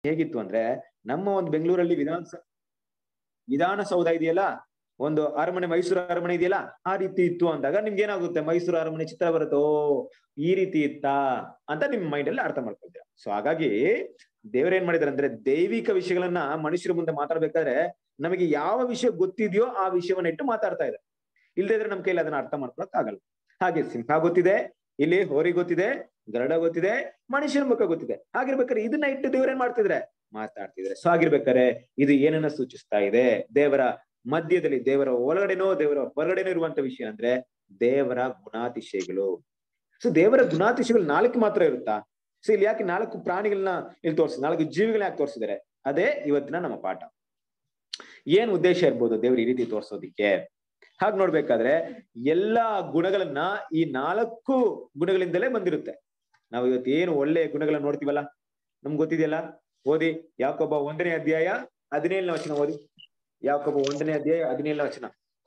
ಹೇಗಿತ್ತು ಅಂದ್ರೆ ನಮ್ಮ ಒಂದು ಬೆಂಗಳೂರಲ್ಲಿ ವಿಧಾನಸ ವಿಧಾನಸೌಧ ಇದೆಯಲ್ಲ ಒಂದು ಅರಮನೆ ಮೈಸೂರು ಅರಮನೆ ಇದೆಯಲ್ಲ ಆ ರೀತಿ ಇತ್ತು ಅಂದಾಗ ನಿಮ್ಗೆ ಏನಾಗುತ್ತೆ ಮೈಸೂರು ಅರಮನೆ ಚಿತ್ರ ಬರುತ್ತೆ ಓ ಈ ರೀತಿ ಇತ್ತಾ ಅಂತ ನಿಮ್ ಮೈಂಡ್ ಅಲ್ಲಿ ಅರ್ಥ ಮಾಡ್ಕೊಳ್ತೀರಾ ಸೊ ಹಾಗಾಗಿ ದೇವ್ರ ಏನ್ ಮಾಡಿದಾರೆ ಅಂದ್ರೆ ದೈವಿಕ ವಿಷಯಗಳನ್ನ ಮನುಷ್ಯರ ಮುಂದೆ ಮಾತಾಡ್ಬೇಕಾದ್ರೆ ನಮಗೆ ಯಾವ ವಿಷಯ ಗೊತ್ತಿದೆಯೋ ಆ ವಿಷಯವನ್ನ ಇಟ್ಟು ಮಾತಾಡ್ತಾ ಇದ್ದಾರೆ ಇಲ್ಲದೇ ಇದ್ರೆ ನಮ್ ಕೈಲಿ ಅದನ್ನ ಅರ್ಥ ಮಾಡ್ಕೊಳಕ್ ಆಗಲ್ಲ ಹಾಗೆ ಸಿಂಹ ಗೊತ್ತಿದೆ ಇಲ್ಲಿ ಹೋರಿ ಗೊತ್ತಿದೆ ಗರಡ ಗೊತ್ತಿದೆ ಮನುಷ್ಯನ ಮುಖ ಗೊತ್ತಿದೆ ಹಾಗಿರ್ಬೇಕಾದ್ರೆ ಇದನ್ನ ಇಟ್ಟು ದೇವ್ರ ಏನ್ ಮಾಡ್ತಿದ್ರೆ ಮಾತಾಡ್ತಿದ್ರೆ ಸೊ ಆಗಿರ್ಬೇಕಾದ್ರೆ ಇದು ಏನನ್ನ ಸೂಚಿಸ್ತಾ ಇದೆ ದೇವರ ಮಧ್ಯದಲ್ಲಿ ದೇವರ ಒಳಗಡೆನೋ ದೇವರ ಹೊರಗಡೆನೋ ಇರುವಂತ ವಿಷಯ ಅಂದ್ರೆ ದೇವರ ಗುಣಾತಿಶಯಗಳು ಸೊ ದೇವರ ಗುಣಾತಿಶಯಗಳು ನಾಲ್ಕು ಮಾತ್ರ ಇರುತ್ತಾ ಸೊ ಇಲ್ಲಿ ಯಾಕೆ ನಾಲ್ಕು ಪ್ರಾಣಿಗಳನ್ನ ಇಲ್ಲಿ ತೋರಿಸ್ ನಾಲ್ಕು ಜೀವಿಗಳನ್ನ ಯಾಕೆ ತೋರಿಸಿದ್ದಾರೆ ಅದೇ ಇವತ್ತಿನ ನಮ್ಮ ಪಾಠ ಏನ್ ಉದ್ದೇಶ ಇರ್ಬೋದು ದೇವ್ರ ಈ ರೀತಿ ತೋರ್ಸೋದಿಕ್ಕೆ ಹಾಗೆ ನೋಡ್ಬೇಕಾದ್ರೆ ಎಲ್ಲಾ ಗುಣಗಳನ್ನ ಈ ನಾಲ್ಕು ಗುಣಗಳಿಂದಲೇ ಬಂದಿರುತ್ತೆ ನಾವು ಇವತ್ತು ಏನು ಒಳ್ಳೆ ಗುಣಗಳನ್ನ ನೋಡ್ತೀವಲ್ಲ ನಮ್ಗೆ ಗೊತ್ತಿದೆಯಲ್ಲ ಓದಿ ಯಾಕೊಬ್ಬ ಒಂದನೇ ಅಧ್ಯಾಯ ಹದಿನೇಳನೇ ವಚನ ಓದಿ ಯಾಕೊಬ್ಬ ಒಂದನೇ ಅಧ್ಯಾಯ ಹದಿನೇಳನೇ ವಚನ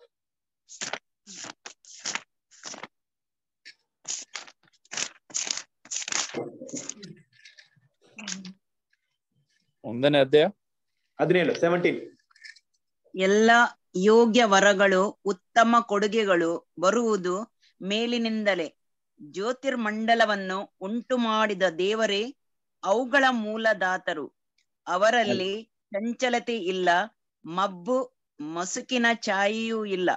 ಒಂದನೇ ಅಧ್ಯಾಯ ಹದಿನೇಳು ಸೆವೆಂಟೀನ್ ಎಲ್ಲ ಯೋಗ್ಯ ವರಗಳು ಉತ್ತಮ ಕೊಡುಗೆಗಳು ಬರುವುದು ಮೇಲಿನಿಂದಲೇ ಜ್ಯೋತಿರ್ಮಂಡಲವನ್ನು ಉಂಟು ಮಾಡಿದ ದೇವರೇ ಅವುಗಳ ಮೂಲದಾತರು ಅವರಲ್ಲಿ ಚಂಚಲತೆ ಇಲ್ಲ ಮಬ್ಬು ಮಸುಕಿನ ಛಾಯೆಯೂ ಇಲ್ಲ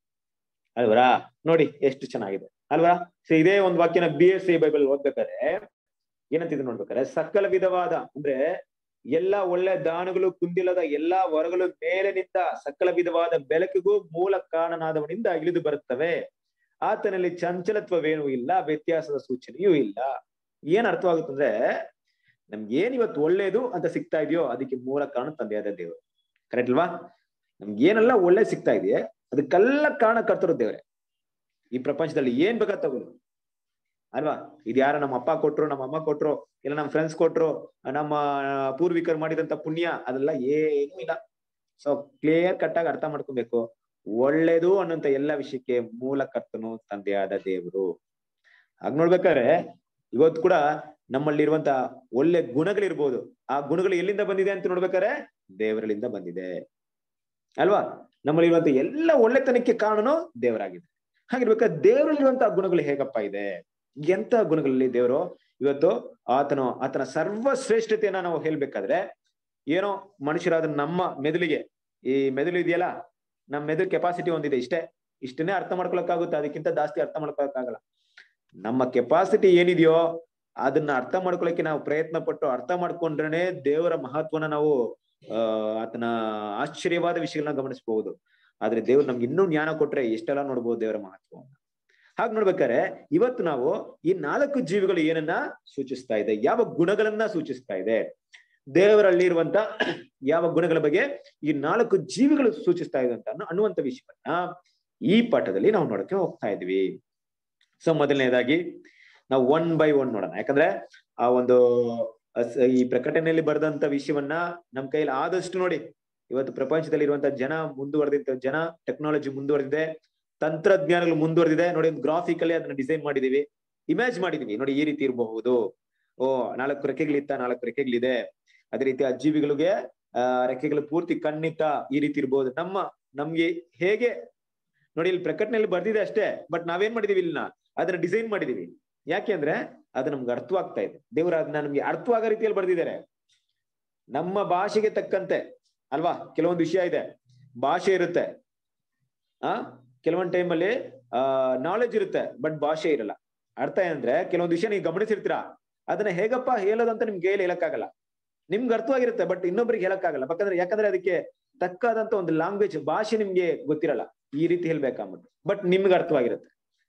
ಅಲ್ವರಾ ನೋಡಿ ಎಷ್ಟು ಚೆನ್ನಾಗಿದೆ ಅಲ್ವಾ ಸೊ ಇದೇ ಒಂದು ವಾಕ್ಯನ ಬಿ ಎಸ್ ಸಿ ಬೈಬಲ್ ಓದ್ಬೇಕಾದ್ರೆ ಏನಂತಿದೆ ನೋಡ್ಬೇಕಾದ್ರೆ ಸಕಲ ವಿಧವಾದ ಅಂದ್ರೆ ಎಲ್ಲಾ ಒಳ್ಳೆ ದಾನಗಳು ಕುಂದಿಲ್ಲದ ಎಲ್ಲಾ ವರಗಳು ಮೇಲಿನಿಂದ ಸಕಲ ವಿಧವಾದ ಬೆಳಕಿಗೂ ಮೂಲ ಕಾರಣನಾದವನಿಂದ ಇಳಿದು ಬರುತ್ತವೆ ಆತನಲ್ಲಿ ಚಂಚಲತ್ವವೇನೂ ಇಲ್ಲ ವ್ಯತ್ಯಾಸದ ಸೂಚನೆಯೂ ಇಲ್ಲ ಏನ್ ಅರ್ಥವಾಗುತ್ತಂದ್ರೆ ನಮ್ಗೆ ಏನ್ ಇವತ್ತು ಒಳ್ಳೇದು ಅಂತ ಸಿಗ್ತಾ ಇದೆಯೋ ಅದಕ್ಕೆ ಮೂಲ ಕಾರಣ ತಂದೆಯಾದ ದೇವರು ಕರೆಕ್ಟ್ ಅಲ್ವಾ ನಮ್ಗೆ ಏನೆಲ್ಲ ಒಳ್ಳೆ ಸಿಗ್ತಾ ಇದೆಯೇ ಅದಕ್ಕೆಲ್ಲ ಕಾರಣ ಕರ್ತರು ದೇವ್ರೆ ಈ ಪ್ರಪಂಚದಲ್ಲಿ ಏನ್ ಬೇಕಾದ ತಗೊಳ್ಳಿ ಅಲ್ವಾ ಇದು ಯಾರ ನಮ್ಮ ಅಪ್ಪ ಕೊಟ್ರು ನಮ್ಮ ಅಮ್ಮ ಕೊಟ್ರು ಇಲ್ಲ ನಮ್ಮ ಫ್ರೆಂಡ್ಸ್ ಕೊಟ್ರು ನಮ್ಮ ಪೂರ್ವಿಕರು ಮಾಡಿದಂತ ಪುಣ್ಯ ಅದೆಲ್ಲ ಏನೂ ಇಲ್ಲ ಸೊ ಕ್ಲಿಯರ್ ಕಟ್ ಆಗಿ ಅರ್ಥ ಮಾಡ್ಕೊಬೇಕು ಒಳ್ಳೇದು ಅನ್ನೋಂತ ಎಲ್ಲ ವಿಷಯಕ್ಕೆ ಮೂಲ ಕರ್ತನು ತಂದೆಯಾದ ದೇವರು ಹಾಗ್ ನೋಡ್ಬೇಕಾದ್ರೆ ಇವತ್ತು ಕೂಡ ನಮ್ಮಲ್ಲಿರುವಂತ ಒಳ್ಳೆ ಗುಣಗಳಿರ್ಬೋದು ಆ ಗುಣಗಳು ಎಲ್ಲಿಂದ ಬಂದಿದೆ ಅಂತ ನೋಡ್ಬೇಕಾದ್ರೆ ದೇವರಲ್ಲಿಂದ ಬಂದಿದೆ ಅಲ್ವಾ ನಮ್ಮಲ್ಲಿರುವಂತ ಎಲ್ಲ ಒಳ್ಳೆತನಕ್ಕೆ ಕಾರಣನು ದೇವರಾಗಿದೆ ಹಾಗಿರ್ಬೇಕಾದ್ರೆ ದೇವರಲ್ಲಿರುವಂತಹ ಗುಣಗಳು ಹೇಗಪ್ಪ ಇದೆ ಎಂತ ಗುಣಗಳಲ್ಲಿ ದೇವರು ಇವತ್ತು ಆತನು ಆತನ ಸರ್ವ ಶ್ರೇಷ್ಠತೆಯನ್ನ ನಾವು ಹೇಳ್ಬೇಕಾದ್ರೆ ಏನೋ ಮನುಷ್ಯರಾದ ನಮ್ಮ ಮೆದುಳಿಗೆ ಈ ಮೆದುಳು ಇದೆಯಲ್ಲ ನಮ್ಮ ಮೆದುಳು ಕೆಪಾಸಿಟಿ ಒಂದಿದೆ ಇಷ್ಟೇ ಇಷ್ಟನ್ನೇ ಅರ್ಥ ಮಾಡ್ಕೊಳಕ್ಕಾಗುತ್ತೆ ಅದಕ್ಕಿಂತ ಜಾಸ್ತಿ ಅರ್ಥ ಮಾಡ್ಕೊಳಕ್ಕಾಗಲ್ಲ ನಮ್ಮ ಕೆಪಾಸಿಟಿ ಏನಿದೆಯೋ ಅದನ್ನ ಅರ್ಥ ಮಾಡ್ಕೊಳಕ್ಕೆ ನಾವು ಪ್ರಯತ್ನ ಪಟ್ಟು ಅರ್ಥ ಮಾಡ್ಕೊಂಡ್ರೆ ದೇವರ ಮಹತ್ವನ ನಾವು ಆ ಆತನ ಆಶ್ಚರ್ಯವಾದ ವಿಷಯಗಳನ್ನ ಗಮನಿಸಬಹುದು ಆದ್ರೆ ದೇವ್ರು ನಮ್ಗೆ ಇನ್ನೂ ಜ್ಞಾನ ಕೊಟ್ರೆ ಎಷ್ಟೆಲ್ಲ ನೋಡ್ಬೋದು ದೇವರ ಮಹತ್ವವನ್ನ ಹಾಗೆ ನೋಡ್ಬೇಕಾದ್ರೆ ಇವತ್ತು ನಾವು ಈ ನಾಲ್ಕು ಜೀವಿಗಳು ಏನನ್ನ ಸೂಚಿಸ್ತಾ ಇದೆ ಯಾವ ಗುಣಗಳನ್ನ ಸೂಚಿಸ್ತಾ ಇದೆ ದೇವರಲ್ಲಿ ಇರುವಂತ ಯಾವ ಗುಣಗಳ ಬಗ್ಗೆ ಈ ನಾಲ್ಕು ಜೀವಿಗಳು ಸೂಚಿಸ್ತಾ ಇದೆ ಅಂತ ಅನ್ನುವಂತ ವಿಷಯವನ್ನ ಈ ಪಾಠದಲ್ಲಿ ನಾವು ನೋಡಕ್ಕೆ ಹೋಗ್ತಾ ಇದ್ವಿ ಸೊ ಮೊದಲನೇದಾಗಿ ನಾವು ಒನ್ ಬೈ ಒನ್ ನೋಡೋಣ ಯಾಕಂದ್ರೆ ಆ ಒಂದು ಈ ಪ್ರಕಟಣೆಯಲ್ಲಿ ಬರೆದಂತ ವಿಷಯವನ್ನ ನಮ್ ಕೈಲಿ ಆದಷ್ಟು ನೋಡಿ ಇವತ್ತು ಪ್ರಪಂಚದಲ್ಲಿ ಇರುವಂತ ಜನ ಮುಂದುವರೆದಂತ ಜನ ಟೆಕ್ನಾಲಜಿ ಮುಂದುವರೆದಿದೆ ತಂತ್ರಜ್ಞಾನಗಳು ಮುಂದುವರೆದಿದೆ ನೋಡಿ ಒಂದು ಗ್ರಾಫಿಕಲ್ಲಿ ಅದನ್ನ ಡಿಸೈನ್ ಮಾಡಿದೀವಿ ಇಮ್ಯಾಜ್ ಮಾಡಿದೀವಿ ನೋಡಿ ಈ ರೀತಿ ಇರಬಹುದು ಓ ನಾಲ್ಕು ರೆಕ್ಕೆಗಳಿತ್ತ ನಾಲ್ಕು ರೆಕ್ಕೆಗಳಿದೆ ಅದೇ ರೀತಿ ಆ ಜೀವಿಗಳಿಗೆ ಆ ರೆಕ್ಕೆಗಳು ಪೂರ್ತಿ ಕಣ್ಣಿತ್ತ ಈ ರೀತಿ ಇರ್ಬೋದು ನಮ್ಮ ನಮ್ಗೆ ಹೇಗೆ ನೋಡಿ ಇಲ್ಲಿ ಪ್ರಕಟಣೆಯಲ್ಲಿ ಬರ್ದಿದೆ ಅಷ್ಟೇ ಬಟ್ ನಾವೇನ್ ಮಾಡಿದೀವಿ ಇಲ್ಲಿನ ಅದನ್ನ ಡಿಸೈನ್ ಮಾಡಿದೀವಿ ಯಾಕೆ ಅಂದ್ರೆ ಅದು ನಮ್ಗೆ ಅರ್ಥವಾಗ್ತಾ ಇದೆ ದೇವರ ಅದನ್ನ ನಮ್ಗೆ ಅರ್ಥವಾಗೋ ರೀತಿಯಲ್ಲಿ ಬರ್ದಿದ್ದಾರೆ ನಮ್ಮ ಭಾಷೆಗೆ ತಕ್ಕಂತೆ ಅಲ್ವಾ ಕೆಲವೊಂದು ವಿಷಯ ಇದೆ ಭಾಷೆ ಇರುತ್ತೆ ಆ ಕೆಲವೊಂದ್ ಟೈಮಲ್ಲಿ ಆ ನಾಲೆಜ್ ಇರುತ್ತೆ ಬಟ್ ಭಾಷೆ ಇರಲ್ಲ ಅರ್ಥ ಏನಂದ್ರೆ ಕೆಲವೊಂದು ವಿಷಯ ನೀವು ಗಮನಿಸಿರ್ತೀರಾ ಅದನ್ನ ಹೇಗಪ್ಪ ಹೇಳೋದಂತ ನಿಮ್ಗೆ ಹೇಳಿ ಹೇಳಕ್ಕಾಗಲ್ಲ ನಿಮ್ಗೆ ಅರ್ಥವಾಗಿರುತ್ತೆ ಬಟ್ ಇನ್ನೊಬ್ರಿಗೆ ಹೇಳಕ್ಕಾಗಲ್ಲ ಯಾಕಂದ್ರೆ ಯಾಕಂದ್ರೆ ಅದಕ್ಕೆ ತಕ್ಕಾದಂತ ಒಂದು ಲ್ಯಾಂಗ್ವೇಜ್ ಭಾಷೆ ನಿಮ್ಗೆ ಗೊತ್ತಿರಲ್ಲ ಈ ರೀತಿ ಹೇಳ್ಬೇಕಂಬಿಟ್ಟು ಬಟ್ ನಿಮ್ಗೆ ಅರ್ಥವಾಗಿರುತ್ತೆ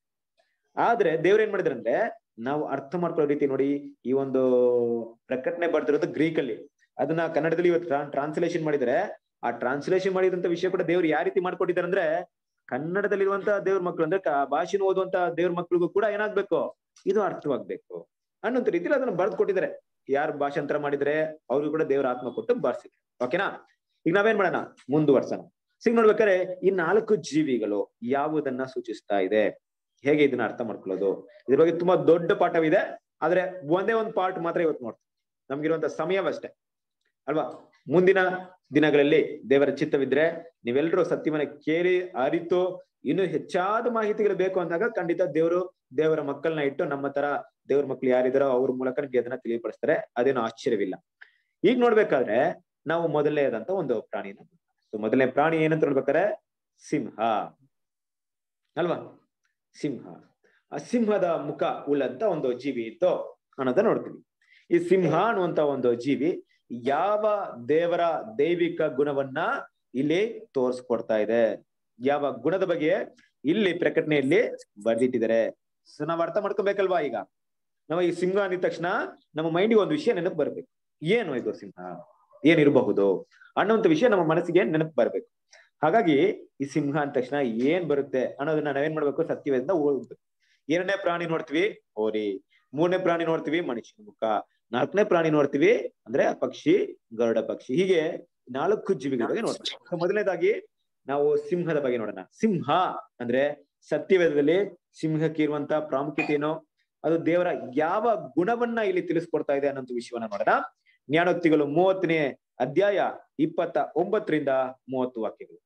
ಆದ್ರೆ ದೇವ್ರ ಏನ್ ಮಾಡಿದ್ರು ಅಂದ್ರೆ ನಾವು ಅರ್ಥ ಮಾಡ್ಕೊಳ್ಳೋ ರೀತಿ ನೋಡಿ ಈ ಒಂದು ಪ್ರಕಟಣೆ ಬರ್ತಿರೋದು ಗ್ರೀಕ್ ಅಲ್ಲಿ ಅದನ್ನ ಕನ್ನಡದಲ್ಲಿ ಇವತ್ತು ಟ್ರಾನ್ಸ್ಲೇಷನ್ ಮಾಡಿದರೆ ಆ ಟ್ರಾನ್ಸ್ಲೇಷನ್ ಮಾಡಿದಂತ ವಿಷಯ ಕೂಡ ದೇವ್ರು ಯಾವ ರೀತಿ ಮಾಡ್ಕೊಟ್ಟಿದ್ದಾರೆ ಅಂದ್ರೆ ಕನ್ನಡದಲ್ಲಿರುವಂತ ದೇವ್ರ ಮಕ್ಕಳು ಅಂದ್ರೆ ಭಾಷೆನ ಓದುವಂತ ದೇವ್ರ ಮಕ್ಳಿಗೂ ಕೂಡ ಏನಾಗ್ಬೇಕು ಇದು ಅರ್ಥವಾಗ್ಬೇಕು ಅನ್ನೋಂತ ರೀತಿಲಿ ಅದನ್ನ ಬರ್ದ್ ಕೊಟ್ಟಿದ್ದಾರೆ ಯಾರು ಭಾಷಾಂತರ ಮಾಡಿದ್ರೆ ಅವ್ರಿಗೂ ಕೂಡ ದೇವ್ರ ಆತ್ಮ ಕೊಟ್ಟು ಬರ್ಸಿದ್ರು ಓಕೆನಾ ಈಗ ನಾವೇನ್ ಮಾಡೋಣ ಮುಂದುವರ್ಸೋಣ ಸಿಗ್ ನೋಡ್ಬೇಕಾದ್ರೆ ಈ ನಾಲ್ಕು ಜೀವಿಗಳು ಯಾವುದನ್ನ ಸೂಚಿಸ್ತಾ ಇದೆ ಹೇಗೆ ಇದನ್ನ ಅರ್ಥ ಮಾಡ್ಕೊಳ್ಳೋದು ಇದ್ರ ಬಗ್ಗೆ ತುಂಬಾ ದೊಡ್ಡ ಪಾಠವಿದೆ ಆದ್ರೆ ಒಂದೇ ಒಂದು ಪಾರ್ಟ್ ಮಾತ್ರ ಇವತ್ತು ನೋಡ್ತೀವಿ ನಮ್ಗಿರುವಂತ ಸಮಯವಷ್ಟೇ ಅಲ್ವಾ ಮುಂದಿನ ದಿನಗಳಲ್ಲಿ ದೇವರ ಚಿತ್ತವಿದ್ರೆ ನೀವೆಲ್ಲರೂ ಸತ್ಯವನ್ನ ಕೇಳಿ ಅರಿತು ಇನ್ನು ಹೆಚ್ಚಾದ ಮಾಹಿತಿಗಳು ಬೇಕು ಅಂದಾಗ ಖಂಡಿತ ದೇವರು ದೇವರ ಮಕ್ಕಳನ್ನ ಇಟ್ಟು ನಮ್ಮ ತರ ದೇವ್ರ ಮಕ್ಳು ಯಾರಿದಾರೋ ಅವ್ರ ಮೂಲಕ ನಿಮ್ಗೆ ಅದನ್ನ ತಿಳಿಯಪಡಿಸ್ತಾರೆ ಅದೇನು ಆಶ್ಚರ್ಯವಿಲ್ಲ ಈಗ ನೋಡ್ಬೇಕಾದ್ರೆ ನಾವು ಮೊದಲನೇದಂತ ಒಂದು ಪ್ರಾಣಿನ ಸೊ ಮೊದಲನೇ ಪ್ರಾಣಿ ಏನಂತ ನೋಡ್ಬೇಕಾದ್ರೆ ಸಿಂಹ ಅಲ್ವಾ ಸಿಂಹ ಆ ಸಿಂಹದ ಮುಖ ಉಳ್ಳಂತ ಒಂದು ಜೀವಿ ಇತ್ತು ಅನ್ನೋದ ನೋಡ್ತೀವಿ ಈ ಸಿಂಹ ಅನ್ನುವಂತ ಒಂದು ಜೀವಿ ಯಾವ ದೇವರ ದೈವಿಕ ಗುಣವನ್ನ ಇಲ್ಲಿ ತೋರಿಸ್ಕೊಡ್ತಾ ಇದೆ ಯಾವ ಗುಣದ ಬಗ್ಗೆ ಇಲ್ಲಿ ಪ್ರಕಟಣೆಯಲ್ಲಿ ಬರ್ದಿಟ್ಟಿದ್ದಾರೆ ಸೊ ನಾವ್ ಅರ್ಥ ಮಾಡ್ಕೋಬೇಕಲ್ವಾ ಈಗ ನಾವು ಈ ಸಿಂಹ ಅಂದಿದ ತಕ್ಷಣ ನಮ್ಮ ಮೈಂಡಿಗೆ ಒಂದು ವಿಷಯ ನೆನಪು ಬರ್ಬೇಕು ಏನು ಇದು ಸಿಂಹ ಏನಿರಬಹುದು ಅನ್ನುವಂತ ವಿಷಯ ನಮ್ಮ ಮನಸ್ಸಿಗೆ ನೆನಪು ಬರ್ಬೇಕು ಹಾಗಾಗಿ ಈ ಸಿಂಹ ಅಂದ ತಕ್ಷಣ ಏನ್ ಬರುತ್ತೆ ಅನ್ನೋದನ್ನ ನಾವೇನ್ ಮಾಡ್ಬೇಕು ಸತ್ಯವೇದಿಂದ ಓದ್ಬೇಕು ಎರಡನೇ ಪ್ರಾಣಿ ನೋಡ್ತೀವಿ ಹೋರಿ ಮೂರನೇ ಪ್ರಾಣಿ ನೋಡ್ತೀವಿ ಮನುಷ್ಯನ ಮುಖ ನಾಲ್ಕನೇ ಪ್ರಾಣಿ ನೋಡ್ತೀವಿ ಅಂದ್ರೆ ಪಕ್ಷಿ ಗರುಡ ಪಕ್ಷಿ ಹೀಗೆ ನಾಲ್ಕು ಜೀವಿಗಳ ಬಗ್ಗೆ ನೋಡ್ತೀವಿ So ಮೊದಲನೇದಾಗಿ ನಾವು ಸಿಂಹದ ಬಗ್ಗೆ ನೋಡೋಣ ಸಿಂಹ ಅಂದ್ರೆ ಸತ್ಯವೇದದಲ್ಲಿ ಸಿಂಹಕ್ಕೆ ಇರುವಂತ ಪ್ರಾಮುಖ್ಯತೆ ಏನು ಅದು ದೇವರ ಯಾವ ಗುಣವನ್ನ ಇಲ್ಲಿ ತಿಳಿಸ್ಕೊಡ್ತಾ ಇದೆ ಅನ್ನೋ ವಿಷಯವನ್ನ ನೋಡೋಣ ಜ್ಞಾನೋಕ್ತಿಗಳು ಮೂವತ್ತನೇ ಅಧ್ಯಾಯ ಇಪ್ಪತ್ತ ಒಂಬತ್ತರಿಂದ ಮೂವತ್ತು ವಾಕ್ಯಗಳು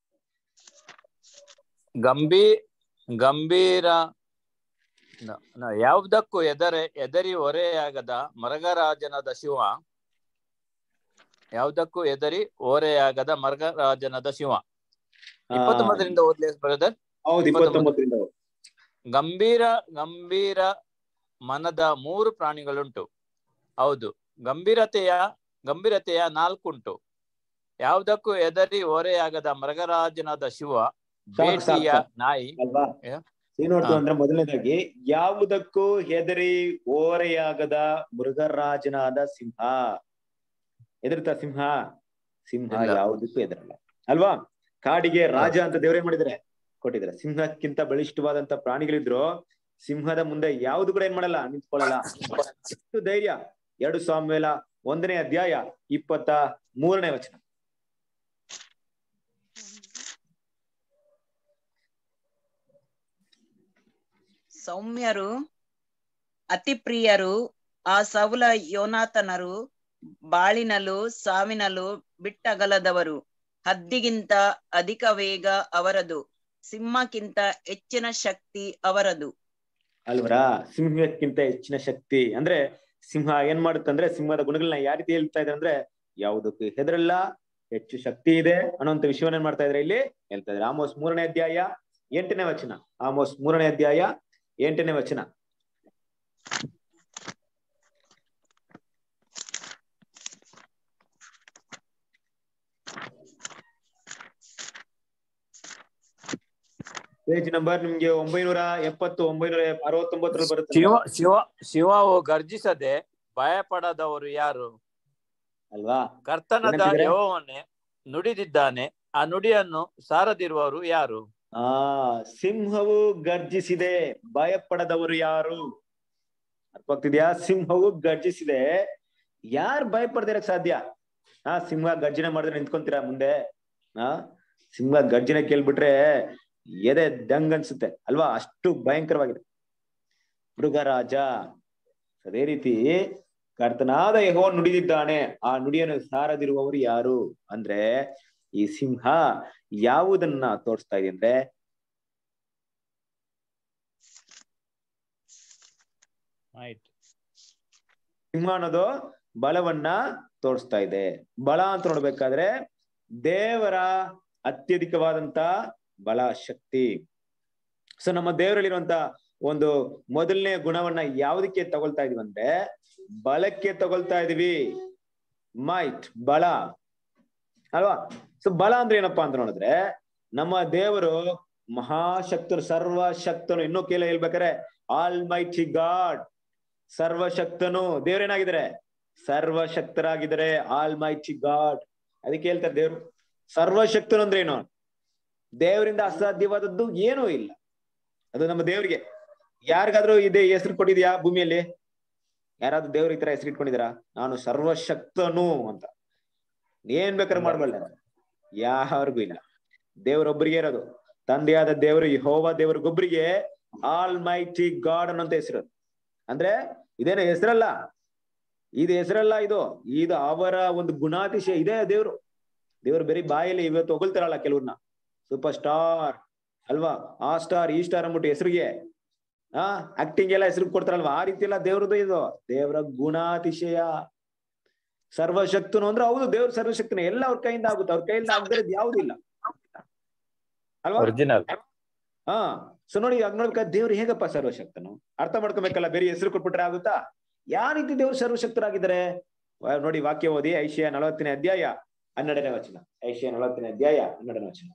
ಗಂಭೀ ಗಂಭೀರ ನ- ನ- ಯಾವುದಕ್ಕೂ ಎದರೆ ಎದರಿ ಹೊರೆಯಾಗದ ಮರಗರಾಜನದ ಶಿವ ಯಾವುದಕ್ಕೂ ಎದರಿ ಓರೆಯಾಗದ ಮರಗರಾಜನದ ಶಿವ ಇಪ್ಪತ್ತೊಂಬತ್ತರಿಂದ ಓದ್ಲಿ ಬ್ರದರ್ ಹೌದು ಇಪ್ಪತ್ತೊಂಬತ್ತರಿಂದ ಗಂಭೀರ ಗಂಭೀರ ಮನದ ಮೂರು ಪ್ರಾಣಿಗಳುಂಟು ಹೌದು ಗಂಭೀರತೆಯ ಗಂಭೀರತೆಯ ನಾಲ್ಕುಂಟು ಯಾವುದಕ್ಕೂ ಎದರಿ ಓರೆಯಾಗದ ಮೃಗರಾಜನಾದ ಶಿವ ಸಾಕು, ಬೇಟಿಯ ಸಾಕು. ನಾಯಿ ಅಲ್ವಾ ಯಾ? ಏನ್ ನೋಡ್ತು ಹಾ. ಅಂದ್ರೆ ಮೊದಲನೇದಾಗಿ ಯಾವುದಕ್ಕೂ ಹೆದರಿ ಓರೆಯಾಗದ ಮೃಗರಾಜನಾದ ಸಿಂಹ ಎದುರ್ತಾ ಸಿಂಹ ಸಿಂಹ ಇಲ್ಲ. ಯಾವುದಕ್ಕೂ ಎದುರಲ್ಲ ಅಲ್ವಾ ಕಾಡಿಗೆ ರಾಜ ಅಂತ ದೇವ್ರೇನ್ ಮಾಡಿದಾರೆ ಕೊಟ್ಟಿದ್ದಾರೆ ಸಿಂಹಕ್ಕಿಂತ ಬಲಿಷ್ಠವಾದಂತ ಪ್ರಾಣಿಗಳಿದ್ರು ಸಿಂಹದ ಮುಂದೆ ಯಾವ್ದು ಕೂಡ ಏನ್ ಮಾಡಲ್ಲ ನಿಂತ್ಕೊಳ್ಳಲ್ಲ ಅಷ್ಟು ಧೈರ್ಯ ಎರಡು ಸಾಮ್ಯಲ ಒಂದನೇ ಅಧ್ಯಾಯ ಇಪ್ಪತ್ತ ಮೂರನೇ ವಚನ ಸೌಮ್ಯರು ಅತಿ ಪ್ರಿಯರು ಆ ಸೌಲ ಯೋನಾತನರು ಬಾಳಿನಲು ಸಾವಿನಲು ಬಿಟ್ಟಗಲದವರು ಹದ್ದಿಗಿಂತ ಅಧಿಕ ವೇಗ ಅವರದು ಸಿಂಹಕ್ಕಿಂತ ಹೆಚ್ಚಿನ ಶಕ್ತಿ ಅವರದು ಅಲ್ವರಾ ಸಿಂಹಕ್ಕಿಂತ ಹೆಚ್ಚಿನ ಶಕ್ತಿ ಅಂದ್ರೆ ಸಿಂಹ ಏನ್ ಮಾಡುತ್ತಂದ್ರೆ ಸಿಂಹದ ಗುಣಗಳನ್ನ ಯಾವ ರೀತಿ ಹೇಳ್ತಾ ಇದ್ದಾರೆ ಅಂದ್ರೆ ಯಾವುದಕ್ಕೂ ಹೆದರಲ್ಲ ಹೆಚ್ಚು ಶಕ್ತಿ ಇದೆ ಅನ್ನುವಂತ ವಿಷಯವನ್ನ ಏನ್ ಮಾಡ್ತಾ ಇದ್ರೆ ಇಲ್ಲಿ ಹೇಳ್ತಾ ಇದ್ದಾರೆ ಆಮೋಸ್ ಮೂರನೇ ಅಧ್ಯಾಯ ಎಂಟನೇ ವಚನ ಆಮೋಸ್ ಮೂರನೇ ಅಧ್ಯಾಯ ಎಂಟನೇ ವಚನ ಪೇಜ್ ನಂಬರ್ ನಿಮ್ಗೆ ಒಂಬೈನೂರ ಎಪ್ಪತ್ತು ಒಂಬೈನೂರ ಅರವತ್ತೊಂಬತ್ತರಲ್ಲಿ ಬರುತ್ತೆ ಶಿವ ಶಿವ ಶಿವವು ಗರ್ಜಿಸದೆ ಭಯಪಡದವರು ಯಾರು ಅಲ್ವಾ ಕರ್ತನದ ಏನಂತಿದ್ದಾರೆ? ಯಹೋವನೇ ನುಡಿದಿದ್ದಾನೆ ಆ ನುಡಿಯನ್ನು ಸಾರದಿರುವವರು ಯಾರು ಆ ಸಿಂಹವು ಗರ್ಜಿಸಿದೆ ಭಯಪಡದವರು ಯಾರು ಅರ್ಥವಾಗ್ತಿದ್ಯಾ ಸಿಂಹವು ಗರ್ಜಿಸಿದೆ ಯಾರು ಭಯಪಡ್ದಿರಕ್ ಸಾಧ್ಯ ಆ ಸಿಂಹ ಗರ್ಜನೆ ಮಾಡಿದ್ರೆ ನಿಂತ್ಕೊಂತೀರಾ ಮುಂದೆ ಆ ಸಿಂಹ ಗರ್ಜನೆ ಕೇಳ್ಬಿಟ್ರೆ ಎದೆ ದಂಗ್ ಅನ್ಸುತ್ತೆ ಅಲ್ವಾ ಅಷ್ಟು ಭಯಂಕರವಾಗಿದೆ ಮೃಗರಾಜ ಅದೇ ರೀತಿ ಕರ್ತನಾದ ಯಹೋ ನುಡಿದಿದ್ದಾನೆ ಆ ನುಡಿಯನ್ನು ಸಾರದಿರುವವರು ಯಾರು ಅಂದ್ರೆ ಈ ಸಿಂಹ ಯಾವುದನ್ನ ತೋರಿಸ್ತಾ ಇದೆ ಅಂದ್ರೆ ಸಿಂಹ ಅನ್ನೋದು ಬಲವನ್ನ ತೋರಿಸ್ತಾ ಇದೆ ಬಲ ಅಂತ ನೋಡ್ಬೇಕಾದ್ರೆ ದೇವರ ಅತ್ಯಧಿಕವಾದಂತ ಬಲ ಶಕ್ತಿ ಸೊ ನಮ್ಮ ದೇವರಲ್ಲಿರುವಂತ ಒಂದು ಮೊದಲನೇ ಗುಣವನ್ನ ಯಾವುದಕ್ಕೆ ತಗೊಳ್ತಾ ಇದೀವಿ ಅಂದ್ರೆ ಬಲಕ್ಕೆ ತಗೊಳ್ತಾ ಇದೀವಿ ಮೈಟ್ ಬಲ ಅಲ್ವಾ ಸೊ ಬಲ ಅಂದ್ರೆ ಏನಪ್ಪಾ ಅಂತ ನೋಡಿದ್ರೆ ನಮ್ಮ ದೇವರು ಮಹಾಶಕ್ತನು ಸರ್ವಶಕ್ತನು ಇನ್ನೂ ಕೇಳ ಹೇಳ್ಬೇಕಾರೆ ಆಲ್ ಮೈಟಿ ಗಾಡ್ ಸರ್ವಶಕ್ತನು ದೇವ್ರೇನಾಗಿದ್ದಾರೆ ಸರ್ವಶಕ್ತರಾಗಿದ್ದಾರೆ ಆಲ್ ಮೈಟಿ ಗಾಡ್ ಅದಕ್ಕೆ ಹೇಳ್ತಾರೆ ದೇವ್ರು ಸರ್ವಶಕ್ತನು ಅಂದ್ರೆ ಏನು ದೇವರಿಂದ ಅಸಾಧ್ಯವಾದದ್ದು ಏನೂ ಇಲ್ಲ ಅದು ನಮ್ಮ ದೇವರಿಗೆ ಯಾರಿಗಾದ್ರೂ ಇದೆ ಹೆಸರು ಕೊಟ್ಟಿದ್ಯಾ ಭೂಮಿಯಲ್ಲಿ ಯಾರಾದ್ರೂ ದೇವ್ರ ಈ ತರ ಹೆಸರು ಇಟ್ಕೊಂಡಿದ್ದೀರಾ ನಾನು ಸರ್ವಶಕ್ತನು ಅಂತ ಏನ್ ಬೇಕಾದ್ರೆ ಮಾಡ್ಬಲ್ಲ ಯಾರಿಗೂ ಇಲ್ಲ ದೇವರೊಬ್ಬರಿಗೆ ಇರೋದು ತಂದೆಯಾದ ದೇವರು ಯೆಹೋವ ದೇವರಿಗೊಬ್ಬರಿಗೆ ಆಲ್ ಮೈಟಿ ಗಾಡ್ ಅನ್ನೋಂತ ಹೆಸರು ಅಂದ್ರೆ ಇದೇನು ಹೆಸರಲ್ಲ ಇದು ಹೆಸರಲ್ಲ ಇದು ಇದು ಅವರ ಒಂದು ಗುಣಾತಿಶಯ ಇದೆ ದೇವ್ರು ದೇವ್ರು ಬರೀ ಬಾಯಲ್ಲಿ ಇವತ್ತು ಹೊಗಳ್ತಾರಲ್ಲ ಕೆಲವ್ರನ್ನ ಸೂಪರ್ ಸ್ಟಾರ್ ಅಲ್ವಾ ಆ ಸ್ಟಾರ್ ಈ ಸ್ಟಾರ್ ಅಂದ್ಬಿಟ್ಟು ಹೆಸರಿಗೆ ಆ ಆಕ್ಟಿಂಗ್ ಎಲ್ಲ ಹೆಸರು ಕೊಡ್ತಾರಲ್ವಾ ಆ ರೀತಿ ಎಲ್ಲ ದೇವ್ರದ್ದು ಇದು ದೇವರ ಗುಣಾತಿಶಯ ಸರ್ವಶಕ್ತನು ಅಂದ್ರೆ ಹೌದು ದೇವ್ರ ಸರ್ವಶಕ್ತನ ಎಲ್ಲ ಅವ್ರ ಕೈಯಿಂದ ಆಗುತ್ತೆ ಅವ್ರ ಕೈಯಿಂದ ಆಗದಿರೋದು ಯಾವುದಿಲ್ಲ ಅಲ್ವಾ ಒರಿಜಿನಲ್ ಹಾ ಸೊ ನೋಡಿ ಹಂಗ್ ನೋಡ್ಬೇಕಾದ್ರೆ ದೇವ್ರು ಹೇಗಪ್ಪ ಸರ್ವಶಕ್ತನು ಅರ್ಥ ಮಾಡ್ಕೊಬೇಕಲ್ಲ ಬೇರೆ ಹೆಸರು ಕೊಟ್ಬಿಟ್ರೆ ಆಗುತ್ತಾ ಯಾವ ರೀತಿ ದೇವ್ರು ಸರ್ವಶಕ್ತರಾಗಿದ್ದಾರೆ ವ- ನೋಡಿ ವಾಕ್ಯ ಓದಿ ಐಶಿಯ ನಲವತ್ತನೇ ಅಧ್ಯಾಯ ಹನ್ನೆರಡನೇ ವಚನ ಐಶಿಯ ನಲವತ್ತನೇ ಅಧ್ಯಾಯ ಹನ್ನೆರಡನೇ ವಚನ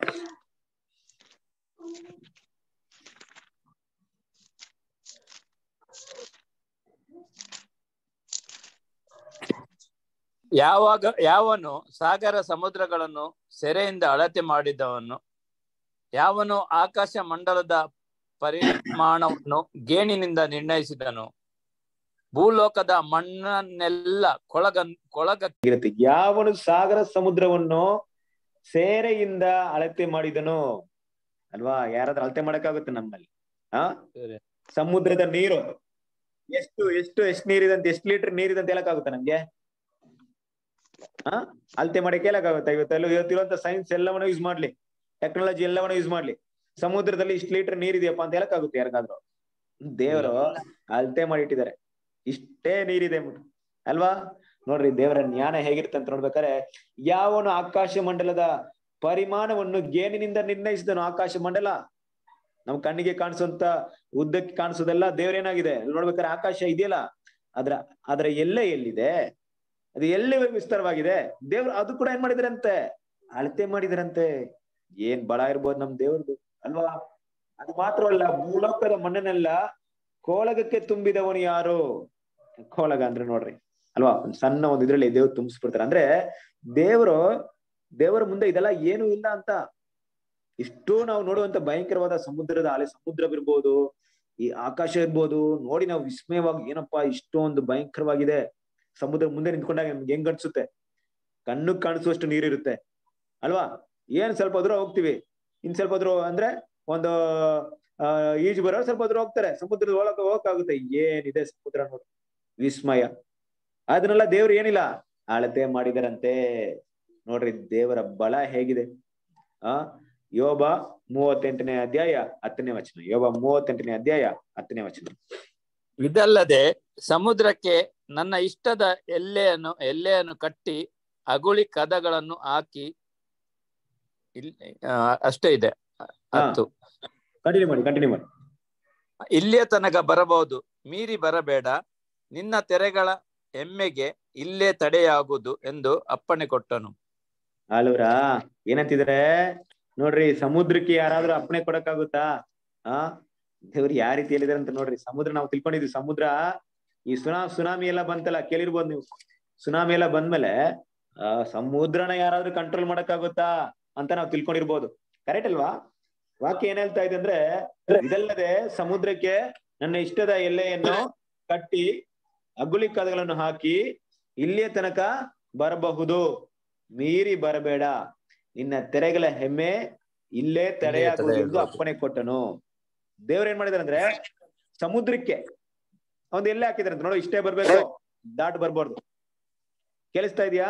ಯಾವಾಗ ಯಾವನು ಸಾಗರ ಸಮುದ್ರಗಳನ್ನು ಸೆರೆಯಿಂದ ಅಳತೆ ಮಾಡಿದವನು ಯಾವನು ಆಕಾಶ ಮಂಡಲದ ಪರಿಮಾಣವನ್ನು ಗೇಣಿನಿಂದ ನಿರ್ಣಯಿಸಿದನು ಭೂಲೋಕದ ಮಣ್ಣನ್ನೆಲ್ಲ ಕೊಳಗ ಕೊಳಗ ಇರುತ್ತೆ ಯಾವನು ಸಾಗರ ಸಮುದ್ರವನ್ನು ಸೇರೆಯಿಂದ ಅಳತೆ ಮಾಡಿದನು ಅಲ್ವಾ ಯಾರಾದ್ರೂ ಅಳತೆ ಮಾಡಕ್ಕಾಗುತ್ತೆ ನಮ್ಮಲ್ಲಿ ಆ ಸಮುದ್ರದ ನೀರು ಎಷ್ಟು ಎಷ್ಟು ಎಷ್ಟು ನೀರಿದೆ ಅಂತ ಎಷ್ಟು ಲೀಟರ್ ನೀರಿದೆ ಅಂತ ಹೇಳಕ್ಕಾಗುತ್ತೆ ನಮ್ಗೆ ಆ ಅಳತೆ ಮಾಡಕ್ಕೆ ಹೇಳಕ್ಕಾಗುತ್ತೆ ಇವತ್ತೆಲ್ಲ ಇವತ್ತಿರುವಂತ ಸೈನ್ಸ್ ಎಲ್ಲವನ್ನ ಯೂಸ್ ಮಾಡ್ಲಿ ಟೆಕ್ನಾಲಜಿ ಎಲ್ಲವನ್ನ ಯೂಸ್ ಮಾಡ್ಲಿ ಸಮುದ್ರದಲ್ಲಿ ಇಷ್ಟು ಲೀಟರ್ ನೀರಿದೆಯಪ್ಪ ಅಂತ ಹೇಳಕ್ಕಾಗುತ್ತೆ ಯಾರಿಗಾದ್ರು ದೇವರು ಅಳತೆ ಮಾಡಿಟ್ಟಿದ್ದಾರೆ ಇಷ್ಟೇ ನೀರಿದೆ ಅಂದ್ಬಿಟ್ಟು ಅಲ್ವಾ ನೋಡ್ರಿ ದೇವರ ಜ್ಞಾನ ಹೇಗಿರುತ್ತೆ ಅಂತ ನೋಡ್ಬೇಕಾರೆ ಯಾವನು ಆಕಾಶ ಮಂಡಲದ ಪರಿಮಾಣವನ್ನು ಗೇಣಿನಿಂದ ನಿರ್ಣಯಿಸಿದನು ಆಕಾಶ ಮಂಡಲ ನಮ್ ಕಣ್ಣಿಗೆ ಕಾಣಿಸುವಂತ ಉದ್ದಕ್ಕೆ ಕಾಣಿಸೋದೆಲ್ಲ ದೇವ್ರೇನಾಗಿದೆ ಅಲ್ಲಿ ನೋಡ್ಬೇಕಾದ್ರೆ ಆಕಾಶ ಇದೆಯಲ್ಲ ಅದ್ರ ಅದರ ಎಲ್ಲೆ ಎಲ್ಲಿದೆ ಅದು ಎಲ್ಲಿವರೆಗೂ ವಿಸ್ತಾರವಾಗಿದೆ ದೇವ್ರು ಅದು ಕೂಡ ಏನ್ ಮಾಡಿದಾರಂತೆ ಅಳತೆ ಮಾಡಿದಾರಂತೆ ಏನ್ ಬಳ ಇರ್ಬೋದು ನಮ್ ದೇವ್ರದು ಅಲ್ವಾ ಅದು ಮಾತ್ರವಲ್ಲ ಭೂಲೋಕದ ಮಣ್ಣನ್ನೆಲ್ಲ ಕೋಳಗಕ್ಕೆ ತುಂಬಿದವನು ಯಾರು ಕೋಳಗ ಅಂದ್ರೆ ನೋಡ್ರಿ ಅಲ್ವಾ ಒಂದ್ ಸಣ್ಣ ಒಂದ್ ಇದ್ರಲ್ಲಿ ದೇವ್ರು ತುಂಬಿಸ್ಬಿಡ್ತಾರೆ ಅಂದ್ರೆ ದೇವರು ದೇವರ ಮುಂದೆ ಇದೆಲ್ಲ ಏನು ಇಲ್ಲ ಅಂತ ಇಷ್ಟು ನಾವು ನೋಡುವಂತ ಭಯಂಕರವಾದ ಸಮುದ್ರದ ಅಲೆ ಸಮುದ್ರವಿರ್ಬೋದು ಈ ಆಕಾಶ ಇರ್ಬೋದು ನೋಡಿ ನಾವು ವಿಸ್ಮಯವಾಗಿ ಏನಪ್ಪಾ ಇಷ್ಟೊಂದು ಭಯಂಕರವಾಗಿದೆ ಸಮುದ್ರ ಮುಂದೆ ನಿಂತ್ಕೊಂಡಾಗ ನಮ್ಗೆ ಹೆಂಗ್ ಅನ್ಸುತ್ತೆ ಕಣ್ಣು ಕಾಣಿಸುವಷ್ಟು ನೀರಿರುತ್ತೆ ಅಲ್ವಾ ಏನ್ ಸ್ವಲ್ಪ ದೂರ ಹೋಗ್ತಿವಿ ಇನ್ ಸ್ವಲ್ಪ ದೂರ ಅಂದ್ರೆ ಒಂದು ಆ ಈಜು ಬರೋರು ಸ್ವಲ್ಪ ದೂರ ಹೋಗ್ತಾರೆ ಸಮುದ್ರದ ಒಳಗೆ ಹೋಗಕ್ಕಾಗುತ್ತೆ ಏನಿದೆ ಸಮುದ್ರ ನೋಡಿ ವಿಸ್ಮಯ ಅದನ್ನೆಲ್ಲ ದೇವ್ರು ಏನಿಲ್ಲ ಅಳತೆ ಮಾಡಿದಾರಂತೆ ನೋಡ್ರಿ ದೇವರ ಬಲ ಹೇಗಿದೆ ಆ ಯೋಬ ಮೂವತ್ತೆಂಟನೇ ಅಧ್ಯಾಯ ಹತ್ತನೇ ವಚನ ಯೋಬ ಮೂವತ್ತೆಂಟನೇ ಅಧ್ಯಾಯ ಹತ್ತನೇ ವಚನ ಇದಲ್ಲದೆ ಸಮುದ್ರಕ್ಕೆ ನನ್ನ ಇಷ್ಟದ ಎಲ್ಲೆಯನ್ನು ಎಲ್ಲೆಯನ್ನು ಕಟ್ಟಿ ಅಗುಳಿ ಕದಗಳನ್ನು ಹಾಕಿ ಇಲ್ಲಿ ಆ, ಅಷ್ಟೇ ಇದೆ ಹತ್ತು ಕಂಟಿನ್ಯೂ ಮಾಡಿ ಕಂಟಿನ್ಯೂ ಮಾಡಿ ಇಲ್ಲಿಯ ತನಕ ಬರಬಹುದು ಮೀರಿ ಬರಬೇಡ ನಿನ್ನ ತೆರೆಗಳ ಎಮ್ಮೆಗೆ ಇಲ್ಲೇ ತಡೆಯಾಗುವುದು ಎಂದು ಅಪ್ಪಣೆ ಕೊಟ್ಟನು ಅಲ್ವ್ರಾ ಏನಂತಿದ್ರೆ ನೋಡ್ರಿ ಸಮುದ್ರಕ್ಕೆ ಯಾರಾದ್ರೂ ಅಪ್ಪಣೆ ಕೊಡಕ್ಕಾಗುತ್ತಾ ಆ ದೇವ್ರು ಯಾವ ರೀತಿ ಹೇಳಿದಾರೆ ಅಂತ ನೋಡ್ರಿ ಸಮುದ್ರ ನಾವು ತಿಳ್ಕೊಂಡಿದ್ವಿ ಸಮುದ್ರ ಈ ಸುನಾ ಸುನಾಮಿ ಎಲ್ಲ ಬಂತಲ್ಲ ಕೇಳಿರ್ಬೋದು ನೀವು ಸುನಾಮಿ ಎಲ್ಲ ಬಂದ್ಮೇಲೆ ಆ ಸಮುದ್ರನ ಯಾರಾದ್ರೂ ಕಂಟ್ರೋಲ್ ಮಾಡಕ್ಕಾಗುತ್ತಾ ಅಂತ ನಾವು ತಿಳ್ಕೊಂಡಿರ್ಬೋದು ಕರೆಕ್ಟ್ ಅಲ್ವಾ ವಾಕ್ಯ ಏನ್ ಹೇಳ್ತಾ ಇದೆ ಅಂದ್ರೆ ಇದಲ್ಲದೆ ಸಮುದ್ರಕ್ಕೆ ನನ್ನ ಇಷ್ಟದ ಎಲ್ಲೆಯನ್ನು ಕಟ್ಟಿ ಅಗುಳಿ ಕದಗಳನ್ನು ಹಾಕಿ ಇಲ್ಲಿಯ ತನಕ ಬರಬಹುದು ಮೀರಿ ಬರಬೇಡ ನಿನ್ನ ತೆರೆಗಳ ಹೆಮ್ಮೆ ಇಲ್ಲೇ ತಡೆಯಾಗುವುದು ಎಂದು ತಡೆಯಾಗುವುದು. ಅಪ್ಪಣೆ ಕೊಟ್ಟನು ದೇವ್ರ ಏನ್ ಮಾಡಿದಾರೆ ಅಂದ್ರೆ ಸಮುದ್ರಕ್ಕೆ ಒಂದ್ ಎಲ್ಲೇ ಹಾಕಿದಾರೆ ಅಂತ ನೋಡು ಇಷ್ಟೇ ಬರ್ಬೇಕು ದಾಟ್ ಬರ್ಬಾರ್ದು ಕೇಳಿಸ್ತಾ ಇದೆಯಾ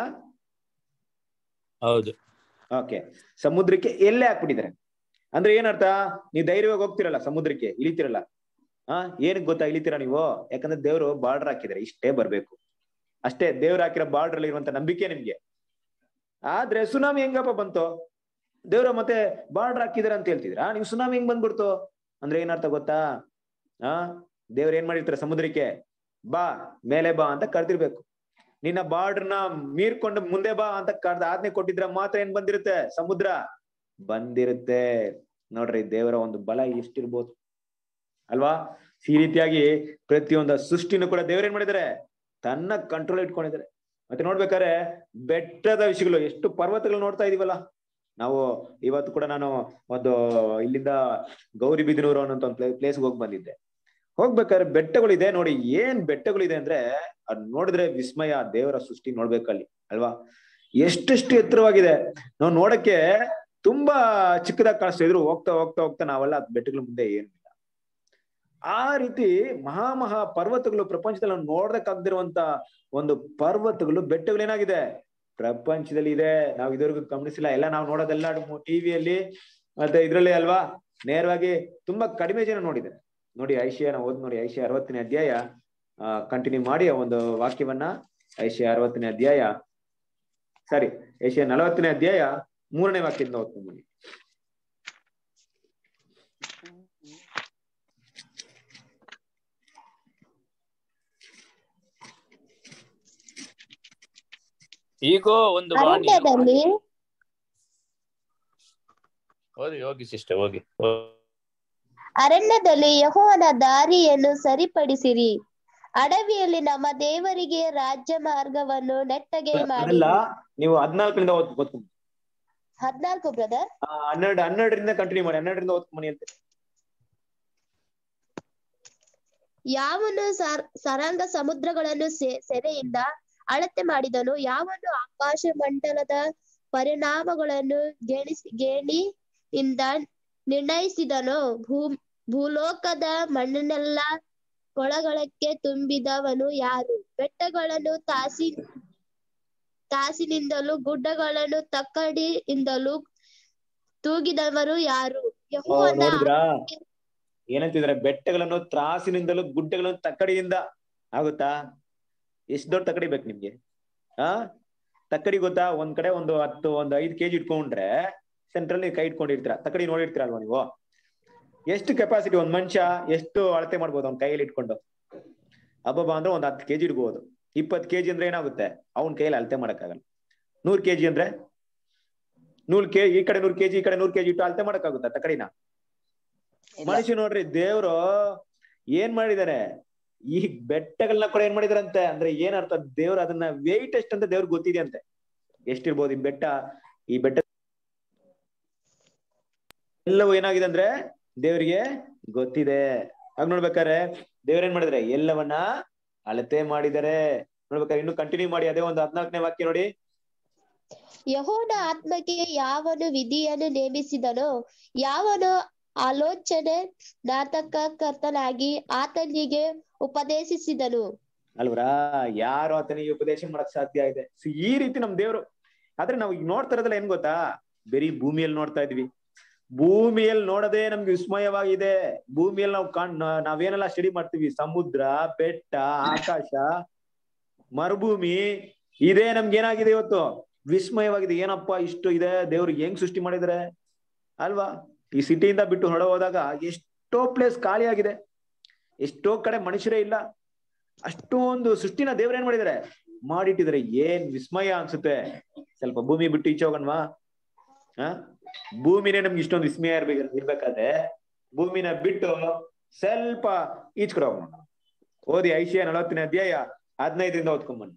ಹೌದು ಓಕೆ ಸಮುದ್ರಕ್ಕೆ ಎಲ್ಲೇ ಹಾಕ್ಬಿಟ್ಟಿದ್ದಾರೆ ಅಂದ್ರೆ ಏನರ್ಥ ನೀವು ಧೈರ್ಯವಾಗಿ ಹೋಗ್ತಿರಲ್ಲ ಸಮುದ್ರಕ್ಕೆ ಇಳಿತಿರಲ್ಲ ಆ ಏನಕ್ ಗೊತ್ತಾ ಇಳಿತೀರಾ ನೀವು ಯಾಕಂದ್ರೆ ದೇವ್ರು ಬಾರ್ಡರ್ ಹಾಕಿದ್ದಾರೆ ಇಷ್ಟೇ ಬರ್ಬೇಕು ಅಷ್ಟೇ ದೇವ್ರು ಹಾಕಿರೋ ಬಾರ್ಡರ್ ಅಲ್ಲಿ ಇರುವಂತ ನಂಬಿಕೆ ನಿಮ್ಗೆ ಆದ್ರೆ ಸುನಾಮಿ ಹೆಂಗಪ್ಪ ಬಂತು ದೇವ್ರ ಮತ್ತೆ ಬಾರ್ಡರ್ ಹಾಕಿದಾರೆ ಅಂತ ಹೇಳ್ತಿದ್ರಾ ನೀವು ಸುನಾಮಿ ಹೆಂಗ್ ಬಂದ್ಬಿಡ್ತು ಅಂದ್ರೆ ಏನರ್ಥ ಗೊತ್ತಾ ಆ ದೇವ್ರ ಏನ್ ಮಾಡಿರ್ತಾರೆ ಸಮುದ್ರಕ್ಕೆ ಬಾ ಮೇಲೆ ಬಾ ಅಂತ ಕರ್ದಿರ್ಬೇಕು ನಿನ್ನ ಬಾರ್ಡರ್ನ ಮೀರ್ಕೊಂಡು ಮುಂದೆ ಬಾ ಅಂತ ಕರ್ದ ಆಜ್ಞೆ ಕೊಟ್ಟಿದ್ರೆ ಮಾತ್ರ ಏನ್ ಬಂದಿರುತ್ತೆ ಸಮುದ್ರ ಬಂದಿರುತ್ತೆ ನೋಡ್ರಿ ದೇವರ ಒಂದು ಬಲ ಎಷ್ಟಿರ್ಬೋದು ಅಲ್ವಾ ಈ ರೀತಿಯಾಗಿ ಪ್ರತಿಯೊಂದು ಸೃಷ್ಟಿನೂ ಕೂಡ ದೇವ್ರ ಏನ್ ಮಾಡಿದ್ದಾರೆ ತನ್ನ ಕಂಟ್ರೋಲ್ ಇಟ್ಕೊಂಡಿದ್ದಾರೆ ಮತ್ತೆ ನೋಡ್ಬೇಕಾದ್ರೆ ಬೆಟ್ಟದ ವಿಷಯಗಳು ಎಷ್ಟು ಪರ್ವತಗಳು ನೋಡ್ತಾ ಇದೀವಲ್ಲ ನಾವು ಇವತ್ತು ಕೂಡ ನಾನು ಒಂದು ಇಲ್ಲಿಂದ ಗೌರಿಬಿದನೂರು ಅನ್ನೋಂತ ಒಂದು ಪ್ಲೇಸ್ಗೆ ಹೋಗಿ ಬಂದಿದ್ದೆ ಹೋಗ್ಬೇಕಾದ್ರೆ ಬೆಟ್ಟಗಳಿದೆ ನೋಡಿ ಏನ್ ಬೆಟ್ಟಗಳಿದೆ ಅಂದ್ರೆ ಅದ್ ನೋಡಿದ್ರೆ ವಿಸ್ಮಯ ದೇವರ ಸೃಷ್ಟಿ ನೋಡ್ಬೇಕಲ್ಲಿ ಅಲ್ವಾ ಎಷ್ಟೆಷ್ಟು ಎತ್ತರವಾಗಿದೆ ನಾವು ನೋಡಕ್ಕೆ ತುಂಬಾ ಚಿಕ್ಕದಾಗಿ ಕಾಣಿಸ್ತಾ ಇದ್ರು ಹೋಗ್ತಾ ಹೋಗ್ತಾ ಹೋಗ್ತಾ ನಾವೆಲ್ಲ ಅದ್ ಬೆಟ್ಟಗಳ ಮುಂದೆ ಏನಿಲ್ಲ ಆ ರೀತಿ ಮಹಾ ಮಹಾ ಪರ್ವತಗಳು ಪ್ರಪಂಚದಲ್ಲಿ ನಾವು ನೋಡ್ದಕ್ಕಾಗ್ದಿರುವಂತ ಒಂದು ಪರ್ವತಗಳು ಬೆಟ್ಟಗಳು ಏನಾಗಿದೆ ಪ್ರಪಂಚದಲ್ಲಿ ಇದೆ ನಾವು ಇದುವರೆಗೂ ಗಮನಿಸಿಲ್ಲ ಎಲ್ಲ ನಾವು ನೋಡೋದೆಲ್ಲ ಟಿವಿಯಲ್ಲಿ ಮತ್ತೆ ಇದ್ರಲ್ಲಿ ಅಲ್ವಾ ನೇರವಾಗಿ ತುಂಬಾ ಕಡಿಮೆ ಜನ ನೋಡಿದ್ದಾರೆ ನೋಡಿ ಐಶಿಯಾನ ಓದ್ ನೋಡಿ ಐಶಿಯ ಅರವತ್ತನೇ ಅಧ್ಯಾಯ ಕಂಟಿನ್ಯೂ ಮಾಡಿ ಆ ಒಂದು ವಾಕ್ಯವನ್ನ ಐಶಿಯ ಅರವತ್ತನೇ ಅಧ್ಯಾಯ ಸಾರಿ ಏಷ್ಯಾ ನಲವತ್ತನೇ ಅಧ್ಯಾಯ ಮೂರನೇ ವಾಕ್ಯದಿಂದ ಓದ್ಕೊಂಡು ಬನ್ನಿ ಈಗೋ ಒಂದು ವಾಣಿ ಅರಣ್ಯದಲ್ಲಿ ಹೋಗಿ ಹೋಗಿ ಸಿಸ್ಟರ್ ಹೋಗಿ ಅರಣ್ಯದಲ್ಲಿ ಯೆಹೋವನ ದಾರಿಯನ್ನು ಸರಿಪಡಿಸಿರಿ ಅಡವಿಯಲ್ಲಿ ನಮ್ಮ ದೇವರಿಗೆ ರಾಜ್ಯ ಮಾರ್ಗವನ್ನು ನೆಟ್ಟಗೆ ಮಾಡಿ ಅದೆಲ್ಲ ನೀವು ಹದ್ನಾಲ್ಕರಿಂದ ಓದ್ ಓದ್ಕೊಂಡು ಹದ್ನಾಲ್ಕು ಬ್ರದರ್ ಆ, ಹನ್ನೆರಡು ಹನ್ನೆರಡರಿಂದ ಕಂಟಿನ್ಯೂ ಮಾಡಿ ಹನ್ನೆರಡರಿಂದ ಓದ್ಕೊಂಡು ಬನ್ನಿ ಅಂತ ಯಾವನು ಸರ್ ಸರಂಗ ಸಮುದ್ರಗಳನ್ನು ಸೆ- ಸೆರೆಯಿಂದ ಅಳತೆ ಮಾಡಿದನು ಯಾವನು ಆಕಾಶ ಮಂಡಲದ ಪರಿಣಾಮಗಳನ್ನು ಗೆಣಿಸಿ ಗೇಣಿಯಿಂದ ನಿರ್ಣಯಿಸಿದನೋ ಭೂ ಭೂಲೋಕದ ಮಣ್ಣನ್ನೆಲ್ಲ ಕೊಳಗಳಕ್ಕೆ ತುಂಬಿದವನು ಯಾರು ಬೆಟ್ಟಗಳನ್ನು ತಾಸಿ ತಾಸಿನಿಂದಲೂ ಗುಡ್ಡಗಳನ್ನು ತಕ್ಕಡಿಯಿಂದಲೂ ತೂಗಿದವರು ಯಾರು ಓ, ಯೆಹೋವನ ನೋಡಿದ್ರಾ ಏನಂತಿದ್ರೆ ಬೆಟ್ಟಗಳನ್ನು ತ್ರಾಸಿನಿಂದಲೂ ಗುಡ್ಡಗಳನ್ನು ತಕ್ಕಡಿಯಿಂದ ಆಗುತ್ತಾ ಎಷ್ಟ್ ದೊಡ್ಡ ತಕ್ಕಡಿ ಬೇಕು ನಿಮ್ಗೆ ಆ ತಕ್ಕಡಿ ಗೊತ್ತಾ ಒಂದ್ ಕಡೆ ಒಂದು ಹತ್ತು ಒಂದ್ ಐದ್ ಕೆಜಿ ಇಟ್ಕೊಂಡ್ರೆ ಸೆಂಟ್ರಲ್ ನೀವು ಕೈ ಇಟ್ಕೊಂಡಿರ್ತೀರ ತಕ್ಕಡಿ ನೋಡಿರ್ತೀರಲ್ವಾ ನೀವು ಎಷ್ಟು ಕೆಪಾಸಿಟಿ ಒಂದ್ ಮನುಷ್ಯ ಎಷ್ಟು ಅಳತೆ ಮಾಡ್ಬೋದು ಅವ್ನ ಕೈಯಲ್ಲಿ ಇಟ್ಕೊಂಡು ಹಬ್ಬಬ್ಬ ಅಂದ್ರೆ ಒಂದ್ ಹತ್ತು ಕೆಜಿ ಇಡ್ಬೋದು ಇಪ್ಪತ್ ಕೆಜಿ ಅಂದ್ರೆ ಏನಾಗುತ್ತೆ ಅವ್ನ ಕೈಯಲ್ಲಿ ಅಳತೆ ಮಾಡಕ್ಕಾಗಲ್ಲ ನೂರ್ ಕೆಜಿ ಅಂದ್ರೆ ನೂರ್ ಕೆ ಈ ಕಡೆ ನೂರ್ ಕೆಜಿ ಈ ಕಡೆ ನೂರ್ ಕೆಜಿ ಇಟ್ಟು ಅಳತೆ ಮಾಡಕ್ಕಾಗುತ್ತಾ ತಕ್ಕಡಿನ ಇಲ್ಲ. ಮನುಷ್ಯ ನೋಡ್ರಿ ದೇವ್ರು ಏನ್ ಮಾಡಿದಾರೆ ಈ ಬೆಟ್ಟಗಳನ್ನ ಕೂಡ ಏನ್ ಮಾಡಿದಾರಂತೆ ಅಂದ್ರೆ ಏನ್ ಅರ್ಥ ದೇವ್ರು ಅದನ್ನ ವೆಯ್ಟ್ ಎಷ್ಟ್ ಅಂತ ದೇವ್ರಿಗೆ ಗೊತ್ತಿದೆ ಅಂತೆ ಎಷ್ಟಿರ್ಬೋದು ಈ ಬೆಟ್ಟ ಈ ಬೆಟ್ಟ ಎಲ್ಲವೂ ಏನಾಗಿದೆ ಅಂದ್ರೆ ದೇವರಿಗೆ ಗೊತ್ತಿದೆ ಹಾಗ ನೋಡ್ಬೇಕಾರೆ ದೇವ್ರ ಏನ್ ಮಾಡಿದಾರೆ ಎಲ್ಲವನ್ನ ಅಳತೆ ಮಾಡಿದಾರೆ ನೋಡ್ಬೇಕಾದ್ರೆ ಇನ್ನು ಕಂಟಿನ್ಯೂ ಮಾಡಿ ಅದೇ ಒಂದು ಹದ್ನಾಲ್ಕನೇ ವಾಕ್ಯ ನೋಡಿ ಯಹೋನ ಆತ್ಮಕ್ಕೆ ಯಾವನು ವಿಧಿಯನ್ನು ನೇಮಿಸಿದನೋ ಯಾವನು ಆಲೋಚನೆ ನಾಟಕಕರ್ತನಾಗಿ ಆತನಿಗೆ ಉಪದೇಶಿಸಿದನು ಅಲ್ವರಾ ಯಾರು ಆತನಿಗೆ ಉಪದೇಶ ಮಾಡಕ್ ಸಾಧ್ಯ ಇದೆ So, ಈ ರೀತಿ ನಮ್ ದೇವ್ರು ಆದ್ರೆ ನಾವು ಈಗ ನೋಡ್ತಾ ಇರೋದಲ್ಲ ಏನ್ ಗೊತ್ತಾ ಬರೀ ಭೂಮಿಯಲ್ಲಿ ನೋಡ್ತಾ ಇದ್ವಿ ಭೂಮಿಯಲ್ಲಿ ನೋಡೋದೇ ನಮ್ಗೆ ವಿಸ್ಮಯವಾಗಿದೆ ಭೂಮಿಯಲ್ಲಿ ನಾವು ಕಾಣ್ ನಾ- ನಾವೇನೆಲ್ಲ ಸ್ಟಡಿ ಮಾಡ್ತೀವಿ ಸಮುದ್ರ ಬೆಟ್ಟ ಆಕಾಶ ಮರುಭೂಮಿ ಇದೇ ನಮ್ಗೆ ಏನಾಗಿದೆ ಇವತ್ತು ವಿಸ್ಮಯವಾಗಿದೆ ಏನಪ್ಪ ಇಷ್ಟು ಇದೆ ದೇವ್ರು ಹೆಂಗ್ ಸೃಷ್ಟಿ ಮಾಡಿದ್ರೆ ಅಲ್ವಾ ಈ ಸಿಟಿಯಿಂದ ಬಿಟ್ಟು ಹೊರ ಹೋದಾಗ ಎಷ್ಟೋ ಪ್ಲೇಸ್ ಖಾಲಿಯಾಗಿದೆ ಎಷ್ಟೋ ಕಡೆ ಮನುಷ್ಯರೇ ಇಲ್ಲ ಅಷ್ಟೊಂದು ಸೃಷ್ಟಿನ ದೇವ್ರ ಏನ್ ಮಾಡಿದಾರೆ ಮಾಡಿಟ್ಟಿದ್ದಾರೆ ಏನ್ ವಿಸ್ಮಯ ಅನ್ಸುತ್ತೆ ಸ್ವಲ್ಪ ಭೂಮಿ ಬಿಟ್ಟು ಈಚೆ ಹೋಗಣ್ವಾ ಆ ಭೂಮಿನೇ ನಮ್ಗೆ ಇಷ್ಟೊಂದು ವಿಸ್ಮಯ ಇರ್ಬೇಕು ಇರ್ಬೇಕಾದ್ರೆ ಭೂಮಿನ ಬಿಟ್ಟು ಸ್ವಲ್ಪ ಈಚ್ ಕಡೆ ಹೋಗೋಣ ಓದಿ ಐಶಿಯ ನಲವತ್ತನೇ ಅಧ್ಯಾಯ ಹದಿನೈದರಿಂದ ಓದ್ಕೊಂಬನ್ನಿ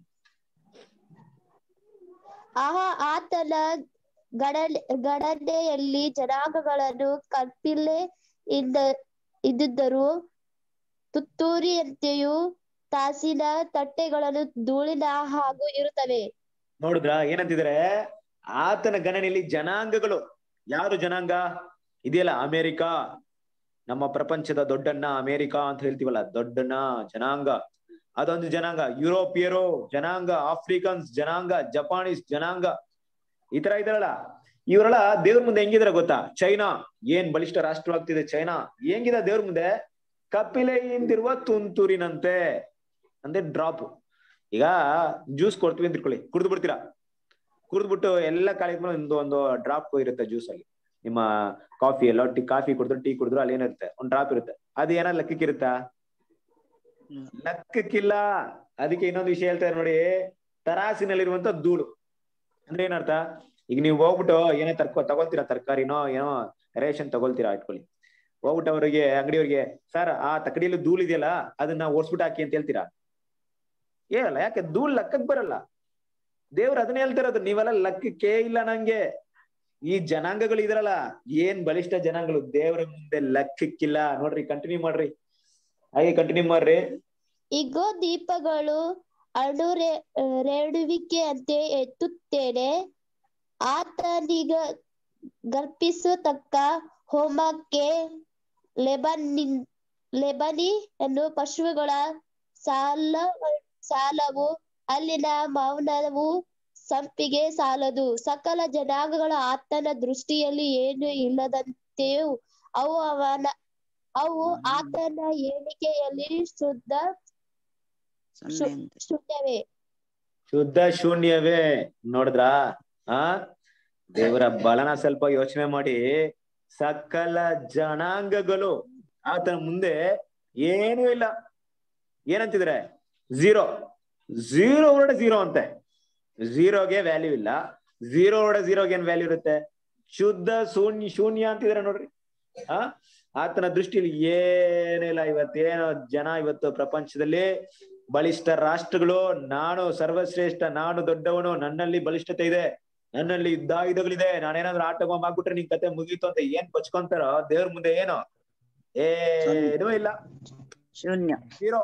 ಆಹ ಆತನ ಗಣನೆ ಗಣನೆಯಲ್ಲಿ ಜನಾಂಗಗಳನ್ನು ಕಪಿಲೆ ಇಂದ ಇದ್ದಿದ್ದರು ತುತ್ತೂರಿಯಂತೆಯೂ ತಾಸಿನ ತಟ್ಟೆಗಳನ್ನು ಧೂಳಿನ ಹಾಗೂ ಇರುತ್ತವೆ ನೋಡಿದ್ರ ಏನಂತಿದ್ದಾರೆ ಆತನ ಗಣನೆಯಲ್ಲಿ ಜನಾಂಗಗಳು ಯಾರು ಜನಾಂಗ ಇದೆಯಲ್ಲ ಅಮೇರಿಕ ನಮ್ಮ ಪ್ರಪಂಚದ ದೊಡ್ಡಣ್ಣ ಅಮೇರಿಕ ಅಂತ ಹೇಳ್ತೀವಲ್ಲ ದೊಡ್ಡಣ್ಣ ಜನಾಂಗ ಅದೊಂದು ಜನಾಂಗ ಯುರೋಪಿಯರು ಜನಾಂಗ ಆಫ್ರಿಕನ್ಸ್ ಜನಾಂಗ ಜಪಾನೀಸ್ ಜನಾಂಗ ಈ ತರ ಇದಾರಲ್ಲ ಇವರೆಲ್ಲ ದೇವ್ರ ಮುಂದೆ ಹೆಂಗಿದಾರೆ ಗೊತ್ತಾ ಚೈನಾ ಏನ್ ಬಲಿಷ್ಠ ರಾಷ್ಟ್ರವಾಗ್ತಿದೆ ಚೈನಾ ಹೆಂಗಿದೆ ದೇವ್ರ ಮುಂದೆ ಕಪಿಲೆಯಿಂದಿರುವ ತುಂತುರಿನಂತೆ ಅಂದ್ರೆ ಡ್ರಾಪ್ ಈಗ ಜ್ಯೂಸ್ ಕೊಡ್ತೀವಿ ಅಂತ ತಿಳ್ಕೊಳ್ಳಿ ಕುಡಿದು ಬಿಡ್ತೀರಾ ಕುಡಿದ್ಬಿಟ್ಟು ಎಲ್ಲ ಕಾಲಿದ್ಮೇಲೆ ಒಂದು ಒಂದು ಡ್ರಾಪ್ ಇರುತ್ತೆ ಜ್ಯೂಸ್ ಆಗಿ ನಿಮ್ಮ ಕಾಫಿ ಎಲ್ಲ ಟೀ ಕಾಫಿ ಕುಡಿದ್ರು ಟೀ ಕುಡಿದ್ರು ಅಲ್ಲಿ ಏನಿರುತ್ತೆ ಒಂದು ಡ್ರಾಪ್ ಇರುತ್ತೆ ಅದು ಏನಾರ ಲೆಕ್ಕಕ್ಕಿರುತ್ತಾ ಹ್ಮ್. ಲೆಕ್ಕಕ್ಕಿಲ್ಲ ಅದಕ್ಕೆ ಇನ್ನೊಂದು ವಿಷಯ ಹೇಳ್ತಾರೆ ನೋಡಿ ತರಾಸಿನಲ್ಲಿರುವಂತ ಧೂಳು ಅಂದ್ರೆ ಏನರ್ಥ ಈಗ ನೀವು ಹೋಗ್ಬಿಟ್ಟು ಏನೇ ತರ್ಕೊ ತಗೊಳ್ತೀರಾ ತರಕಾರಿನೋ ಏನೋ ರೇಷನ್ ತಗೊಳ್ತೀರಾ ಇಟ್ಕೊಳ್ಳಿ ಹೋಗ್ಬಿಟ್ಟು ಅವರಿಗೆ ಅಂಗಡಿಯವ್ರಿಗೆ ಸರ್ ಆ ತಕಡಿಯಲ್ಲಿ ಧೂಳು ಇದೆಯಲ್ಲ ಅದನ್ನ ಓಡಿಸ್ಬಿಟ್ಟು ಹಾಕಿ ಅಂತ ಹೇಳ್ತೀರಾ ಹೇಳಲ್ಲ ಯಾಕೆ ಧೂಳ್ ಲೆಕ್ಕಕ್ ಬರಲ್ಲ ದೇವ್ರು ಅದನ್ನ ಹೇಳ್ತಿರೋದು ನೀವೆಲ್ಲ ಲೆಕ್ಕಕ್ಕೆ ಇಲ್ಲ ನಂಗೆ ಈ ಜನಾಂಗಗಳು ಇದ್ರಲ್ಲ ಏನ್ ಬಲಿಷ್ಠ ಜನಾಂಗಗಳು ದೇವ್ರ ಮುಂದೆ ಲೆಕ್ಕಕ್ಕಿಲ್ಲ ನೋಡ್ರಿ ಕಂಟಿನ್ಯೂ ಮಾಡ್ರಿ ಹಾಗೆ ಕಂಟಿನ್ಯೂ ಮಾಡ್ರಿ ಇಗೋ ದೀಪಗಳು ಅಣು ರೇ- ರೇಣುವಿಕೆಯಂತೆ ಎತ್ತುತ್ತೇನೆ ಆತನಿಗ ಗರ್ಪಿಸತಕ್ಕ ಹೋಮಕ್ಕೆ ಲೆಬನಿನ್ ಲೆಬನಿ ಅನ್ನು ಪಶುಗಳ ಸಾಲ ಸಾಲವು ಅಲ್ಲಿನ ಮೌನವು ಸಂಪಿಗೆ ಸಾಲದು ಸಕಲ ಜನಾಂಗಗಳ ಆತನ ದೃಷ್ಟಿಯಲ್ಲಿ ಏನು ಇಲ್ಲದಂತೆಯೂ ಅವು ಅವನ ಅವು ಆತನ ಎಣಿಕೆಯಲ್ಲಿ ಶುದ್ಧ ಸೊನ್ನೆ ಅಂತ ಶುದ್ಧವೇ ಶುದ್ಧ ಶೂನ್ಯವೇ ನೋಡಿದ್ರಾ ಆ ದೇವರ ಬಲನ ಸ್ವಲ್ಪ ಯೋಚನೆ ಮಾಡಿ ಸಕಲ ಜನಾಂಗಗಳು ಆತನ ಮುಂದೆ ಏನೂ ಇಲ್ಲ ಏನಂತಿದ್ರೆ ಝೀರೋ ಝೀರೋ ಹೊರಡೆ ಝೀರೋ ಅಂತೆ ಝೀರೋಗೆ ವ್ಯಾಲ್ಯೂ ಇಲ್ಲ ಝೀರೋ ಹೊರಡೆ ಝೀರೋಗೆ ಏನ್ ವ್ಯಾಲ್ಯೂ ಇರುತ್ತೆ ಶುದ್ಧ ಶೂನ್ಯ ಶೂನ್ಯ ಅಂತಿದ್ರೆ ನೋಡ್ರಿ ಆ ಆತನ ದೃಷ್ಟಿಯಲ್ಲಿ ಏನಿಲ್ಲ ಇವತ್ತೇನೋ ಜನ ಇವತ್ತು ಪ್ರಪಂಚದಲ್ಲಿ ಬಲಿಷ್ಠ ರಾಷ್ಟ್ರಗಳು ನಾನು ಸರ್ವಶ್ರೇಷ್ಠ ನಾನು ದೊಡ್ಡವನು ನನ್ನಲ್ಲಿ ಬಲಿಷ್ಠತೆ ಇದೆ ನನ್ನಲ್ಲಿ ಯುದ್ಧಾಯುಧಗಳಿದೆ ನಾನೇನಾದ್ರೂ ಆಟ ಬಾಂಬ್ ಹಾಕ್ಬಿಟ್ರೆ ನಿನ್ ಕತೆ ಮುಗೀತು ಅಂತ ಏನ್ ಪಚ್ಕೊಂತಾರೋ ದೇವ್ರ ಮುಂದೆ ಏನು ಏನೂ ಇಲ್ಲ ಶೂನ್ಯ ಝೀರೋ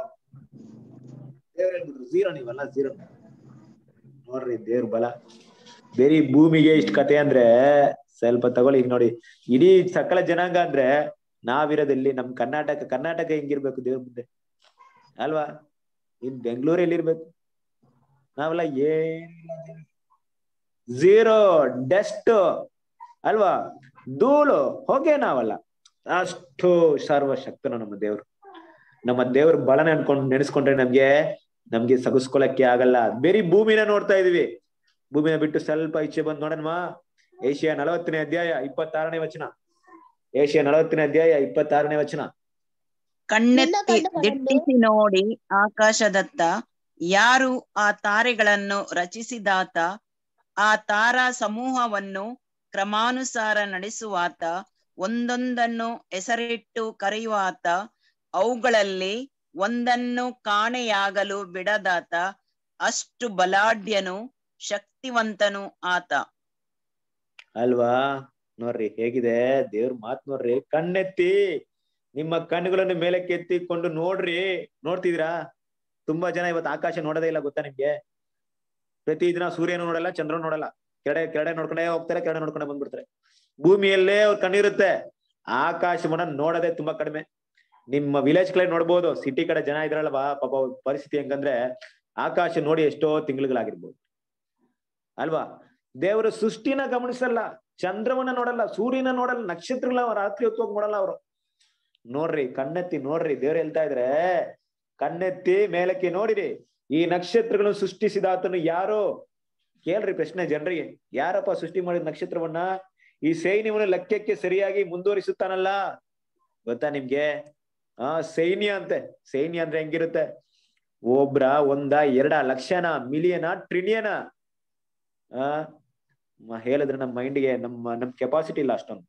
ದೇವ್ರ ಹೇಳ್ಬಿಟ್ರು ಝೀರೋ ನೀವಲ್ಲ ಝೀರೋ ನೋಡ್ರಿ ದೇವ್ರ ಬಲ ಬೇರೆ ಈ ಭೂಮಿಗೆ ಇಷ್ಟ ಕತೆ ಅಂದ್ರೆ ಸ್ವಲ್ಪ ತಗೊಳ್ಳಿ ಈಗ ನೋಡಿ ಇಡೀ ಸಕಲ ಜನಾಂಗ ಅಂದ್ರೆ ನಾವಿರೋದಲ್ಲಿ ನಮ್ ಕರ್ನಾಟಕ ಕರ್ನಾಟಕ ಹೆಂಗಿರ್ಬೇಕು ದೇವ್ರ ಮುಂದೆ ಅಲ್ವಾ ಇನ್ ಬೆಂಗಳೂರು ಎಲ್ಲಿರ್ಬೇಕು ನಾವೆಲ್ಲ ಏನಿಲ್ಲ ಝೀರೋ ಡಸ್ಟ್ ಅಲ್ವಾ ಧೂಳು ಹೊಗೆ ನಾವಲ್ಲ ಅಷ್ಟು ಸರ್ವಶಕ್ತನು ನಮ್ಮ ದೇವ್ರು ನಮ್ಮ ದೇವ್ರ ಬಲನ ಅನ್ಕೊಂಡ್ ನೆನೆಸ್ಕೊಂಡ್ರೆ ನಮ್ಗೆ ನಮ್ಗೆ ಸಗಿಸ್ಕೊಳಕ್ಕೆ ಆಗಲ್ಲ ಬೇರೆ ಭೂಮಿನ ನೋಡ್ತಾ ಇದೀವಿ ಭೂಮಿನ ಬಿಟ್ಟು ಸ್ವಲ್ಪ ಈಚೆ ಬಂದ್ ನೋಡನ್ವಾ ಏಷ್ಯಾ ನಲವತ್ತನೇ ಅಧ್ಯಾಯ ಇಪ್ಪತ್ತಾರನೇ ವಚನ ಏಷ್ಯಾ ನಲವತ್ತನೇ ಅಧ್ಯಾಯ ಇಪ್ಪತ್ತಾರನೇ ವಚನ ಕಣ್ಣೆತ್ತಿ ನಿನ್ನ ಕಣ್ಣುಗಳನ್ನು- ದಿಟ್ಟಿಸಿ ನೋಡಿ ಆಕಾಶದತ್ತ ಯಾರು ಆ ತಾರೆಗಳನ್ನು ರಚಿಸಿದಾತ ಆ ತಾರಾ ಸಮೂಹವನ್ನು ಕ್ರಮಾನುಸಾರ ನಡೆಸುವಾತ ಒಂದೊಂದನ್ನು ಹೆಸರಿಟ್ಟು ಕರೆಯುವಾತ ಅವುಗಳಲ್ಲಿ ಒಂದನ್ನು ಕಾಣೆಯಾಗಲು ಬಿಡದಾತ ಅಷ್ಟು ಬಲಾಢ್ಯನು ಶಕ್ತಿವಂತನು ಆತ ಅಲ್ವಾ ನೋಡ್ರಿ ಹೇಗಿದೆ ದೇವ್ರ ಮಾತ್ ನೋಡ್ರಿ ಕಣ್ಣೆತ್ತಿ ನಿಮ್ಮ ಕಣ್ಣುಗಳನ್ನು ಮೇಲಕ್ಕೆ ಎತ್ತಿಕೊಂಡು ನೋಡ್ರಿ ನೋಡ್ತಿದ್ರಾ ತುಂಬಾ ಜನ ಇವತ್ತು ಆಕಾಶ ನೋಡೋದೇ ಇಲ್ಲ ಗೊತ್ತಾ ನಿಮ್ಗೆ ಪ್ರತಿ ದಿನ ಸೂರ್ಯನು ನೋಡಲ್ಲ ಚಂದ್ರನು ನೋಡಲ್ಲ ಕೆಡೆ ಕೆಡೆ ನೋಡ್ಕೊಂಡೇ ಹೋಗ್ತಾರೆ ಕೆಡೆ ನೋಡ್ಕೊಂಡೇ ಬಂದ್ಬಿಡ್ತಾರೆ ಭೂಮಿಯಲ್ಲೇ ಅವ್ರ ಕಣ್ಣಿರುತ್ತೆ ಆಕಾಶವನ್ನ ನೋಡೋದೇ ತುಂಬಾ ಕಡಿಮೆ ನಿಮ್ಮ ವಿಲೇಜ್ ಕಡೆ ನೋಡ್ಬೋದು ಸಿಟಿ ಕಡೆ ಜನ ಇದ್ರಲ್ವಾ ಪಾಪ ಅವ್ರ ಪರಿಸ್ಥಿತಿ ಹೆಂಗಂದ್ರೆ ಆಕಾಶ ನೋಡಿ ಎಷ್ಟೋ ತಿಂಗಳುಗಳಾಗಿರ್ಬೋದು ಅಲ್ವಾ ದೇವರ ಸೃಷ್ಟಿನ ಗಮನಿಸಲ್ಲ ಚಂದ್ರವನ್ನ ನೋಡಲ್ಲ ಸೂರ್ಯನ ನೋಡಲ್ಲ ನಕ್ಷತ್ರಗಳ ರಾತ್ರಿ ಹೊತ್ತು ಹೋಗಿ ನೋಡಲ್ಲ ಅವರು ನೋಡ್ರಿ ಕಣ್ಣೆತ್ತಿ ನೋಡ್ರಿ ದೇವ್ರು ಹೇಳ್ತಾ ಇದ್ರೆ ಕಣ್ಣೆತ್ತಿ ಮೇಲಕ್ಕೆ ನೋಡಿರಿ ಈ ನಕ್ಷತ್ರಗಳನ್ನು ಸೃಷ್ಟಿಸಿದಾತನು ಯಾರು ಕೇಳ್ರಿ ಪ್ರಶ್ನೆ ಜನರಿಗೆ ಯಾರಪ್ಪ ಸೃಷ್ಟಿ ಮಾಡಿದ ನಕ್ಷತ್ರವನ್ನ ಈ ಸೈನ್ಯವನ್ನು ಲೆಕ್ಕಕ್ಕೆ ಸರಿಯಾಗಿ ಮುಂದುವರಿಸುತ್ತಾನಲ್ಲ ಗೊತ್ತಾ ನಿಮ್ಗೆ ಆ ಸೈನ್ಯ ಅಂತೆ ಸೈನ್ಯ ಅಂದ್ರೆ ಹೆಂಗಿರುತ್ತೆ ಒಬ್ರ ಒಂದ ಎರಡ ಲಕ್ಷನ ಮಿಲಿಯನ ಟ್ರಿಲಿಯನ ಆ ಮ- ಹೇಳಿದ್ರೆ ನಮ್ಮ ಮೈಂಡ್ಗೆ ನಮ್ಮ ನಮ್ ಕೆಪಾಸಿಟಿ ಇಲ್ಲ ಅಷ್ಟೊಂದು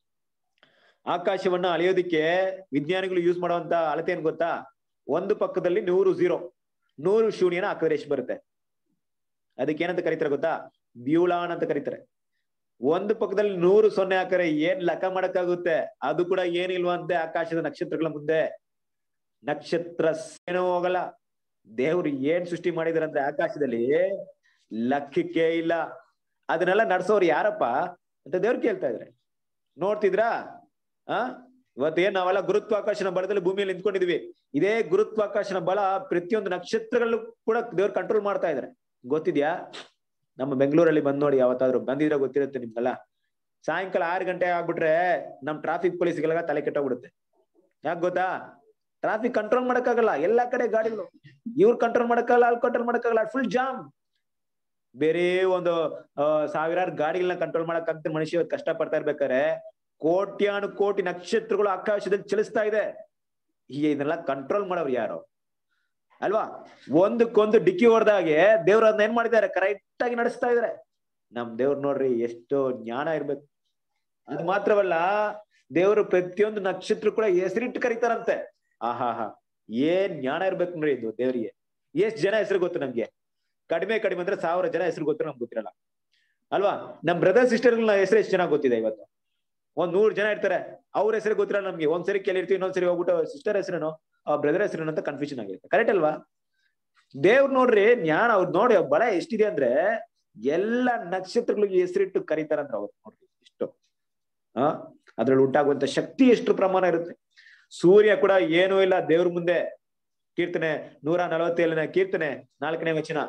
ಆಕಾಶವನ್ನ ಅಳೆಯೋದಿಕ್ಕೆ ವಿಜ್ಞಾನಿಗಳು ಯೂಸ್ ಮಾಡುವಂತ ಅಳತೆ ಏನ್ ಗೊತ್ತಾ ಒಂದು ಪಕ್ಕದಲ್ಲಿ ನೂರು ಝೀರೋ ನೂರು ಶೂನ್ಯನ ಹಾಕಿದ್ರೆ ಎಷ್ಟು ಬರುತ್ತೆ ಅದಕ್ಕೆ ಏನಂತ ಕರೀತಾರೆ ಗೊತ್ತಾ ಬ್ಯೂಲಾನ್ ಅಂತ ಕರೀತಾರೆ ಒಂದು ಪಕ್ಕದಲ್ಲಿ ನೂರು ಸೊನ್ನೆ ಹಾಕರೆ ಏನ್ ಲೆಕ್ಕ ಮಾಡಕ್ಕಾಗುತ್ತೆ ಅದು ಕೂಡ ಏನಿಲ್ವಂತೆ ಆಕಾಶದ ನಕ್ಷತ್ರಗಳ ಮುಂದೆ ನಕ್ಷತ್ರ ಏನೂ ಹೋಗಲ್ಲ ದೇವ್ರು ಏನ್ ಸೃಷ್ಟಿ ಮಾಡಿದಾರಂದ್ರೆ ಆಕಾಶದಲ್ಲಿ ಲೆಕ್ಕಕ್ಕೆ ಇಲ್ಲ ಅದನ್ನೆಲ್ಲ ನಡ್ಸೋರು ಯಾರಪ್ಪ ಅಂತ ದೇವ್ರು ಕೇಳ್ತಾ ಇದ್ರೆ ನೋಡ್ತಿದ್ರಾ ಆ ಇವತ್ತೇನ್ ನಾವೆಲ್ಲ ಗುರುತ್ವಾಕರ್ಷಣ ಬಲದಲ್ಲಿ ಭೂಮಿಯಲ್ಲಿ ನಿಂತ್ಕೊಂಡಿದೀವಿ ಇದೇ ಗುರುತ್ವಾಕರ್ಷಣ ಬಲ ಪ್ರತಿಯೊಂದು ನಕ್ಷತ್ರಗಳು ಕೂಡ ದೇವ್ರು ಕಂಟ್ರೋಲ್ ಮಾಡ್ತಾ ಇದಾರೆ ಗೊತ್ತಿದ್ಯಾ ನಮ್ಮ ಬೆಂಗಳೂರಲ್ಲಿ ಬಂದ್ ನೋಡಿ ಯಾವತ್ತಾದ್ರೂ ಬಂದಿದ್ರೆ ಗೊತ್ತಿರುತ್ತೆ ನಿಮ್ಗೆಲ್ಲ ಸಾಯಂಕಾಲ ಆರು ಗಂಟೆ ಆಗ್ಬಿಟ್ರೆ ನಮ್ ಟ್ರಾಫಿಕ್ ಪೊಲೀಸ್ಗೆಲ್ಲ ತಲೆ ಕೆಟ್ಟೋಗ್ಬಿಡುತ್ತೆ ಯಾಕೆ ಗೊತ್ತಾ ಟ್ರಾಫಿಕ್ ಕಂಟ್ರೋಲ್ ಮಾಡಕ್ಕಾಗಲ್ಲ ಎಲ್ಲಾ ಕಡೆ ಗಾಡಿಗಳು ಇವ್ರು ಕಂಟ್ರೋಲ್ ಮಾಡಕ್ಕಾಗಲ್ಲ ಅಲ್ಲಿ ಕಂಟ್ರೋಲ್ ಮಾಡಕ್ಕಾಗಲ್ಲ ಫುಲ್ ಜಾಮ್ ಬೇರೆ ಒಂದು ಆ, ಸಾವಿರಾರು ಗಾಡಿಗಳನ್ನ ಕಂಟ್ರೋಲ್ ಮಾಡಕ್ಕಾಗ್ತದೆ ಮನುಷ್ಯ ಇವತ್ತು ಕಷ್ಟ ಪಡ್ತಾ ಇರ್ಬೇಕಾದ್ರೆ ಕೋಟ್ಯಾನು ಕೋಟಿ ನಕ್ಷತ್ರಗಳು ಆಕಾಶದಲ್ಲಿ ಚಲಿಸ್ತಾ ಇದೆ ಈಗ ಇದನ್ನೆಲ್ಲ ಕಂಟ್ರೋಲ್ ಮಾಡೋರು ಯಾರು ಅಲ್ವಾ ಒಂದಕ್ಕೊಂದು ಡಿಕ್ಕಿ ಹೊಡೆದಾಗೆ ದೇವ್ರ ಅದನ್ನ ಏನ್ ಮಾಡಿದ್ದಾರೆ ಕರೆಕ್ಟ್ ಆಗಿ ನಡೆಸ್ತಾ ಇದಾರೆ ನಮ್ ದೇವ್ರು ನೋಡ್ರಿ ಎಷ್ಟು ಜ್ಞಾನ ಇರ್ಬೇಕು ಅದು ಮಾತ್ರವಲ್ಲ ದೇವರು ಪ್ರತಿಯೊಂದು ನಕ್ಷತ್ರ ಕೂಡ ಹೆಸರಿಟ್ಟು ಕರೀತಾರಂತೆ ಆಹಾ ಹಾ ಏನ್ ಜ್ಞಾನ ಇರ್ಬೇಕು ನೋಡ್ರಿ ಇದು ದೇವರಿಗೆ ಎಷ್ಟ್ ಜನ ಹೆಸರು ಗೊತ್ತು ನಮ್ಗೆ ಕಡಿಮೆ ಕಡಿಮೆ ಅಂದ್ರೆ ಸಾವಿರ ಜನ ಹೆಸರು ಗೊತ್ತು ನಮ್ಗೆ ಗೊತ್ತಿರಲ್ಲ ಅಲ್ವಾ ನಮ್ ಬ್ರದರ್ ಸಿಸ್ಟರ್ಗಳ ಹೆಸರು ಎಷ್ಟು ಚೆನ್ನಾಗಿ ಗೊತ್ತಿದೆ ಇವತ್ತು ಒಂದ್ ನೂರ್ ಜನ ಇರ್ತಾರೆ ಅವ್ರ ಹೆಸರು ಗೊತ್ತಿರಲ್ಲ ನಮ್ಗೆ ಒಂದ್ಸರಿ ಕೇಳಿರ್ತೀವಿ ಇನ್ನೊಂದ್ಸರಿ ಹೋಗ್ಬಿಟ್ಟು ಸಿಸ್ಟರ್ ಹೆಸರೇನು ಆ ಬ್ರದರ್ ಹೆಸರೇನು ಅಂತ ಕನ್ಫ್ಯೂಷನ್ ಆಗಿರುತ್ತೆ ಕರೆಕ್ಟ್ ಅಲ್ವಾ ದೇವ್ರು ನೋಡ್ರಿ ಜ್ಞಾನ ಅವ್ರು ನೋಡಿ ಅವ್ರ ಬಲ ಎಷ್ಟಿದೆ ಅಂದ್ರೆ ಎಲ್ಲ ನಕ್ಷತ್ರಗಳಿಗೆ ಹೆಸರಿಟ್ಟು ಕರೀತಾರಂದ್ರ ಅವ್ರು ನೋಡ್ರಿ ಇಷ್ಟು ಆ ಅದ್ರಲ್ಲಿ ಉಂಟಾಗುವಂತ ಶಕ್ತಿ ಎಷ್ಟು ಪ್ರಮಾಣ ಇರುತ್ತೆ ಸೂರ್ಯ ಕೂಡ ಏನೂ ಇಲ್ಲ ದೇವ್ರ ಮುಂದೆ ಕೀರ್ತನೆ ನೂರ ನಲವತ್ತೇಳನೇ ಕೀರ್ತನೆ ನಾಲ್ಕನೇ ವಚನ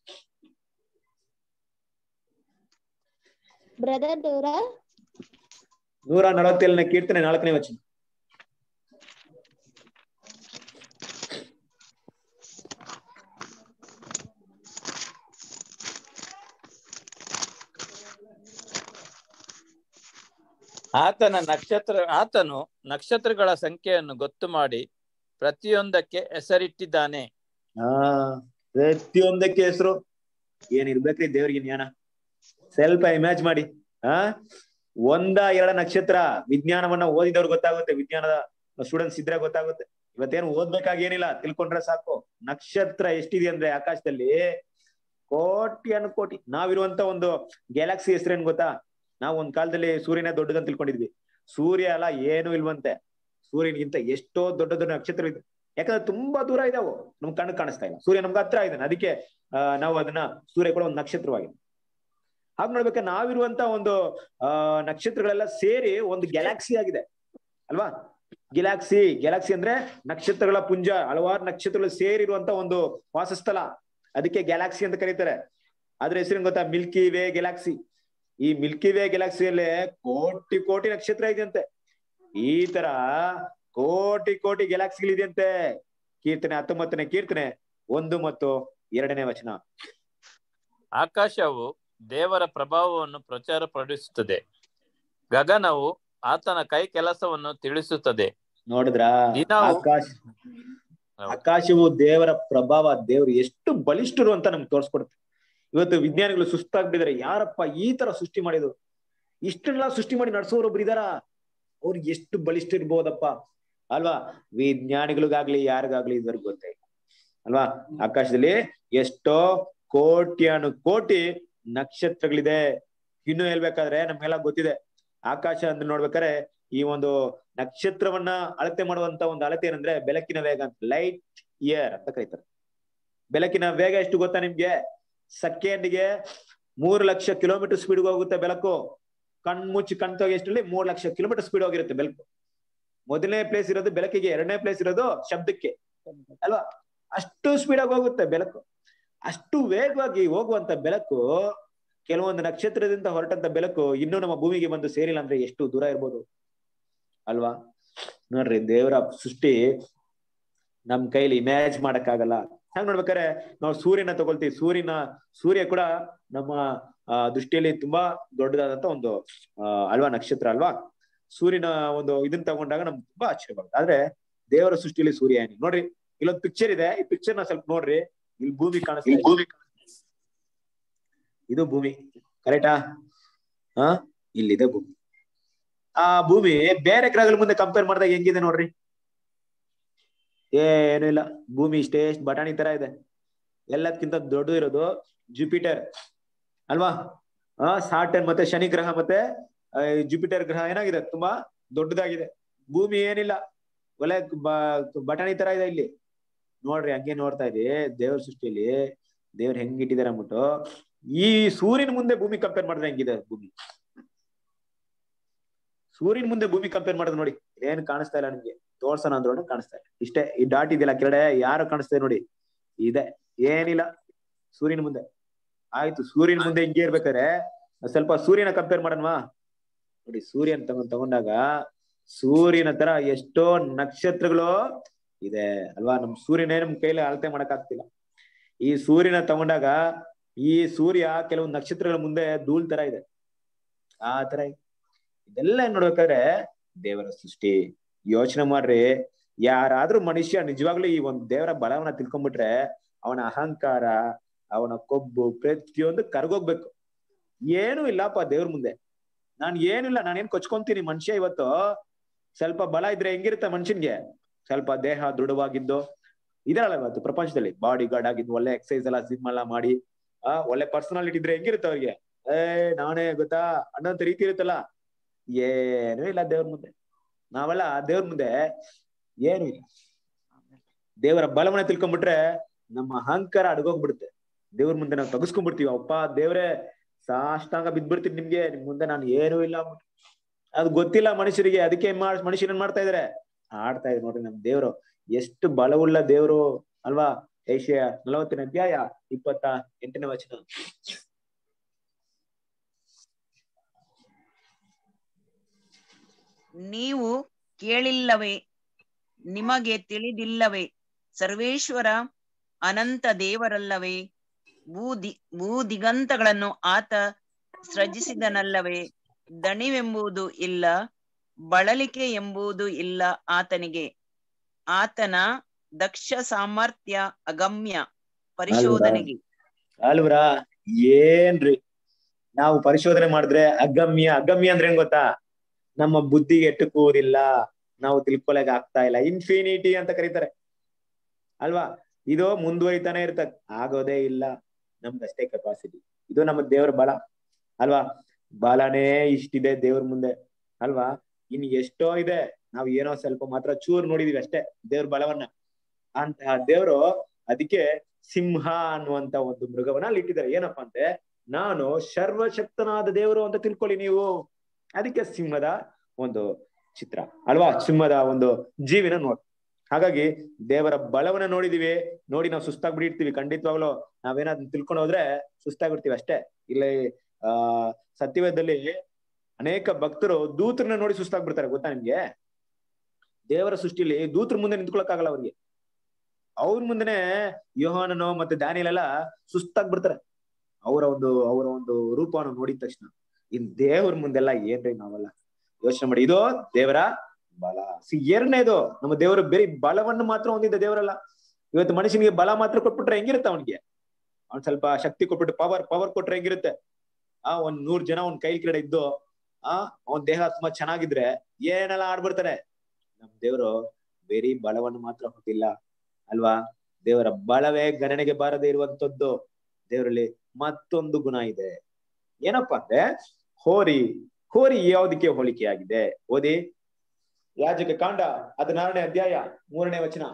ಬ್ರದರ್ ನೂರ ನೂರ ನಲವತ್ತೇಳನೇ ಕೀರ್ತನೆ ನಾಲ್ಕನೇ ವಚನ ಆತನ ನಕ್ಷತ್ರ ಆತನು ನಕ್ಷತ್ರಗಳ ಸಂಖ್ಯೆಯನ್ನು ಗೊತ್ತು ಮಾಡಿ ಪ್ರತಿಯೊಂದಕ್ಕೆ ಹೆಸರಿಟ್ಟಿದ್ದಾನೆ ಆ ಪ್ರತಿಯೊಂದಕ್ಕೆ ಹೆಸರು ಏನಿರ್ಬೇಕ್ರಿ ದೇವ್ರಿಗೆ ಜ್ಞಾನ ಸ್ವಲ್ಪ ಇಮ್ಯಾಜ್ ಮಾಡಿ ಆ ಒಂದ ಎರಡ ನಕ್ಷತ್ರ ವಿಜ್ಞಾನವನ್ನ ಓದಿದವ್ರು ಗೊತ್ತಾಗುತ್ತೆ ವಿಜ್ಞಾನದ ಸ್ಟೂಡೆಂಟ್ಸ್ ಇದ್ರೆ ಗೊತ್ತಾಗುತ್ತೆ ಇವತ್ತೇನು ಓದ್ಬೇಕಾಗಿ ಏನಿಲ್ಲ ತಿಳ್ಕೊಂಡ್ರೆ ಸಾಕು ನಕ್ಷತ್ರ ಎಷ್ಟಿದೆ ಅಂದ್ರೆ ಆಕಾಶದಲ್ಲಿ ಕೋಟಿ ಅನ್ನು ಕೋಟಿ ನಾವಿರುವಂತ ಒಂದು ಗ್ಯಾಲಕ್ಸಿ ಹೆಸರೇನ್ ಗೊತ್ತಾ ನಾವು ಒಂದ್ ಕಾಲದಲ್ಲಿ ಸೂರ್ಯನೇ ದೊಡ್ಡದಂತ ತಿಳ್ಕೊಂಡಿದ್ವಿ ಸೂರ್ಯ ಅಲ್ಲ ಏನು ಇಲ್ವಂತೆ ಸೂರ್ಯನಿಗಿಂತ ಎಷ್ಟೋ ದೊಡ್ಡ ದೊಡ್ಡ ನಕ್ಷತ್ರ ಇದೆ ಯಾಕಂದ್ರೆ ತುಂಬಾ ದೂರ ಇದಾವು ನಮ್ ಕಣ್ಣು ಕಾಣಿಸ್ತಾ ಇಲ್ಲ ಸೂರ್ಯ ನಮ್ಗೆ ಹತ್ರ ಇದ್ದಾನೆ ಅದಕ್ಕೆ ಆ, ನಾವು ಅದನ್ನ ಸೂರ್ಯ ಕೂಡ ಒಂದು ನಕ್ಷತ್ರವಾಗಿದೆ ಹಾಗೆ ನೋಡ್ಬೇಕಾದ್ರೆ ನಾವಿರುವಂತ ಒಂದು ಆ ನಕ್ಷತ್ರಗಳೆಲ್ಲ ಸೇರಿ ಒಂದು ಗ್ಯಾಲಾಕ್ಸಿ ಆಗಿದೆ ಅಲ್ವಾ ಗ್ಯಾಲಾಕ್ಸಿ ಗ್ಯಾಲಾಕ್ಸಿ ಅಂದ್ರೆ ನಕ್ಷತ್ರಗಳ ಪುಂಜ ಹಲವಾರು ನಕ್ಷತ್ರಗಳು ಸೇರಿರುವಂತ ಒಂದು ವಾಸಸ್ಥಳ ಅದಕ್ಕೆ ಗ್ಯಾಲಾಕ್ಸಿ ಅಂತ ಕರೀತಾರೆ ಅದ್ರ ಹೆಸರೇನ್ ಗೊತ್ತಾ ಮಿಲ್ಕಿ ವೇ ಗ್ಯಾಲಾಕ್ಸಿ ಈ ಮಿಲ್ಕಿ ವೇ ಗ್ಯಾಲಾಕ್ಸಿಯಲ್ಲಿ ಕೋಟಿ ಕೋಟಿ ನಕ್ಷತ್ರ ಇದೆಯಂತೆ ಈ ತರ ಕೋಟಿ ಕೋಟಿ ಗ್ಯಾಲಾಕ್ಸಿಗಳಿದೆಯಂತೆ ಕೀರ್ತನೆ ಹತ್ತೊಂಬತ್ತನೇ ಕೀರ್ತನೆ ಒಂದು ಮತ್ತು ಎರಡನೇ ವಚನ ಆಕಾಶವು ದೇವರ ಪ್ರಭಾವವನ್ನು ಪ್ರಚಾರಪಡಿಸುತ್ತದೆ ಗಗನವು ಆತನ ಕೈ ಕೆಲಸವನ್ನು ತಿಳಿಸುತ್ತದೆ ನೋಡಿದ್ರ ದಿನವೂ- ಆಕಾಶ ಹೌದು. ಆಕಾಶವು ದೇವರ ಪ್ರಭಾವ ದೇವರು ಎಷ್ಟು ಬಲಿಷ್ಠರು ಅಂತ ನಮ್ಗೆ ತೋರಿಸ್ಕೊಡುತ್ತೆ ಇವತ್ತು ವಿಜ್ಞಾನಿಗಳು ಸುಸ್ತಾಗ್ಬಿಟ್ಟಿದ್ದಾರೆ ಯಾರಪ್ಪ ಈ ತರ ಸೃಷ್ಟಿ ಮಾಡಿದ್ರು ಇಷ್ಟೆಲ್ಲ ಸೃಷ್ಟಿ ಮಾಡಿ ನಡ್ಸೋರು ಒಬ್ರು ಇದಾರ ಅವ್ರು ಎಷ್ಟು ಬಲಿಷ್ಠ ಇರ್ಬೋದಪ್ಪ ಅಲ್ವಾ ವಿಜ್ಞಾನಿಗಳಿಗಾಗ್ಲಿ ಯಾರಿಗಾಗ್ಲಿ ಇದ್ರಿಗೆ ಗೊತ್ತೇ ಇಲ್ಲ ಅಲ್ವಾ ಆಕಾಶದಲ್ಲಿ ಎಷ್ಟೋ ಕೋಟ್ಯಾನು ಕೋಟಿ ನಕ್ಷತ್ರಗಳಿದೆ ಇನ್ನು ಹೇಳ್ಬೇಕಾದ್ರೆ ನಮ್ಗೆಲ್ಲ ಗೊತ್ತಿದೆ ಆಕಾಶ ಅಂತ ನೋಡ್ಬೇಕಾದ್ರೆ ಈ ಒಂದು ನಕ್ಷತ್ರವನ್ನ ಅಳತೆ ಮಾಡುವಂತ ಒಂದು ಅಳತೆ ಏನಂದ್ರೆ ಬೆಳಕಿನ ವೇಗ ಅಂತ ಲೈಟ್ ಇಯರ್ ಅಂತ ಕರೀತಾರೆ ಬೆಳಕಿನ ವೇಗ ಎಷ್ಟು ಗೊತ್ತಾ ನಿಮ್ಗೆ ಸೆಕೆಂಡ್ಗೆ ಮೂರು ಲಕ್ಷ ಕಿಲೋಮೀಟರ್ ಸ್ಪೀಡ್ ಹೋಗುತ್ತೆ ಬೆಳಕು ಕಣ್ ಮುಚ್ಚಿ ಕಣ್ ತೆಗಿ ಎಷ್ಟರಲ್ಲಿ ಮೂರ್ ಲಕ್ಷ ಕಿಲೋಮೀಟರ್ ಸ್ಪೀಡ್ ಹೋಗಿರುತ್ತೆ ಬೆಳಕು ಮೊದಲನೇ ಪ್ಲೇಸ್ ಇರೋದು ಬೆಳಕಿಗೆ ಎರಡನೇ ಪ್ಲೇಸ್ ಇರೋದು ಶಬ್ದಕ್ಕೆ ಅಲ್ವಾ ಅಷ್ಟು ಸ್ಪೀಡ್ ಆಗಿ ಹೋಗುತ್ತೆ ಬೆಳಕು ಅಷ್ಟು ವೇಗವಾಗಿ ಹೋಗುವಂತ ಬೆಳಕು ಕೆಲವೊಂದು ನಕ್ಷತ್ರದಿಂದ ಹೊರಟಂತ ಬೆಳಕು ಇನ್ನೂ ನಮ್ಮ ಭೂಮಿಗೆ ಬಂದು ಸೇರಿಲ್ಲ ಅಂದ್ರೆ ಎಷ್ಟು ದೂರ ಇರ್ಬೋದು ಅಲ್ವಾ ನೋಡ್ರಿ ದೇವರ ಸೃಷ್ಟಿ ನಮ್ ಕೈಲಿ ಇಮ್ಯಾಜ್ ಮಾಡಕ್ಕಾಗಲ್ಲ ಹಂಗ್ ನೋಡ್ಬೇಕಾರೆ ನಾವು ಸೂರ್ಯನ ತಗೊಳ್ತೀವಿ ಸೂರ್ಯನ ಸೂರ್ಯ ಕೂಡ ನಮ್ಮ ಆ ದೃಷ್ಟಿಯಲ್ಲಿ ತುಂಬಾ ದೊಡ್ಡದಾದಂತ ಒಂದು ಆ ಅಲ್ವಾ ನಕ್ಷತ್ರ ಅಲ್ವಾ ಸೂರ್ಯನ ಒಂದು ಇದನ್ನ ತಗೊಂಡಾಗ ನಮ್ಗೆ ತುಂಬಾ ಆಶ್ಚರ್ಯವಾಗುತ್ತೆ ಆದ್ರೆ ದೇವರ ಸೃಷ್ಟಿಯಲ್ಲಿ ಸೂರ್ಯ ಏನಿಲ್ಲ ನೋಡ್ರಿ ಇಲ್ಲೊಂದು ಪಿಕ್ಚರ್ ಇದೆ ಈ ಪಿಕ್ಚರ್ ನ ಸ್ವಲ್ಪ ನೋಡ್ರಿ ಇಲ್ಲಿ ಭೂಮಿ ಕಾಣಿಸ್ತಾ ಭೂಮಿ ಇದು ಭೂಮಿ ಕರೆಕ್ಟಾ ಹಾ ಇಲ್ಲಿದೆ ಭೂಮಿ ಆ ಭೂಮಿ ಬೇರೆ ಗ್ರಹಗಳ ಮುಂದೆ ಕಂಪೇರ್ ಮಾಡಿದಾಗ ಹೆಂಗಿದೆ ನೋಡ್ರಿ ಏನು ಇಲ್ಲ ಭೂಮಿ ಇಷ್ಟೇ ಎಷ್ಟು ಬಟಾಣಿ ತರ ಇದೆ ಎಲ್ಲದಕ್ಕಿಂತ ದೊಡ್ಡ ಇರೋದು ಜುಪಿಟರ್ ಅಲ್ವಾ ಆ ಸಾಟನ್ ಮತ್ತೆ ಶನಿ ಗ್ರಹ ಮತ್ತೆ ಆ, ಈ ಜುಪಿಟರ್ ಗ್ರಹ ಏನಾಗಿದೆ ತುಂಬಾ ದೊಡ್ಡದಾಗಿದೆ ಭೂಮಿ ಏನಿಲ್ಲ ಒಳ್ಳೆ ಬ- ಬಟಾಣಿ ತರ ಇದೆ ಇಲ್ಲಿ ನೋಡ್ರಿ ಹಂಗೆ ನೋಡ್ತಾ ಇದಿ ದೇವ್ರ ಸೃಷ್ಟಿಯಲ್ಲಿ ದೇವ್ರ ಹೆಂಗಿಟ್ಟಿದ್ದಾರೆ ಅಂದ್ಬಿಟ್ಟು ಈ ಸೂರ್ಯನ ಮುಂದೆ ಭೂಮಿ ಕಂಪೇರ್ ಮಾಡಿದ್ರೆ ಹೆಂಗಿದೆ ಭೂಮಿ ಸೂರ್ಯನ ಮುಂದೆ ಭೂಮಿ ಕಂಪೇರ್ ಮಾಡಿದ್ರೆ ನೋಡಿ ಏನ್ ಕಾಣಿಸ್ತಾ ಇಲ್ಲ ನಿಮ್ಗೆ ತೋರ್ಸೋಣ ಅಂದ್ರೂ ಕಾಣಿಸ್ತಾ ಇಲ್ಲ ಇಷ್ಟೇ ಈ ಡಾಟ್ ಇದೆಯಲ್ಲ ಕೆಳಗಡೆ ಯಾರು ಕಾಣಿಸ್ತಾ ನೋಡಿ ಇದೆ ಏನಿಲ್ಲ ಸೂರ್ಯನ ಮುಂದೆ ಆಯ್ತು ಸೂರ್ಯನ ಮುಂದೆ ಹಿಂಗೆ ಇರ್ಬೇಕಾದ್ರೆ ಸ್ವಲ್ಪ ಸೂರ್ಯನ ಕಂಪೇರ್ ಮಾಡೋಣವಾ ನೋಡಿ ಸೂರ್ಯನ್ ತಗೊಂಡ್ ತಗೊಂಡಾಗ ಸೂರ್ಯನ ತರ ಎಷ್ಟೋ ನಕ್ಷತ್ರಗಳು ಇದೆ ಅಲ್ವಾ ನಮ್ ಸೂರ್ಯನೇ ನಮ್ ಕೈಲಿ ಅಳತೆ ಮಾಡಕ್ ಆಗ್ತಿಲ್ಲ ಈ ಸೂರ್ಯನ ತಗೊಂಡಾಗ ಈ ಸೂರ್ಯ ಕೆಲವು ನಕ್ಷತ್ರಗಳ ಮುಂದೆ ಧೂಳ್ ತರ ಇದೆ ಆ ತರ ಇದೆ. ಇದೆಲ್ಲ ಏನ್ ನೋಡ್ಬೇಕಾದ್ರೆ ದೇವರ ಸೃಷ್ಟಿ ಯೋಚನೆ ಮಾಡ್ರಿ ಯಾರಾದ್ರೂ ಮನುಷ್ಯ ನಿಜವಾಗ್ಲೂ ಈ ಒಂದು ದೇವರ ಬಲವನ್ನ ತಿಳ್ಕೊಂಡ್ಬಿಟ್ರೆ ಅವನ ಅಹಂಕಾರ ಅವನ ಕೊಬ್ಬು ಪ್ರತಿಯೊಂದು ಕರ್ಗೋಗ್ಬೇಕು ಏನು ಇಲ್ಲಪ್ಪ ದೇವ್ರ ಮುಂದೆ ನಾನ್ ಏನಿಲ್ಲ ನಾನೇನ್ ಕೊಚ್ಕೊಂತೀನಿ ಮನುಷ್ಯ ಇವತ್ತು ಸ್ವಲ್ಪ ಬಲ ಇದ್ರೆ ಹೆಂಗಿರುತ್ತೆ ಮನುಷ್ಯನ್ಗೆ ಸ್ವಲ್ಪ ದೇಹ ದೃಢವಾಗಿದ್ದು ಇದಾರಲ್ಲ ಇವತ್ತು ಪ್ರಪಂಚದಲ್ಲಿ ಬಾಡಿ ಗಾರ್ಡ್ ಆಗಿದ್ದು ಒಳ್ಳೆ ಎಕ್ಸಸೈಸ್ ಎಲ್ಲ ಜಿಮ್ ಎಲ್ಲ ಮಾಡಿ ಆ ಒಳ್ಳೆ ಪರ್ಸನಾಲಿಟಿ ಇದ್ರೆ ಹೆಂಗಿರುತ್ತೆ ಅವ್ರಿಗೆ ಏ ನಾನೇ ಗೊತ್ತಾ ಅನ್ನೋಂತ ರೀತಿ ಇರುತ್ತಲ್ಲ ಏನೂ ಇಲ್ಲ ದೇವ್ರ ಮುಂದೆ ನಾವೆಲ್ಲ ದೇವ್ರ ಮುಂದೆ ಏನು ಇಲ್ಲ ದೇವರ ಬಲವನ್ನ ತಿಳ್ಕೊಂಡ್ಬಿಟ್ರೆ ನಮ್ಮ ಅಹಂಕಾರ ಅಡಗೋಗ್ಬಿಡುತ್ತೆ ದೇವ್ರ ಮುಂದೆ ನಾವು ತಗಸ್ಕೊಂಡ್ಬಿಡ್ತೀವಿ ಅಪ್ಪ ದೇವ್ರೇ ಸಾಷ್ಟಾಂಗ ಬಿದ್ಬಿಡ್ತೀನಿ ನಿಮ್ಗೆ ನಿಮ್ ಮುಂದೆ ನಾನು ಏನೂ ಇಲ್ಲ ಅಂದ್ಬಿಟ್ಟು ಅದು ಗೊತ್ತಿಲ್ಲ ಮನುಷ್ಯರಿಗೆ ಅದಕ್ಕೆ ಮಾಡ್ ಮನುಷ್ಯನ ಮಾಡ್ತಾ ಇದಾರೆ ಆಡ್ತಾ ಇದೆ ನೋಡ್ರಿ ನಮ್ ದೇವ್ರು ಎಷ್ಟು ಬಲವುಳ್ಳ ದೇವ್ರು ಅಲ್ವಾ ಏಷ್ಯ ನಲವತ್ತನೇ ಅಧ್ಯಾಯ ಇಪ್ಪತ್ತ ಎಂಟನೇ ವಚನ ನೀವು ಕೇಳಿಲ್ಲವೇ ನಿಮಗೆ ತಿಳಿದಿಲ್ಲವೇ ಸರ್ವೇಶ್ವರ ಅನಂತ ದೇವರಲ್ಲವೇ ಭೂದಿ ಭೂದಿಗಂತಗಳನ್ನು ಆತ ಸೃಜಿಸಿದನಲ್ಲವೇ ದಣಿವೆಂಬುದು ಇಲ್ಲ ಬಳಲಿಕೆ ಎಂಬುದು ಇಲ್ಲ ಆತನಿಗೆ ಆತನ ದಕ್ಷ ಸಾಮರ್ಥ್ಯ ಅಗಮ್ಯ ಪರಿಶೋಧನೆಗೆ ಅಲ್ವ್ರಾ ಏನ್ರಿ ನಾವು ಪರಿಶೋಧನೆ ಮಾಡಿದ್ರೆ ಅಗಮ್ಯ ಅಗಮ್ಯ ಅಂದ್ರೆ ಏನ್ ಗೊತ್ತಾ ನಮ್ಮ ಬುದ್ಧಿಗೆ ಎಟ್ಟುಕುವುದಿಲ್ಲ ನಾವು ತಿಳ್ಕೊಳಕ್ ಆಗ್ತಾ ಇಲ್ಲ ಇನ್ಫಿನಿಟಿ ಅಂತ ಕರೀತಾರೆ ಅಲ್ವಾ ಇದು ಮುಂದುವರಿತಾನೆ ಇರ್ತದೆ ಆಗೋದೇ ಇಲ್ಲ ನಮ್ದಷ್ಟೇ ಕೆಪಾಸಿಟಿ ಇದು ನಮ್ಮ ದೇವ್ರ ಬಲ ಅಲ್ವಾ ಬಲನೇ ಇಷ್ಟಿದೆ ದೇವ್ರ ಮುಂದೆ ಅಲ್ವಾ ಇನ್ ಎಷ್ಟೋ ಇದೆ ನಾವ್ ಏನೋ ಸ್ವಲ್ಪ ಮಾತ್ರ ಚೂರ್ ನೋಡಿದೀವಿ ಅಷ್ಟೇ ದೇವ್ರ ಬಲವನ್ನ ಅಂತಹ ದೇವ್ರು ಅದಕ್ಕೆ ಸಿಂಹ ಅನ್ನುವಂತ ಒಂದು ಮೃಗವನ್ನ ಅಲ್ಲಿ ಇಟ್ಟಿದ್ದಾರೆ ಏನಪ್ಪಾ ಅಂದ್ರೆ ನಾನು ಸರ್ವಶಕ್ತನಾದ ದೇವರು ಅಂತ ತಿಳ್ಕೊಳ್ಳಿ ನೀವು ಅದಕ್ಕೆ ಸಿಂಹದ ಒಂದು ಚಿತ್ರ ಅಲ್ವಾ ಸಿಂಹದ ಒಂದು ಜೀವಿನ ನೋಡ್ ಹಾಗಾಗಿ ದೇವರ ಬಲವನ್ನ ನೋಡಿದೀವಿ ನೋಡಿ ನಾವು ಸುಸ್ತಾಗ್ಬಿಟ್ಟಿರ್ತೀವಿ ಖಂಡಿತವಾಗ್ಲು ನಾವೇನಾದ್ರು ತಿಳ್ಕೊಂಡು ಹೋದ್ರೆ ಸುಸ್ತಾಗ್ಬಿಡ್ತೀವಿ ಅಷ್ಟೇ ಇಲ್ಲಿ ಆ ಸತ್ಯವೇದದಲ್ಲಿ ಅನೇಕ ಭಕ್ತರು ದೂತರನ್ನ ನೋಡಿ ಸುಸ್ತಾಗ್ಬಿಡ್ತಾರೆ ಗೊತ್ತಾ ನಿಮ್ಗೆ ದೇವರ ಸೃಷ್ಟಿಲಿ ದೂತರ ಮುಂದೆ ನಿಂತ್ಕೊಳಕ್ಕಾಗಲ್ಲ ಅವ್ರಿಗೆ ಅವ್ರ ಮುಂದೆನೆ ಯೋಹಾನನೋ ಮತ್ತೆ ದಾನಿಯಲೆಲ್ಲ ಸುಸ್ತಾಗ್ಬಿಡ್ತಾರೆ ಅವರ ಒಂದು ಅವರ ಒಂದು ರೂಪವನ್ನು ನೋಡಿದ ತಕ್ಷಣ ಇನ್ ದೇವ್ರ ಮುಂದೆಲ್ಲ ಏನ್ರಿ ನಾವೆಲ್ಲ ಯೋಚನೆ ಮಾಡಿ ಇದು ದೇವರ ಬಲ ಸಿ ಎರಡನೇದು ನಮ್ಮ ದೇವರು ಬೇರೆ ಬಲವನ್ನು ಮಾತ್ರ ಹೊಂದಿದ್ದ ದೇವರಲ್ಲ ಇವತ್ತು ಮನುಷ್ಯನಿಗೆ ಬಲ ಮಾತ್ರ ಕೊಟ್ಬಿಟ್ರೆ ಹೆಂಗಿರುತ್ತೆ ಅವನಿಗೆ ಅವ್ನ್ ಸ್ವಲ್ಪ ಶಕ್ತಿ ಕೊಟ್ಬಿಟ್ಟು ಪವರ್ ಪವರ್ ಕೊಟ್ರೆ ಹೆಂಗಿರುತ್ತೆ ಆ ಒಂದ್ ನೂರ್ ಜನ ಒಂದ್ ಕೈ ಕಡೆ ಇದ್ದು ಆ ಅವನ್ ದೇಹ ತುಂಬಾ ಚೆನ್ನಾಗಿದ್ರೆ ಏನೆಲ್ಲ ಆಡ್ಬಿಡ್ತಾರೆ ನಮ್ ದೇವರು ಬೇರೆ ಬಲವನ್ನು ಮಾತ್ರ ಹೊಂದಿಲ್ಲ ಅಲ್ವಾ ದೇವರ ಬಲವೇ ಗಣನೆಗೆ ಬಾರದೇ ಇರುವಂತದ್ದು ದೇವರಲ್ಲಿ ಮತ್ತೊಂದು ಗುಣ ಇದೆ ಏನಪ್ಪಾ ಅಂದ್ರೆ ಹೋರಿ ಹೋರಿ ಯಾವುದಕ್ಕೆ ಹೋಲಿಕೆಯಾಗಿದೆ ಓದಿ ಯಾಜಕ ಕಾಂಡ ಹದಿನಾರನೇ ಅಧ್ಯಾಯ ಮೂರನೇ ವಚನ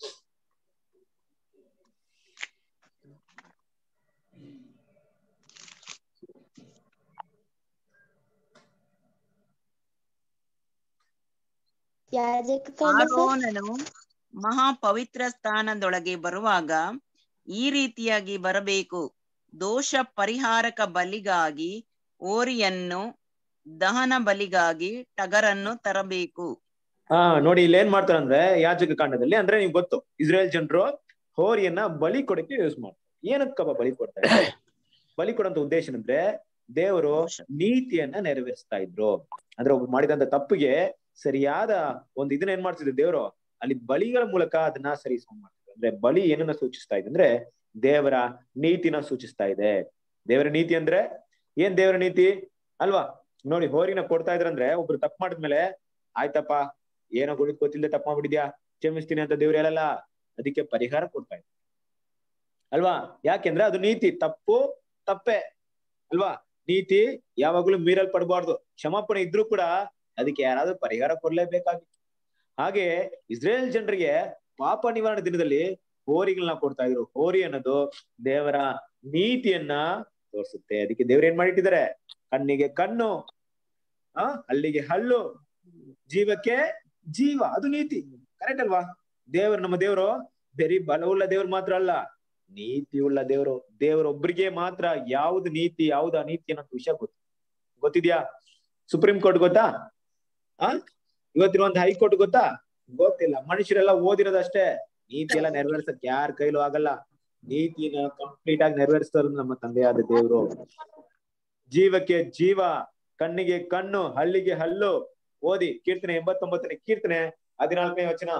ಯಾಜಕ ಕಾಂಡ ಸರ್ ಆರೋನನು ಮಹಾಪವಿತ್ರ ಸ್ಥಾನದೊಳಗೆ ಬರುವಾಗ ಈ ರೀತಿಯಾಗಿ ಬರಬೇಕು ದೋಷ ಪರಿಹಾರಕ ಬಲಿಗಾಗಿ ಓರಿಯನ್ನು ದಹನ ಬಲಿಗಾಗಿ ಟಗರನ್ನು ತರಬೇಕು ಹಾ ನೋಡಿ ಇಲ್ಲಿ ಏನ್ ಮಾಡ್ತಾರೆ ಅಂದ್ರೆ ಯಾಜಕ ಕಾಂಡದಲ್ಲಿ ಅಂದ್ರೆ ನಿಮ್ಗೆ ಗೊತ್ತು ಇಸ್ರೇಲ್ ಜನರು ಹೋರಿಯನ್ನ ಬಲಿ ಕೊಡಕ್ಕೆ ಯೂಸ್ ಮಾಡ್ತಾರೆ ಏನಕ್ಕಪ್ಪ ಬಲಿ ಕೊಡ್ತಾರೆ ಬಲಿ ಕೊಡಂತ ಉದ್ದೇಶ ಅಂದ್ರೆ ದೇವರು ನೀತಿಯನ್ನ ನೆರವೇರಿಸ್ತಾ ಇದ್ರು ಅಂದ್ರೆ ಒಬ್ರು ಮಾಡಿದಂತ ತಪ್ಪಿಗೆ ಸರಿಯಾದ ಒಂದು ಇದನ್ನ ಏನ್ ಮಾಡ್ತಿದ್ರು ದೇವರು ಅಲ್ಲಿ ಬಲಿಗಳ ಮೂಲಕ ಅದನ್ನ ಸರಿಸ ಮಾಡ್ತಿದ್ರು ಅಂದ್ರೆ ಬಲಿ ಏನನ್ನ ಸೂಚಿಸ್ತಾ ಇದೆ ಅಂದ್ರೆ ದೇವರ ನೀತಿನ ಸೂಚಿಸ್ತಾ ಇದೆ ದೇವರ ನೀತಿ ಅಂದ್ರೆ ಏನ್ ದೇವರ ನೀತಿ ಅಲ್ವಾ ನೋಡಿ ಹೋರಿನ ಕೊಡ್ತಾ ಇದ್ರಂದ್ರೆ ಒಬ್ರು ತಪ್ಪು ಮಾಡಿದ್ಮೇಲೆ ಆಯ್ತಪ್ಪ ಏನೋ ಗುಳಿದ್ ಗೊತ್ತಿಲ್ಲದೆ ತಪ್ಪು ಮಾಡ್ಬಿಟ್ಟಿದ್ಯಾ ಕ್ಷಮಿಸ್ತೀನಿ ಅಂತ ದೇವ್ರು ಹೇಳಲ್ಲ ಅದಕ್ಕೆ ಪರಿಹಾರ ಕೊಡ್ತಾ ಇದ್ದಾರೆ ಅಲ್ವಾ ಯಾಕೆಂದ್ರೆ ಅದು ನೀತಿ ತಪ್ಪು ತಪ್ಪೆ ಅಲ್ವಾ ನೀತಿ ಯಾವಾಗ್ಲೂ ಮೀರಲ್ಪಡಬಾರ್ದು ಕ್ಷಮಾಪಣೆ ಇದ್ರೂ ಕೂಡ ಅದಕ್ಕೆ ಯಾರಾದ್ರೂ ಪರಿಹಾರ ಕೊಡ್ಲೇಬೇಕಾಗಿತ್ತು ಹಾಗೆ ಇಸ್ರೇಲ್ ಜನರಿಗೆ ಪಾಪ ನಿವಾರಣೆ ದಿನದಲ್ಲಿ ಹೋರಿಗಳನ್ನ ಕೊಡ್ತಾ ಇದ್ರು ಹೋರಿ ಅನ್ನೋದು ದೇವರ ನೀತಿಯನ್ನ ತೋರಿಸುತ್ತೆ ಅದಕ್ಕೆ ದೇವ್ರ ಏನ್ ಮಾಡಿಟ್ಟಿದ್ದಾರೆ ಕಣ್ಣಿಗೆ ಕಣ್ಣು ಆ ಹಲ್ಲಿಗೆ ಹಲ್ಲು ಜೀವಕ್ಕೆ ಜೀವ ಅದು ನೀತಿ ಕರೆಕ್ಟ್ ಅಲ್ವಾ ದೇವರು ನಮ್ಮ ದೇವರು ಬರೀ ಬಲವುಳ್ಳ ದೇವ್ರು ಮಾತ್ರ ಅಲ್ಲ ನೀತಿ ಉಳ್ಳ ದೇವರು ದೇವರೊಬ್ಬರಿಗೆ ಮಾತ್ರ ಯಾವ್ದು ನೀತಿ ಯಾವ್ದು ಅನೀತಿ ಅನ್ನೋ ವಿಷಯ ಗೊತ್ತು ಗೊತ್ತಿದ್ಯಾ ಸುಪ್ರೀಂ ಕೋರ್ಟ್ ಗೊತ್ತಾ ಆ ಇವತ್ತಿರುವಂತ ಹೈಕೋರ್ಟ್ ಗೊತ್ತಾ ಗೊತ್ತಿಲ್ಲ ಮನುಷ್ಯರೆಲ್ಲ ಓದಿರೋದಷ್ಟೇ ನೀತಿ ಎಲ್ಲ ನೆರವೇರ್ಸಕ್ ಯಾರ ಕೈಲೂ ಆಗಲ್ಲ ನೀತಿನ ಕಂಪ್ಲೀಟ್ ಆಗಿ ನೆರವೇರಿಸ್ತಾರೆ ನಮ್ಮ ತಂದೆಯಾದ ದೇವರು ಜೀವಕ್ಕೆ ಜೀವ ಕಣ್ಣಿಗೆ ಕಣ್ಣು ಹಲ್ಲಿಗೆ ಹಲ್ಲು ಓದಿ ಕೀರ್ತನೆ ಎಂಬತ್ತೊಂಬತ್ತನೇ ಕೀರ್ತನೆ ಹದಿನಾಲ್ಕನೇ ವಚನ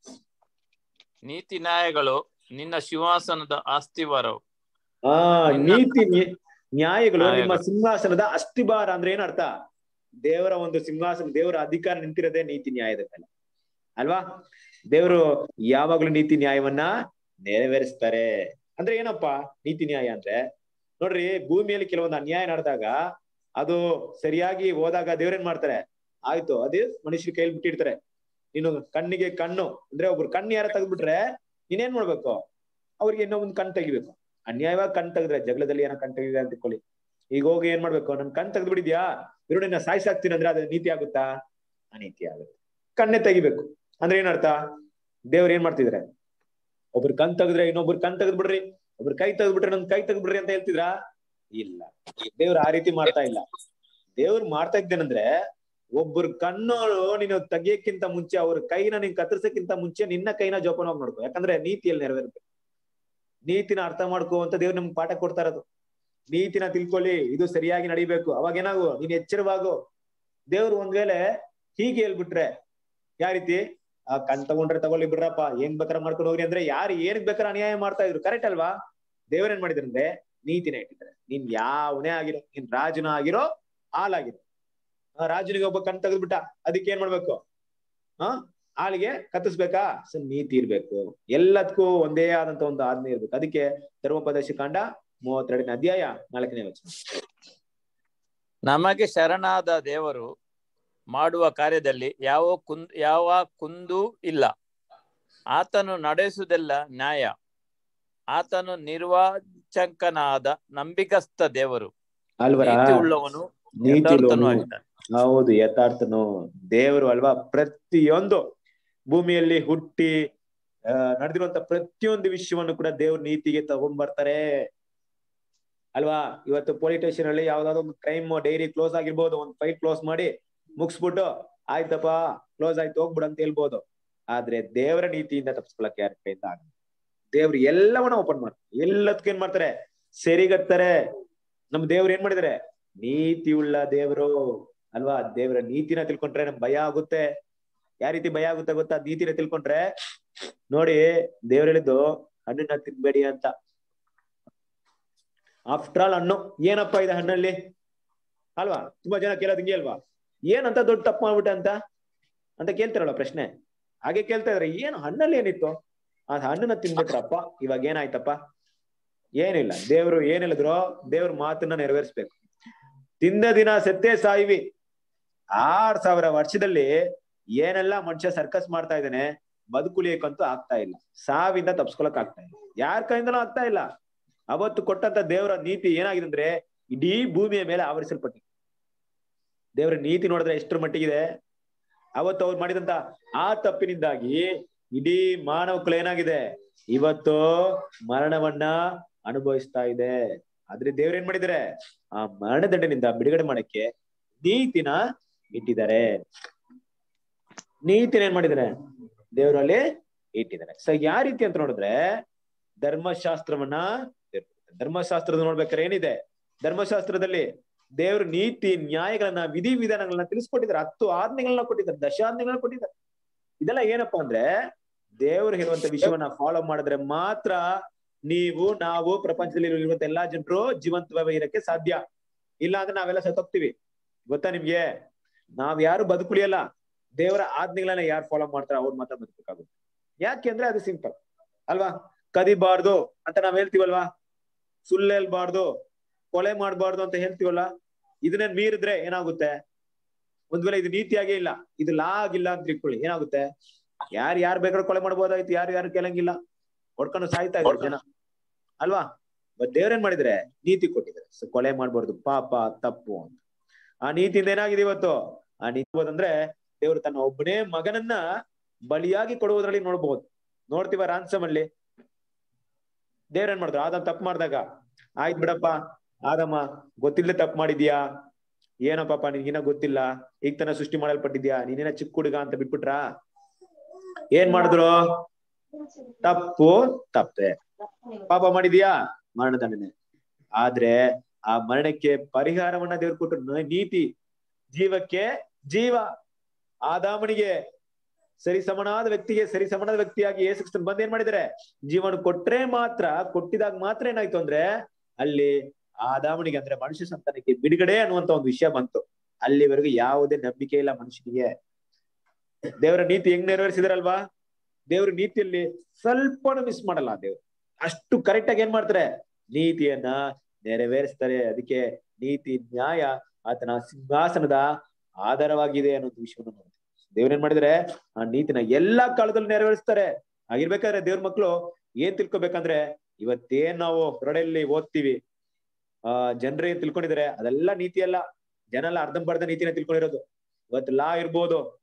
ನೀತಿ ನ್ಯಾಯಗಳು ನಿನ್ನ ಸಿಂಹಾಸನದ ಆಸ್ತಿವಾರವು ಆ ನಿನ್ನ- ನೀತಿ ನ್ಯ- ನ್ಯಾಯಗಳು ನಿಮ್ಮ ನ್ಯಾಯಗಳು. ಸಿಂಹಾಸನದ ಅಸ್ಥಿಭಾರ ಅಂದ್ರೆ ಏನ್ ಅರ್ಥ ದೇವರ ಒಂದು ಸಿಂಹಾಸನ ದೇವರ ಅಧಿಕಾರ ನಿಂತಿರೋದೇ ನೀತಿ ನ್ಯಾಯದ ಮೇಲೆ ಅಲ್ವಾ ದೇವರು ಯಾವಾಗ್ಲೂ ನೀತಿ ನ್ಯಾಯವನ್ನ ನೆರವೇರಿಸ್ತಾರೆ ಅಂದ್ರೆ ಏನಪ್ಪಾ ನೀತಿ ನ್ಯಾಯ ಅಂದ್ರೆ ನೋಡ್ರಿ ಭೂಮಿಯಲ್ಲಿ ಕೆಲವೊಂದು ಅನ್ಯಾಯ ನಡೆದಾಗ ಅದು ಸರಿಯಾಗಿ ಹೋದಾಗ ದೇವ್ರೇನ್ ಮಾಡ್ತಾರೆ ಆಯ್ತು ಅದೇ ಮನುಷ್ಯರ ಕೈಲಿ ಬಿಟ್ಟಿರ್ತಾರೆ ನೀನು ಕಣ್ಣಿಗೆ ಕಣ್ಣು ಅಂದ್ರೆ ಒಬ್ರು ಕಣ್ಣು ಯಾರ ತೆಗೆದ್ಬಿಟ್ರೆ ನೀನೇನ್ ಮಾಡ್ಬೇಕು ಅವ್ರಿಗೆ ಇನ್ನೂ ಒಂದು ಕಣ್ ತೆಗಿಬೇಕು ಅನ್ಯಾಯವಾಗಿ ಕಣ್ ತೆಗೆದ್ರೆ ಜಗಳದಲ್ಲಿ ಏನೋ ಕಣ್ ತೆಗಿದೆ ಅಂತ ತಿಳ್ಕೊಳ್ಳಿ ಈಗ ಹೋಗಿ ಏನ್ ಮಾಡ್ಬೇಕು ನನ್ ಕಣ್ ತೆಗೆದು ಬಿಡಿದ್ಯಾ ಇವ್ರನ್ನ ಸಾಯಿಸಾಕ್ತೀನಿ ಅಂದ್ರೆ ಅದು ನೀತಿ ಆಗುತ್ತಾ ಅನೀತಿ ಆಗುತ್ತೆ ಕಣ್ಣೆ ತೆಗಿಬೇಕು ಅಂದ್ರೆ ಏನರ್ಥ ದೇವ್ರು ಏನ್ ಮಾಡ್ತಿದ್ರೆ ಒಬ್ರು ಕಣ್ ತೆಗೆದ್ರೆ ಇನ್ನೊಬ್ರು ಕಣ್ ತೆಗೆದ್ ಬಿಡ್ರಿ ಒಬ್ರು ಕೈ ತೆಗೆದ್ಬಿಟ್ರೆ ನನ್ ಕೈ ತೆಗೆದ್ ಬಿಡ್ರಿ ಅಂತ ಹೇಳ್ತಿದ್ರಾ ಇಲ್ಲ ದೇವ್ರು ಆ ರೀತಿ ಮಾಡ್ತಾ ಇಲ್ಲ ದೇವ್ರು ಮಾಡ್ತಾ ಇದ್ದೇನಂದ್ರೆ ಒಬ್ಬರು ಕಣ್ಣೋಳು ನೀನು ತೆಗಿಯಕ್ಕಿಂತ ಮುಂಚೆ ಅವ್ರ ಕೈನ ನೀನ್ ಕತ್ತರಿಸಕ್ಕಿಂತ ಮುಂಚೆ ನಿನ್ನ ಕೈನ ಜೋಪಾನವಾಗಿ ನೋಡ್ಕೋ ಯಾಕಂದ್ರೆ ನೀತಿಯಲ್ಲಿ ನೆರವೇರ್ಬೇಕು ನೀತಿನ ಅರ್ಥ ಮಾಡ್ಕೋ ಅಂತ ದೇವ್ರು ನಮ್ಗೆ ಪಾಠ ಕೊಡ್ತಾ ಇರೋದು ನೀತಿನ ತಿಳ್ಕೊಳ್ಳಿ ಇದು ಸರಿಯಾಗಿ ನಡಿಬೇಕು ಅವಾಗ ಏನಾಗು ನೀನ್ ಎಚ್ಚರವಾಗು ದೇವ್ರು ಒಂದ್ ವೇಳೆ ಹೀಗೆ ಹೇಳ್ಬಿಟ್ರೆ ಯಾವ ರೀತಿ ಆ ಕಣ್ ತಗೊಂಡ್ರೆ ತಗೊಳ್ಳಿ ಬಿಡ್ರಪ್ಪ ಏನ್ ಬೇಕಾರ ಮಾಡ್ಕೊಂಡು ಹೋಗ್ರಿ ಅಂದ್ರೆ ಯಾರು ಏನ್ ಬೇಕಾರ ಅನ್ಯಾಯ ಮಾಡ್ತಾ ಇದ್ರು ಕರೆಕ್ಟ್ ಅಲ್ವಾ ದೇವ್ರೇನ್ ಮಾಡಿದ್ರು ಅಂದ್ರೆ ನೀತಿನ ಇಟ್ಟಿದ್ದಾರೆ ನೀನ್ ಯಾವನೇ ಆಗಿರೋ ನೀನ್ ರಾಜನ ಆಗಿರೋ ಹಾಲಾಗಿರೋ ಆ ರಾಜನಿಗೆ ಒಬ್ಬ ಕಣ್ ತೆಗೆದ್ಬಿಟ್ಟ ಅದಕ್ಕೆ ಏನ್ ಮಾಡ್ಬೇಕು ಹ ಹಾಲಿಗೆ ಕತ್ತಿಸ್ಬೇಕಾ ಸೊ ನೀತಿ ಇರ್ಬೇಕು ಎಲ್ಲದಕ್ಕೂ ಒಂದೇ ಆದಂತ ಒಂದು ಆಜ್ಞೆ ಇರ್ಬೇಕು ಅದಕ್ಕೆ ಧರ್ಮೋಪದೇಶ ಕಾಂಡ ಮೂವತ್ತೆರಡನೇ ಅಧ್ಯಾಯ ನಾಲ್ಕನೇ ವಚನ ನಮಗೆ ಶರಣಾದ ದೇವರು ಮಾಡುವ ಕಾರ್ಯದಲ್ಲಿ ಯಾವ ಕುಂದ್ ಯಾವ ಕುಂದೂ ಇಲ್ಲ ಆತನು ನಡೆಸುವುದೆಲ್ಲ ನ್ಯಾಯ ಆತನು ನಿರ್ವಾಚಕನಾದ ನಂಬಿಕಸ್ಥ ದೇವರು ಅಲ್ವರ ನೀತಿ ಉಳ್ಳವನು ನೀತಿ ಯಥಾರ್ಥನೂ ಉಳ್ಳವನು. ಆಗಿದ್ದಾನೆ ಹೌದು ಯಥಾರ್ಥನು ದೇವರು ಅಲ್ವಾ ಪ್ರತಿಯೊಂದು ಭೂಮಿಯಲ್ಲಿ ಹುಟ್ಟಿ ಆ ನಡೆದಿರುವಂತ ಪ್ರತಿಯೊಂದು ವಿಷಯವನ್ನು ಕೂಡ ದೇವ್ರ ನೀತಿಗೆ ತಗೊಂಡ್ ಬರ್ತಾರೆ ಅಲ್ವಾ ಇವತ್ತು ಪೊಲೀಸ್ ಸ್ಟೇಷನ್ ಅಲ್ಲಿ ಯಾವ್ದಾದ್ರು ಒಂದು ಕ್ರೈಮ್ ಡೈರಿ ಕ್ಲೋಸ್ ಆಗಿರ್ಬೋದು ಒಂದು ಫೈಟ್ ಕ್ಲೋಸ್ ಮಾಡಿ ಮುಗಿಸ್ಬಿಟ್ಟು ಆಯ್ತಪ್ಪ ಕ್ಲೋಸ್ ಆಯ್ತು ಹೋಗ್ಬಿಡು ಅಂತ ಹೇಳ್ಬೋದು ಆದ್ರೆ ದೇವರ ನೀತಿಯಿಂದ ತಪ್ಪಿಸ್ಕೊಳಕ್ಕೆ ಯಾರ ಕೈಯಿಂದ ಆಗಲ್ಲ ದೇವ್ರು ಎಲ್ಲವನ್ನ ಓಪನ್ ಮಾಡ್ತಾರೆ ಎಲ್ಲದಕ್ಕೂ ಏನ್ ಮಾಡ್ತಾರೆ ಸರಿಗತ್ತಾರೆ ನಮ್ ದೇವ್ರು ಏನ್ ಮಾಡಿದಾರೆ ನೀತಿ ಉಳ್ಳ ದೇವರು ಅಲ್ವಾ ದೇವರ ನೀತಿನ ತಿಳ್ಕೊಂಡ್ರೆ ನಮ್ ಭಯ ಆಗುತ್ತೆ ಯಾವ ರೀತಿ ಭಯ ಆಗುತ್ತೆ ಗೊತ್ತಾ ನೀತಿನ ತಿಳ್ಕೊಂಡ್ರೆ ನೋಡಿ ದೇವ್ರು ಹೇಳಿದ್ದು ಹಣ್ಣನ್ನ ತಿನ್ಬೇಡಿ ಅಂತ ಆಫ್ಟರ್ ಆಲ್ ಹಣ್ಣು ಏನಪ್ಪಾ ಇದೆ ಹಣ್ಣಲ್ಲಿ ಅಲ್ವಾ ತುಂಬಾ ಜನ ಕೇಳೋದ್ ಹಿಂಗೆ ಅಲ್ವಾ ಏನಂತ ದೊಡ್ಡ ತಪ್ಪು ಮಾಡ್ಬಿಟ್ಟೆ ಅಂತ ಅಂತ ಕೇಳ್ತಾರಲ್ಲ ಪ್ರಶ್ನೆ ಹಾಗೆ ಕೇಳ್ತಾ ಇದಾರೆ ಏನು ಹಣ್ಣಲ್ಲಿ ಏನಿತ್ತು ಆ ಹಣ್ಣನ್ನ ತಿನ್ಬಿಟ್ರಪ್ಪ ಇವಾಗ ಏನಾಯ್ತಪ್ಪ ಏನಿಲ್ಲ ದೇವ್ರು ಏನ್ ಹೇಳಿದ್ರು ದೇವ್ರ ಮಾತನ್ನ ನೆರವೇರಿಸ್ಬೇಕು ತಿಂದ ದಿನ ಸತ್ತೇ ಸಾಯಿವಿ ಆರ್ ಸಾವಿರ ವರ್ಷದಲ್ಲಿ ಏನೆಲ್ಲ ಮನುಷ್ಯ ಸರ್ಕಸ್ ಮಾಡ್ತಾ ಇದ್ದಾನೆ ಬದುಕುಳಿಯಕ್ಕಂತೂ ಆಗ್ತಾ ಇಲ್ಲ ಸಾವಿಂದ ತಪ್ಸ್ಕೊಳಕ್ ಆಗ್ತಾ ಇಲ್ಲ ಯಾರ ಕೈಯಿಂದನೂ ಆಗ್ತಾ ಇಲ್ಲ ಅವತ್ತು ಕೊಟ್ಟಂತ ದೇವರ ನೀತಿ ಏನಾಗಿದೆ ಅಂದ್ರೆ ಇಡೀ ಭೂಮಿಯ ಮೇಲೆ ಆವರಿಸಲ್ಪಟ್ಟಿದೆ ದೇವರ ನೀತಿ ನೋಡಿದ್ರೆ ಎಷ್ಟರ ಮಟ್ಟಿಗಿದೆ ಅವತ್ತು ಅವ್ರು ಮಾಡಿದಂತ ಆ ತಪ್ಪಿನಿಂದಾಗಿ ಇಡೀ ಮಾನವ ಕುಲ ಏನಾಗಿದೆ ಇವತ್ತು ಮರಣವನ್ನ ಅನುಭವಿಸ್ತಾ ಇದೆ ಆದ್ರೆ ದೇವ್ರ ಏನ್ ಮಾಡಿದ್ದಾರೆ ಆ ಮರಣದಂಡನಿಂದ ಬಿಡುಗಡೆ ಮಾಡಕ್ಕೆ ನೀತಿನ ಇಟ್ಟಿದ್ದಾರೆ ನೀತಿನ ಏನ್ ಮಾಡಿದ್ದಾರೆ ದೇವರಲ್ಲಿ ಇಟ್ಟಿದ್ದಾರೆ ಸೊ ಯಾವ ರೀತಿ ಅಂತ ನೋಡಿದ್ರೆ ಧರ್ಮಶಾಸ್ತ್ರವನ್ನ ಧರ್ಮಶಾಸ್ತ್ರದ ನೋಡ್ಬೇಕಾದ್ರೆ ಏನಿದೆ ಧರ್ಮಶಾಸ್ತ್ರದಲ್ಲಿ ದೇವ್ರ ನೀತಿ ನ್ಯಾಯಗಳನ್ನ ವಿಧಿ ವಿಧಾನಗಳನ್ನ ತಿಳಿಸ್ಕೊಟ್ಟಿದ್ದಾರೆ ಹತ್ತು ಆಜ್ಞೆಗಳನ್ನ ಕೊಟ್ಟಿದ್ದಾರೆ ದಶಾಜ್ಞೆಗಳನ್ನ ಕೊಟ್ಟಿದ್ದಾರೆ ಇದೆಲ್ಲ ಏನಪ್ಪಾ ಅಂದ್ರೆ ದೇವ್ರು ಹೇಳುವಂತ ವಿಷಯವನ್ನ ಫಾಲೋ ಮಾಡಿದ್ರೆ ಮಾತ್ರ ನೀವು ನಾವು ಪ್ರಪಂಚದಲ್ಲಿ ಇರುವಂತ ಎಲ್ಲಾ ಜನರು ಜೀವಂತವಾಗಿ ಇರಕ್ಕೆ ಸಾಧ್ಯ ಇಲ್ಲ ಅಂದ್ರೆ ನಾವೆಲ್ಲ ಸತ್ತೋಗ್ತೀವಿ ಗೊತ್ತಾ ನಿಮ್ಗೆ ನಾವ್ ಯಾರು ಬದುಕುಳಿಯಲ್ಲ ದೇವರ ಆಜ್ಞೆಗಳನ್ನ ಯಾರು ಫಾಲೋ ಮಾಡ್ತಾರ ಅವ್ರು ಮಾತ್ರ ಬದುಕಬೇಕಾಗುತ್ತೆ ಯಾಕೆಂದ್ರೆ ಅದು ಸಿಂಪಲ್ ಅಲ್ವಾ ಕದಿಬಾರ್ದು ಅಂತ ನಾವ್ ಹೇಳ್ತೀವಲ್ವಾ ಸುಳ್ಳು ಹೇಳ್ಬಾರ್ದು ಕೊಲೆ ಮಾಡ್ಬಾರ್ದು ಅಂತ ಹೇಳ್ತೀವಲ್ಲ ಇದನ್ನ ಮೀರಿದ್ರೆ ಏನಾಗುತ್ತೆ ಒಂದ್ ವೇಳೆ ಇದು ನೀತಿಯಾಗೇ ಇಲ್ಲ ಇದು ಲಾ ಆಗಿಲ್ಲ ಅಂತ ತಿಳ್ಕೊಳ್ಳಿ ಏನಾಗುತ್ತೆ ಯಾರು ಯಾರು ಬೇಕಾದ್ರೂ ಕೊಲೆ ಮಾಡ್ಬೋದಾಯ್ತು ಯಾರು ಯಾರು ಕೇಳಂಗಿಲ್ಲ ಹೊಡ್ಕೊಂಡು ಸಾಯ್ತಾ ಇದ್ದಾರೆ ಜನ ಅಲ್ವಾ ಬಟ್ ದೇವ್ರೇನ್ ಮಾಡಿದ್ರೆ ನೀತಿ ಕೊಟ್ಟಿದ್ದಾರೆ ಸೊ ಕೊಲೆ ಮಾಡ್ಬಾರ್ದು ಪಾಪ ತಪ್ಪು ಅಂತ ಆ ನೀತಿಯಿಂದ ಏನಾಗಿದೆ ಇವತ್ತು ಆ ನೀತಿ ಅಂದ್ರೆ ದೇವ್ರು ತನ್ನ ಒಬ್ಬನೇ ಮಗನನ್ನ ಬಲಿಯಾಗಿ ಕೊಡುವುದರಲ್ಲಿ ನೋಡ್ಬಹುದು ನೋಡ್ತೀವ ರಾನ್ಸಮ್ ಅಲ್ಲಿ ದೇವ್ರ ಏನ್ ಮಾಡಿದ್ರು ಆದಮ್ ತಪ್ಪು ಮಾಡ್ದಾಗ ಆಯ್ತ್ ಬಿಡಪ್ಪ ಆದಮ್ಮ ಗೊತ್ತಿಲ್ಲದೆ ತಪ್ಪು ಮಾಡಿದ್ಯಾ ಏನೋ ಪಾಪ ನಿನ್ಗಿನ್ನ ಗೊತ್ತಿಲ್ಲ ಈಗ ತನ ಸೃಷ್ಟಿ ಮಾಡಲ್ಪಟ್ಟಿದ್ಯಾ ನೀನೇನ ಚಿಕ್ಕ ಹುಡುಗ ಅಂತ ಬಿಟ್ಬಿಟ್ರಾ ಏನ್ ಮಾಡಿದ್ರು ತಪ್ಪು ತಪ್ಪೆ ಪಾಪ ಮಾಡಿದ್ಯಾ ಮರಣದಂಡನೆ ಆದ್ರೆ ಆ ಮರಣಕ್ಕೆ ಪರಿಹಾರವನ್ನ ದೇವ್ರು ಕೊಟ್ಟರು ನೀತಿ ಜೀವಕ್ಕೆ ಜೀವ ಆದಾಮನಿಗೆ ಸರಿ ಸಮನಾದ ವ್ಯಕ್ತಿಗೆ ಸರಿ ಸಮನಾದ ವ್ಯಕ್ತಿಯಾಗಿ ಯೇಸು ಕ್ರಿಸ್ತನ್ ಬಂದ್ ಏನ್ ಮಾಡಿದ್ದಾರೆ ಜೀವನ ಕೊಟ್ರೆ ಮಾತ್ರ ಕೊಟ್ಟಿದಾಗ ಮಾತ್ರ ಏನಾಯ್ತು ಅಂದ್ರೆ ಅಲ್ಲಿ ಆದಾಮನಿಗೆ ಅಂದ್ರೆ ಮನುಷ್ಯ ಸಂತಾನಕ್ಕೆ ಬಿಡುಗಡೆ ಅನ್ನುವಂತ ಒಂದು ವಿಷಯ ಬಂತು ಅಲ್ಲಿವರೆಗೂ ಯಾವುದೇ ನಂಬಿಕೆ ಇಲ್ಲ ಮನುಷ್ಯನಿಗೆ ದೇವರ ನೀತಿ ಹೆಂಗ್ ನೆರವೇರಿಸಿದಾರಲ್ವಾ ದೇವ್ರ ನೀತಿಯಲ್ಲಿ ಸ್ವಲ್ಪನೂ ಮಿಸ್ ಮಾಡಲ್ಲ ದೇವ್ರು ಅಷ್ಟು ಕರೆಕ್ಟ್ ಆಗಿ ಏನ್ ಮಾಡ್ತಾರೆ ನೀತಿಯನ್ನ ನೆರವೇರಿಸ್ತಾರೆ ಅದಕ್ಕೆ ನೀತಿ ನ್ಯಾಯ ಆತನ ಸಿಂಹಾಸನದ ಆಧಾರವಾಗಿದೆ ಅನ್ನೋ ವಿಷಯವನ್ನು ನೋಡ್ತೀವಿ ದೇವ್ರ ಏನ್ ಮಾಡಿದ್ರೆ ಆ ನೀತಿನ ಎಲ್ಲಾ ಕಾಲದಲ್ಲಿ ನೆರವೇರಿಸ್ತಾರೆ ಆಗಿರ್ಬೇಕಾದ್ರೆ ದೇವ್ರ ಮಕ್ಳು ಏನ್ ತಿಳ್ಕೊಬೇಕಂದ್ರೆ ಇವತ್ತೇನ್ ನಾವು ಹೊರಡೆಯಲ್ಲಿ ಓದ್ತೀವಿ ಆ ಜನರು ಏನ್ ತಿಳ್ಕೊಂಡಿದ್ದಾರೆ ಅದೆಲ್ಲ ನೀತಿ ಅಲ್ಲ ಜನ ಎಲ್ಲ ಅರ್ಧಂಬರ್ಧ ನೀತಿನ ತಿಳ್ಕೊಂಡಿರೋದು ಇವತ್ತು ಲಾ ಇರ್ಬೋದು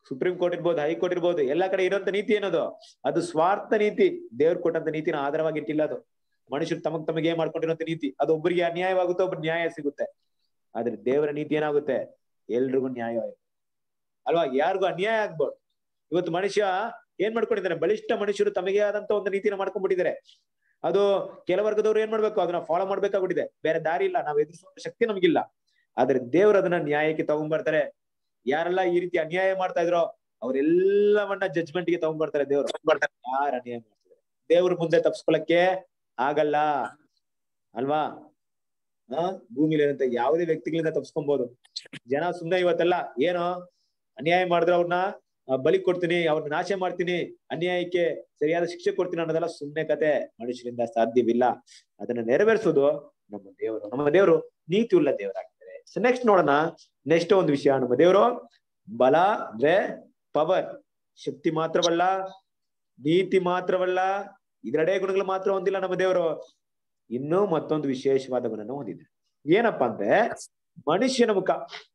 ಸುಪ್ರೀಂ ಕೋರ್ಟ್ ಇರ್ಬೋದು ಹೈಕೋರ್ಟ್ ಇರ್ಬೋದು ಎಲ್ಲಾ ಕಡೆ ಇರೋಂತ ನೀತಿ ಏನದು ಅದು ಸ್ವಾರ್ಥ ನೀತಿ ದೇವ್ರು ಕೊಟ್ಟಂತ ನೀತಿನ ಆಧಾರವಾಗಿ ಇಟ್ಟಿಲ್ಲ ಅದು ಮನುಷ್ಯರು ತಮಗ್ ತಮಗೆ ಏನ್ ಮಾಡ್ಕೊಂಡಿರೋಂತ ನೀತಿ ಅದು ಒಬ್ಬರಿಗೆ ಅನ್ಯಾಯವಾಗುತ್ತೆ ಒಬ್ರು ನ್ಯಾಯ ಸಿಗುತ್ತೆ ಆದ್ರೆ ದೇವರ ನೀತಿ ಏನಾಗುತ್ತೆ ಎಲ್ರಿಗೂ ನ್ಯಾಯ ಅಲ್ವಾ ಯಾರಿಗೂ ಅನ್ಯಾಯ ಆಗ್ಬಾರ್ದು ಇವತ್ತು ಮನುಷ್ಯ ಏನ್ ಮಾಡ್ಕೊಂಡಿದ್ದಾನೆ ಬಲಿಷ್ಠ ಮನುಷ್ಯರು ತಮಗೆ ಆದಂತ ಒಂದು ನೀತಿನ ಮಾಡ್ಕೊಂಡ್ಬಿಟ್ಟಿದ್ದಾರೆ ಅದು ಕೆಲ ವರ್ಗದವ್ರು ಏನ್ ಮಾಡ್ಬೇಕು ಅದನ್ನ ಫಾಲೋ ಮಾಡ್ಬೇಕಾಗ್ಬಿಟ್ಟಿದೆ ಬೇರೆ ದಾರಿ ಇಲ್ಲ ನಾವು ಎದುರಿಸುವ ಶಕ್ತಿ ನಮಗಿಲ್ಲ ಆದ್ರೆ ದೇವ್ರು ಅದನ್ನ ನ್ಯಾಯಕ್ಕೆ ತಗೊಂಡ್ಬರ್ತಾರೆ ಯಾರೆಲ್ಲ ಈ ರೀತಿ ಅನ್ಯಾಯ ಮಾಡ್ತಾ ಇದ್ರೋ ಅವ್ರೆಲ್ಲವನ್ನ ಜಜ್ಮೆಂಟ್ ಗೆ ತಗೊಂಡ್ಬರ್ತಾರೆ ದೇವ್ರು ಯಾರು ಅನ್ಯಾಯ ಮಾಡ್ತಿದ್ದಾರೆ ದೇವ್ರ ಮುಂದೆ ತಪ್ಸ್ಕೊಳಕ್ಕೆ ಆಗಲ್ಲ ಅಲ್ವಾ ಆ ಭೂಮಿಲಿ ಇರೋಂತ ಯಾವುದೇ ವ್ಯಕ್ತಿಗಳಿಂದ ತಪ್ಸ್ಕೊಬಹುದು ಜನ ಸುಮ್ನೆ ಇವತ್ತೆಲ್ಲ ಏನೋ ಅನ್ಯಾಯ ಮಾಡಿದ್ರೆ ಅವ್ರನ್ನ ಬಲಿ ಕೊಡ್ತೀನಿ ಅವ್ರನ್ನ ನಾಶ ಮಾಡ್ತೀನಿ ಅನ್ಯಾಯಕ್ಕೆ ಸರಿಯಾದ ಶಿಕ್ಷೆ ಕೊಡ್ತೀನಿ ಅನ್ನೋದೆಲ್ಲ ಸುಮ್ನೆ ಕತೆ ಮನುಷ್ಯರಿಂದ ಸಾಧ್ಯವಿಲ್ಲ ಅದನ್ನ ನೆರವೇರಿಸೋದು ನಮ್ಮ ದೇವರು ನಮ್ಮ ದೇವರು ನೀತಿ ಉಳ್ಳ ದೇವರಾಗಿದ್ದಾರೆ ಸೊ ನೆಕ್ಸ್ಟ್ ನೋಡೋಣ ನೆಕ್ಸ್ಟ್ ಒಂದು ವಿಷಯ ನಮ್ಮ ದೇವರು ಬಲ ಅಂದ್ರೆ ಪವರ್ ಶಕ್ತಿ ಮಾತ್ರವಲ್ಲ ನೀತಿ ಮಾತ್ರವಲ್ಲ ಇದರಡೆ ಗುಣಗಳು ಮಾತ್ರ ಹೊಂದಿಲ್ಲ ನಮ್ಮ ದೇವರು ಇನ್ನೂ ಮತ್ತೊಂದು ವಿಶೇಷವಾದ ಗುಣನ ಹೊಂದಿದೆ ಏನಪ್ಪಾ ಅಂದ್ರೆ ಮನುಷ್ಯನ ಮುಖ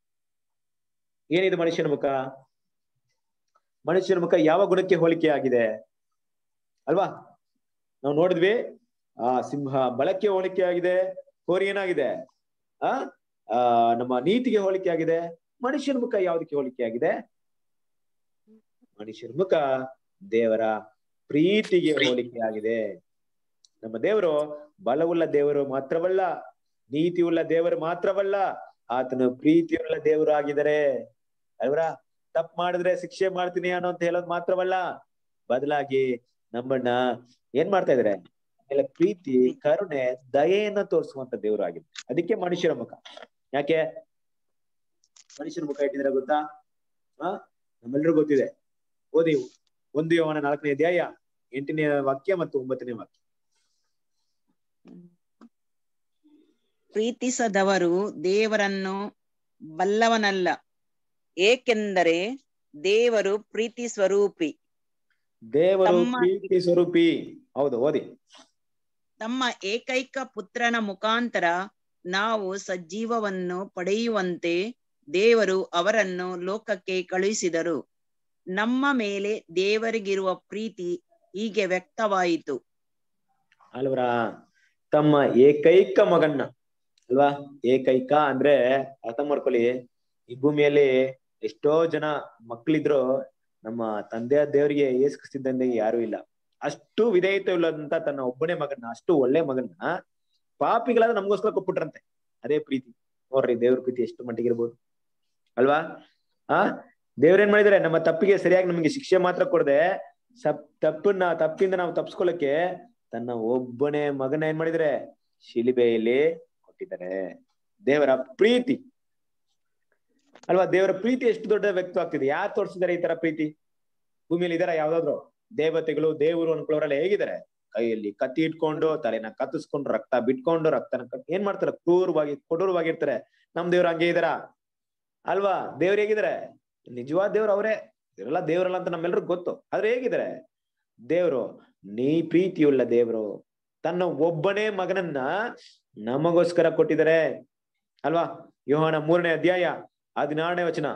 ಏನಿದೆ ಮನುಷ್ಯನ ಮುಖ ಮನುಷ್ಯನ ಮುಖ ಯಾವ ಗುಣಕ್ಕೆ ಹೋಲಿಕೆ ಆಗಿದೆ ಅಲ್ವಾ ನಾವು ನೋಡಿದ್ವಿ ಆ ಸಿಂಹ ಬಳಕ್ಕೆ ಹೋಲಿಕೆ ಆಗಿದೆ ಹೋರಿ ಏನಾಗಿದೆ ಆ ಆ ನಮ್ಮ ನೀತಿಗೆ ಹೋಲಿಕೆ ಆಗಿದೆ ಮನುಷ್ಯನ ಮುಖ ಯಾವ್ದಕ್ಕೆ ಹೋಲಿಕೆ ಆಗಿದೆ ಮನುಷ್ಯನ ಮುಖ ದೇವರ ಪ್ರೀತಿಗೆ ಹೋಲಿಕೆ ಆಗಿದೆ ನಮ್ಮ ದೇವರು ಬಲವುಳ್ಳ ದೇವರು ಮಾತ್ರವಲ್ಲ ನೀತಿಯುಳ್ಳ ದೇವರು ಮಾತ್ರವಲ್ಲ ಆತನು ಪ್ರೀತಿಯುಳ್ಳ ದೇವರು ಆಗಿದ್ದಾರೆ ಅಲ್ವರ ತಪ್ಪು ಮಾಡಿದ್ರೆ ಶಿಕ್ಷೆ ಮಾಡ್ತೀನಿ ಅನ್ನೋ ಅಂತ ಹೇಳೋದು ಮಾತ್ರವಲ್ಲ ಬದಲಾಗಿ ನಮ್ಮನ್ನ ಏನ್ ಮಾಡ್ತಾ ಇದಾರೆ ಆಮೇಲೆ ಪ್ರೀತಿ ಕರುಣೆ ದಯೆಯನ್ನ ತೋರಿಸುವಂತ ದೇವರು ಆಗಿದೆ ಅದಕ್ಕೆ ಮನುಷ್ಯರ ಮುಖ ಯಾಕೆ ಮನುಷ್ಯರ ಮುಖ ಇಟ್ಟಿದ್ರೆ ಗೊತ್ತಾ ಆ ನಮ್ಮೆಲ್ಲರೂ ಗೊತ್ತಿದೆ ಓದಿ ಒಂದು ಯೋವನ ನಾಲ್ಕನೇ ಅಧ್ಯಾಯ ಎಂಟನೇ ವಾಕ್ಯ ಮತ್ತು ಒಂಬತ್ತನೇ ವಾಕ್ಯ ಪ್ರೀತಿಸದವರು ದೇವರನ್ನು ಬಲ್ಲವನಲ್ಲ ಏಕೆಂದರೆ ದೇವರು ಪ್ರೀತಿ ಸ್ವರೂಪಿ ದೇವರು ತಮ್ಮ- ಪ್ರೀತಿ ಸ್ವರೂಪಿ ಹೌದು ಓದಿ ತಮ್ಮ ಏಕೈಕ ಪುತ್ರನ ಮುಖಾಂತರ ನಾವು ಸಜ್ಜೀವವನ್ನು ಪಡೆಯುವಂತೆ ದೇವರು ಅವರನ್ನು ಲೋಕಕ್ಕೆ ಕಳುಹಿಸಿದರು ನಮ್ಮ ಮೇಲೆ ದೇವರಿಗಿರುವ ಪ್ರೀತಿ ಹೀಗೆ ವ್ಯಕ್ತವಾಯಿತು ಅಲ್ವರ ತಮ್ಮ ಏಕೈಕ ಮಗನ್ನ ಅಲ್ವಾ ಏಕೈಕ ಅಂದ್ರೆ ಅರ್ಥ ಮಾಡ್ಕೊಳ್ಳಿ ಈ ಭೂಮಿಯಲ್ಲಿ ಎಷ್ಟೋ ಜನ ಮಕ್ಳಿದ್ರು ನಮ್ಮ ತಂದೆಯ ದೇವರಿಗೆ ಏಸ್ಕಿಸಿದ್ದಂಗೆ ಯಾರು ಇಲ್ಲ ಅಷ್ಟು ವಿಧೇಯತೆ ಇಲ್ಲದಂತ ತನ್ನ ಒಬ್ಬನೇ ಮಗನ್ನ ಅಷ್ಟು ಒಳ್ಳೆ ಮಗನ್ನ ಪಾಪಿಗಳಾದ ನಮಗೋಸ್ಕರ ಕೊಟ್ಬಿಟ್ರಂತೆ ಅದೇ ಪ್ರೀತಿ ನೋಡ್ರಿ ದೇವ್ರ ಪ್ರೀತಿ ಎಷ್ಟು ಮಟ್ಟಿಗೆ ಇರ್ಬೋದು ಅಲ್ವಾ ಆ ದೇವ್ರೇನ್ ಮಾಡಿದಾರೆ ನಮ್ಮ ತಪ್ಪಿಗೆ ಸರಿಯಾಗಿ ನಮಗೆ ಶಿಕ್ಷೆ ಮಾತ್ರ ಕೊಡದೆ ಸಪ್ ತಪ್ಪನ್ನ ತಪ್ಪಿಂದ ನಾವು ತಪ್ಸ್ಕೊಳಕ್ಕೆ ತನ್ನ ಒಬ್ಬನೇ ಮಗನ ಏನ್ ಮಾಡಿದ್ರೆ ಶಿಲಿಬೆಯಲ್ಲಿ ಕೊಟ್ಟಿದ್ದಾರೆ ದೇವರ ಪ್ರೀತಿ ಅಲ್ವಾ ದೇವರ ಪ್ರೀತಿ ಎಷ್ಟು ದೊಡ್ಡ ವ್ಯಕ್ತವಾಗ್ತಿದೆ ಯಾರು ತೋರಿಸಿದ್ದಾರೆ ಈ ತರ ಪ್ರೀತಿ ಭೂಮಿಯಲ್ಲಿ ಇದಾರ ಯಾವ್ದಾದ್ರು ದೇವತೆಗಳು ದೇವರು ಅನ್ಕೊಳ್ಳೋರೆಲ್ಲ ಹೇಗಿದ್ದಾರೆ ಕೈಯಲ್ಲಿ ಕತ್ತಿ ಇಟ್ಕೊಂಡು ತಲೆನ ಕತ್ತಿಸ್ಕೊಂಡು ರಕ್ತ ಬಿಟ್ಕೊಂಡು ರಕ್ತನ ಕಟ್- ಏನ್ ಮಾಡ್ತಾರೆ ಕ್ರೂರವಾಗಿ ಕೊಡೂರವಾಗಿರ್ತಾರೆ ನಮ್ ದೇವ್ರು ಹಂಗೆ ಇದಾರ ಅಲ್ವಾ ದೇವ್ರು ಹೇಗಿದ್ದಾರೆ ನಿಜವಾದ ದೇವ್ರು ಅವರೇ ಇವರೆಲ್ಲ ದೇವ್ರಲ್ಲ ಅಂತ ನಮ್ಮೆಲ್ರಿಗೂ ಗೊತ್ತು ಆದ್ರೆ ಹೇಗಿದ್ದಾರೆ ದೇವ್ರು ನೀ ಪ್ರೀತಿಯುಳ್ಳ ದೇವ್ರು ತನ್ನ ಒಬ್ಬನೇ ಮಗನನ್ನ ನಮಗೋಸ್ಕರ ಕೊಟ್ಟಿದ್ದಾರೆ ಅಲ್ವಾ ಯೋಹಾನ ಮೂರನೇ ಅಧ್ಯಾಯ ಹದಿನಾರನೇ ವಚನ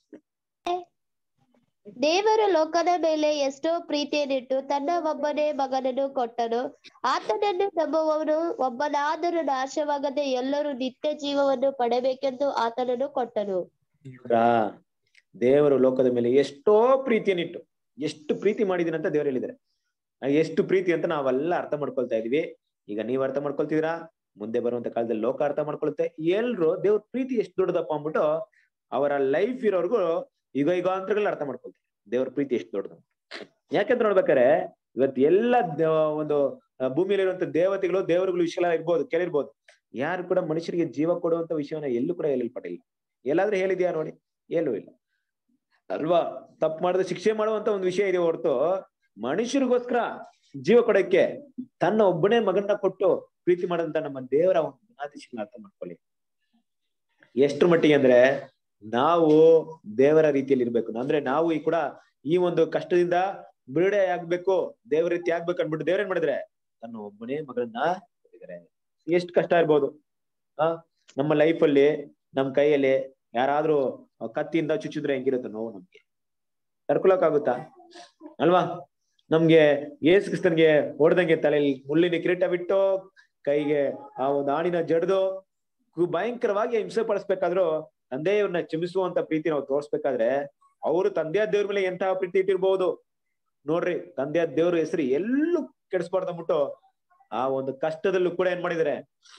ದೇವರು ಲೋಕದ ಮೇಲೆ ಎಷ್ಟೋ ಪ್ರೀತಿಯನ್ನಿಟ್ಟು ತನ್ನ ಒಬ್ಬನೇ ಮಗನನ್ನು ಕೊಟ್ಟನು ಆತನನ್ನು ನಂಬುವವನು ಒಬ್ಬನಾದರೂ ನಾಶವಾಗದೆ ಎಲ್ಲರೂ ನಿತ್ಯ ಜೀವವನ್ನು ಪಡೆಯಬೇಕೆಂದು ಆತನನ್ನು ಕೊಟ್ಟನು ಇವ್ರಾ ದೇವರು ಲೋಕದ ಮೇಲೆ ಎಷ್ಟೋ ಪ್ರೀತಿಯನ್ನಿಟ್ಟು ಎಷ್ಟು ಪ್ರೀತಿ ಮಾಡಿದೀನಿ ಅಂತ ದೇವ್ರು ಹೇಳಿದ್ದಾರೆ ಆ ಎಷ್ಟು ಪ್ರೀತಿ ಅಂತ ನಾವೆಲ್ಲ ಅರ್ಥ ಮಾಡ್ಕೊಳ್ತಾ ಇದೀವಿ ಈಗ ನೀವ್ ಅರ್ಥ ಮಾಡ್ಕೊಳ್ತಿದೀರಾ ಮುಂದೆ ಬರುವಂತ ಕಾಲದಲ್ಲಿ ಲೋಕ ಅರ್ಥ ಮಾಡ್ಕೊಳುತ್ತೆ ಎಲ್ರು ದೇವ್ರ ಪ್ರೀತಿ ಎಷ್ಟು ದೊಡ್ಡದಪ್ಪ ಅಂದ್ಬಿಟ್ಟು ಅವರ ಲೈಫ್ ಇರೋರ್ಗು ಈಗ ಯುಗಾಂತರಗಳು ಅರ್ಥ ಮಾಡ್ಕೊಳ್ತಾರೆ ದೇವ್ರ ಪ್ರೀತಿ ಎಷ್ಟು ದೊಡ್ಡದು ಯಾಕಂತ ನೋಡ್ಬೇಕಾರೆ ಇವತ್ತು ಎಲ್ಲ ದ- ಒಂದು ಆ, ಭೂಮಿಯಲ್ಲಿರುವಂತ ದೇವತೆಗಳು ದೇವರುಗಳು ವಿಷಯ ಇರ್ಬೋದು ಕೇಳಿರ್ಬೋದು ಯಾರು ಕೂಡ ಮನುಷ್ಯರಿಗೆ ಜೀವ ಕೊಡುವಂತ ವಿಷಯವನ್ನ ಎಲ್ಲೂ ಕೂಡ ಹೇಳಲ್ಪಟ್ಟಿಲ್ಲ ಎಲ್ಲಾದ್ರೂ ಹೇಳಿದ್ಯಾ ನೋಡಿ ಎಲ್ಲೂ ಇಲ್ಲ ಅಲ್ವಾ ತಪ್ಪು ಮಾಡಿದ್ರೆ ಶಿಕ್ಷೆ ಮಾಡುವಂತ ಒಂದು ವಿಷಯ ಇದೆ ಹೊರತು ಮನುಷ್ಯರಿಗೋಸ್ಕರ ಜೀವ ಕೊಡಕ್ಕೆ ತನ್ನ ಒಬ್ಬನೇ ಮಗನ್ನ ಕೊಟ್ಟು ಪ್ರೀತಿ ಮಾಡಂತ ನಮ್ಮ ದೇವರ ಒಂದು ಗುಣಾದೇಶನ ಅರ್ಥ ಮಾಡ್ಕೊಳ್ಳಿ ಎಷ್ಟ್ರ ಮಟ್ಟಿಗೆ ಅಂದ್ರೆ ನಾವು ದೇವರ ರೀತಿಯಲ್ಲಿ ಇರ್ಬೇಕು ಅಂದ್ರೆ ನಾವು ಈ ಕೂಡ ಈ ಒಂದು ಕಷ್ಟದಿಂದ ಬಿಡುಗಡೆ ಆಗ್ಬೇಕು ದೇವರ ರೀತಿ ಆಗ್ಬೇಕು ಅನ್ಬಿಟ್ಟು ದೇವ್ರೇನ್ ಮಾಡಿದ್ರೆ ತನ್ನ ಒಬ್ಬನೇ ಮಗಳನ್ನ ಕೊಟ್ಟಿದ್ದಾರೆ ಎಷ್ಟು ಕಷ್ಟ ಇರ್ಬೋದು ಆ ನಮ್ಮ ಲೈಫ್ ಅಲ್ಲಿ ನಮ್ ಕೈಯಲ್ಲಿ ಯಾರಾದ್ರೂ ಕತ್ತಿಯಿಂದ ಚುಚ್ಚಿದ್ರೆ ಹೆಂಗಿರುತ್ತೆ ನೋವು ನಮ್ಗೆ ತಡ್ಕೊಳಕ್ಕಾಗುತ್ತಾ ಅಲ್ವಾ ನಮ್ಗೆ ಯೇಸು ಕ್ರಿಸ್ತನ್ಗೆ ಹೊಡೆದಂಗೆ ತಲೆಯಲ್ಲಿ ಮುಳ್ಳಿನ ಕಿರೀಟ ಬಿಟ್ಟು ಕೈಗೆ ಆ ಒಂದು ಆಣಿನ ಜಡ್ದು ಕು- ಭಯಂಕರವಾಗಿ ಹಿಂಸೆ ಪಡಿಸ್ಬೇಕಾದ್ರು ತಂದೆಯವ್ರನ್ನ ಕ್ಷಮಿಸುವಂತ ಪ್ರೀತಿ ನಾವು ತೋರಿಸ್ಬೇಕಾದ್ರೆ ಅವರು ತಂದೆಯ ದೇವ್ರ ಮೇಲೆ ಎಂತಹ ಪ್ರೀತಿ ಇಟ್ಟಿರ್ಬೋದು ನೋಡ್ರಿ ತಂದೆಯ ದೇವ್ರ ಹೆಸರು ಎಲ್ಲೂ ಕೆಡಿಸ್ಬಾರ್ದು ಅಂದ್ಬಿಟ್ಟು ಆ ಒಂದು ಕಷ್ಟದಲ್ಲೂ ಕೂಡ ಏನ್ ಮಾಡಿದಾರೆ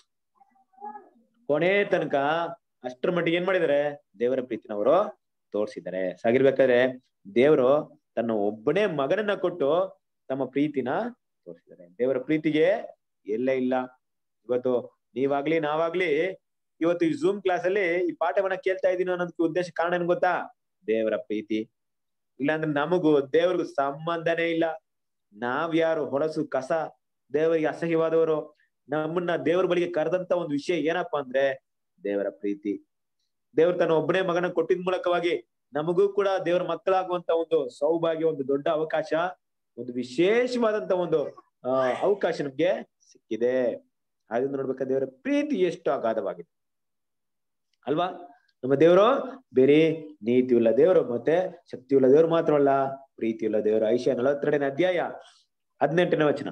ಕೊನೆ ತನಕ ಅಷ್ಟರ ಮಟ್ಟಿಗೆ ಏನ್ ಮಾಡಿದಾರೆ ದೇವರ ಪ್ರೀತಿನ ಅವರು ತೋರಿಸಿದ್ದಾರೆ ಸಾಗಿರ್ಬೇಕಾದ್ರೆ ದೇವರು ತನ್ನ ಒಬ್ಬನೇ ಮಗನನ್ನ ಕೊಟ್ಟು ತಮ್ಮ ಪ್ರೀತಿನ ತೋರಿಸಿದ್ದಾರೆ ದೇವರ ಪ್ರೀತಿಗೆ ಎಲ್ಲೇ ಇಲ್ಲ ಇವತ್ತು ನೀವಾಗ್ಲಿ ನಾವಾಗ್ಲಿ ಇವತ್ತು ಈ ಝೂಮ್ ಕ್ಲಾಸ್ ಅಲ್ಲಿ ಈ ಪಾಠವನ್ನ ಕೇಳ್ತಾ ಇದೀನಿ ಅನ್ನೋದಕ್ಕೆ ಉದ್ದೇಶ ಕಾರಣ ಏನ್ ಗೊತ್ತಾ ದೇವರ ಪ್ರೀತಿ ಇಲ್ಲಾಂದ್ರೆ ನಮಗೂ ದೇವ್ರಿಗೂ ಸಂಬಂಧನೇ ಇಲ್ಲ ನಾವ್ ಯಾರು ಹೊಲಸು ಕಸ ದೇವರಿಗೆ ಅಸಹ್ಯವಾದವರು ನಮ್ಮನ್ನ ದೇವರ ಬಳಿಗೆ ಕರೆದಂತ ಒಂದು ವಿಷಯ ಏನಪ್ಪಾ ಅಂದ್ರೆ ದೇವರ ಪ್ರೀತಿ ದೇವ್ರು ತನ್ನ ಒಬ್ಬನೇ ಮಗನ ಕೊಟ್ಟಿದ ಮೂಲಕವಾಗಿ ನಮಗೂ ಕೂಡ ದೇವರ ಮಕ್ಕಳಾಗುವಂತ ಒಂದು ಸೌಭಾಗ್ಯ ಒಂದು ದೊಡ್ಡ ಅವಕಾಶ ಒಂದು ವಿಶೇಷವಾದಂತ ಒಂದು ಆ ಅವಕಾಶ ನಮ್ಗೆ ಸಿಕ್ಕಿದೆ ಹಾಗೆ ನೋಡ್ಬೇಕಾದ್ರೆ ದೇವರ ಪ್ರೀತಿ ಎಷ್ಟು ಅಗಾಧವಾಗಿದೆ ಅಲ್ವಾ ನಮ್ಮ ದೇವರು ಬೇರೆ ನೀತಿಯುಳ್ಳ ದೇವರು ಮತ್ತೆ ಶಕ್ತಿಯುಳ್ಳ ದೇವರು ಮಾತ್ರವಲ್ಲ ಪ್ರೀತಿಯುಳ್ಳ ದೇವರು ಐಶ್ಯ ನಲವತ್ತೆರಡನೇ ಅಧ್ಯಾಯ ಹದಿನೆಂಟನೇ ವಚನ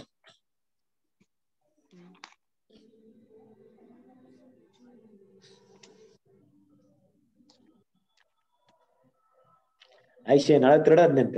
ಐಶ್ಯ ನಲವತ್ತೆರಡು ಹದಿನೆಂಟು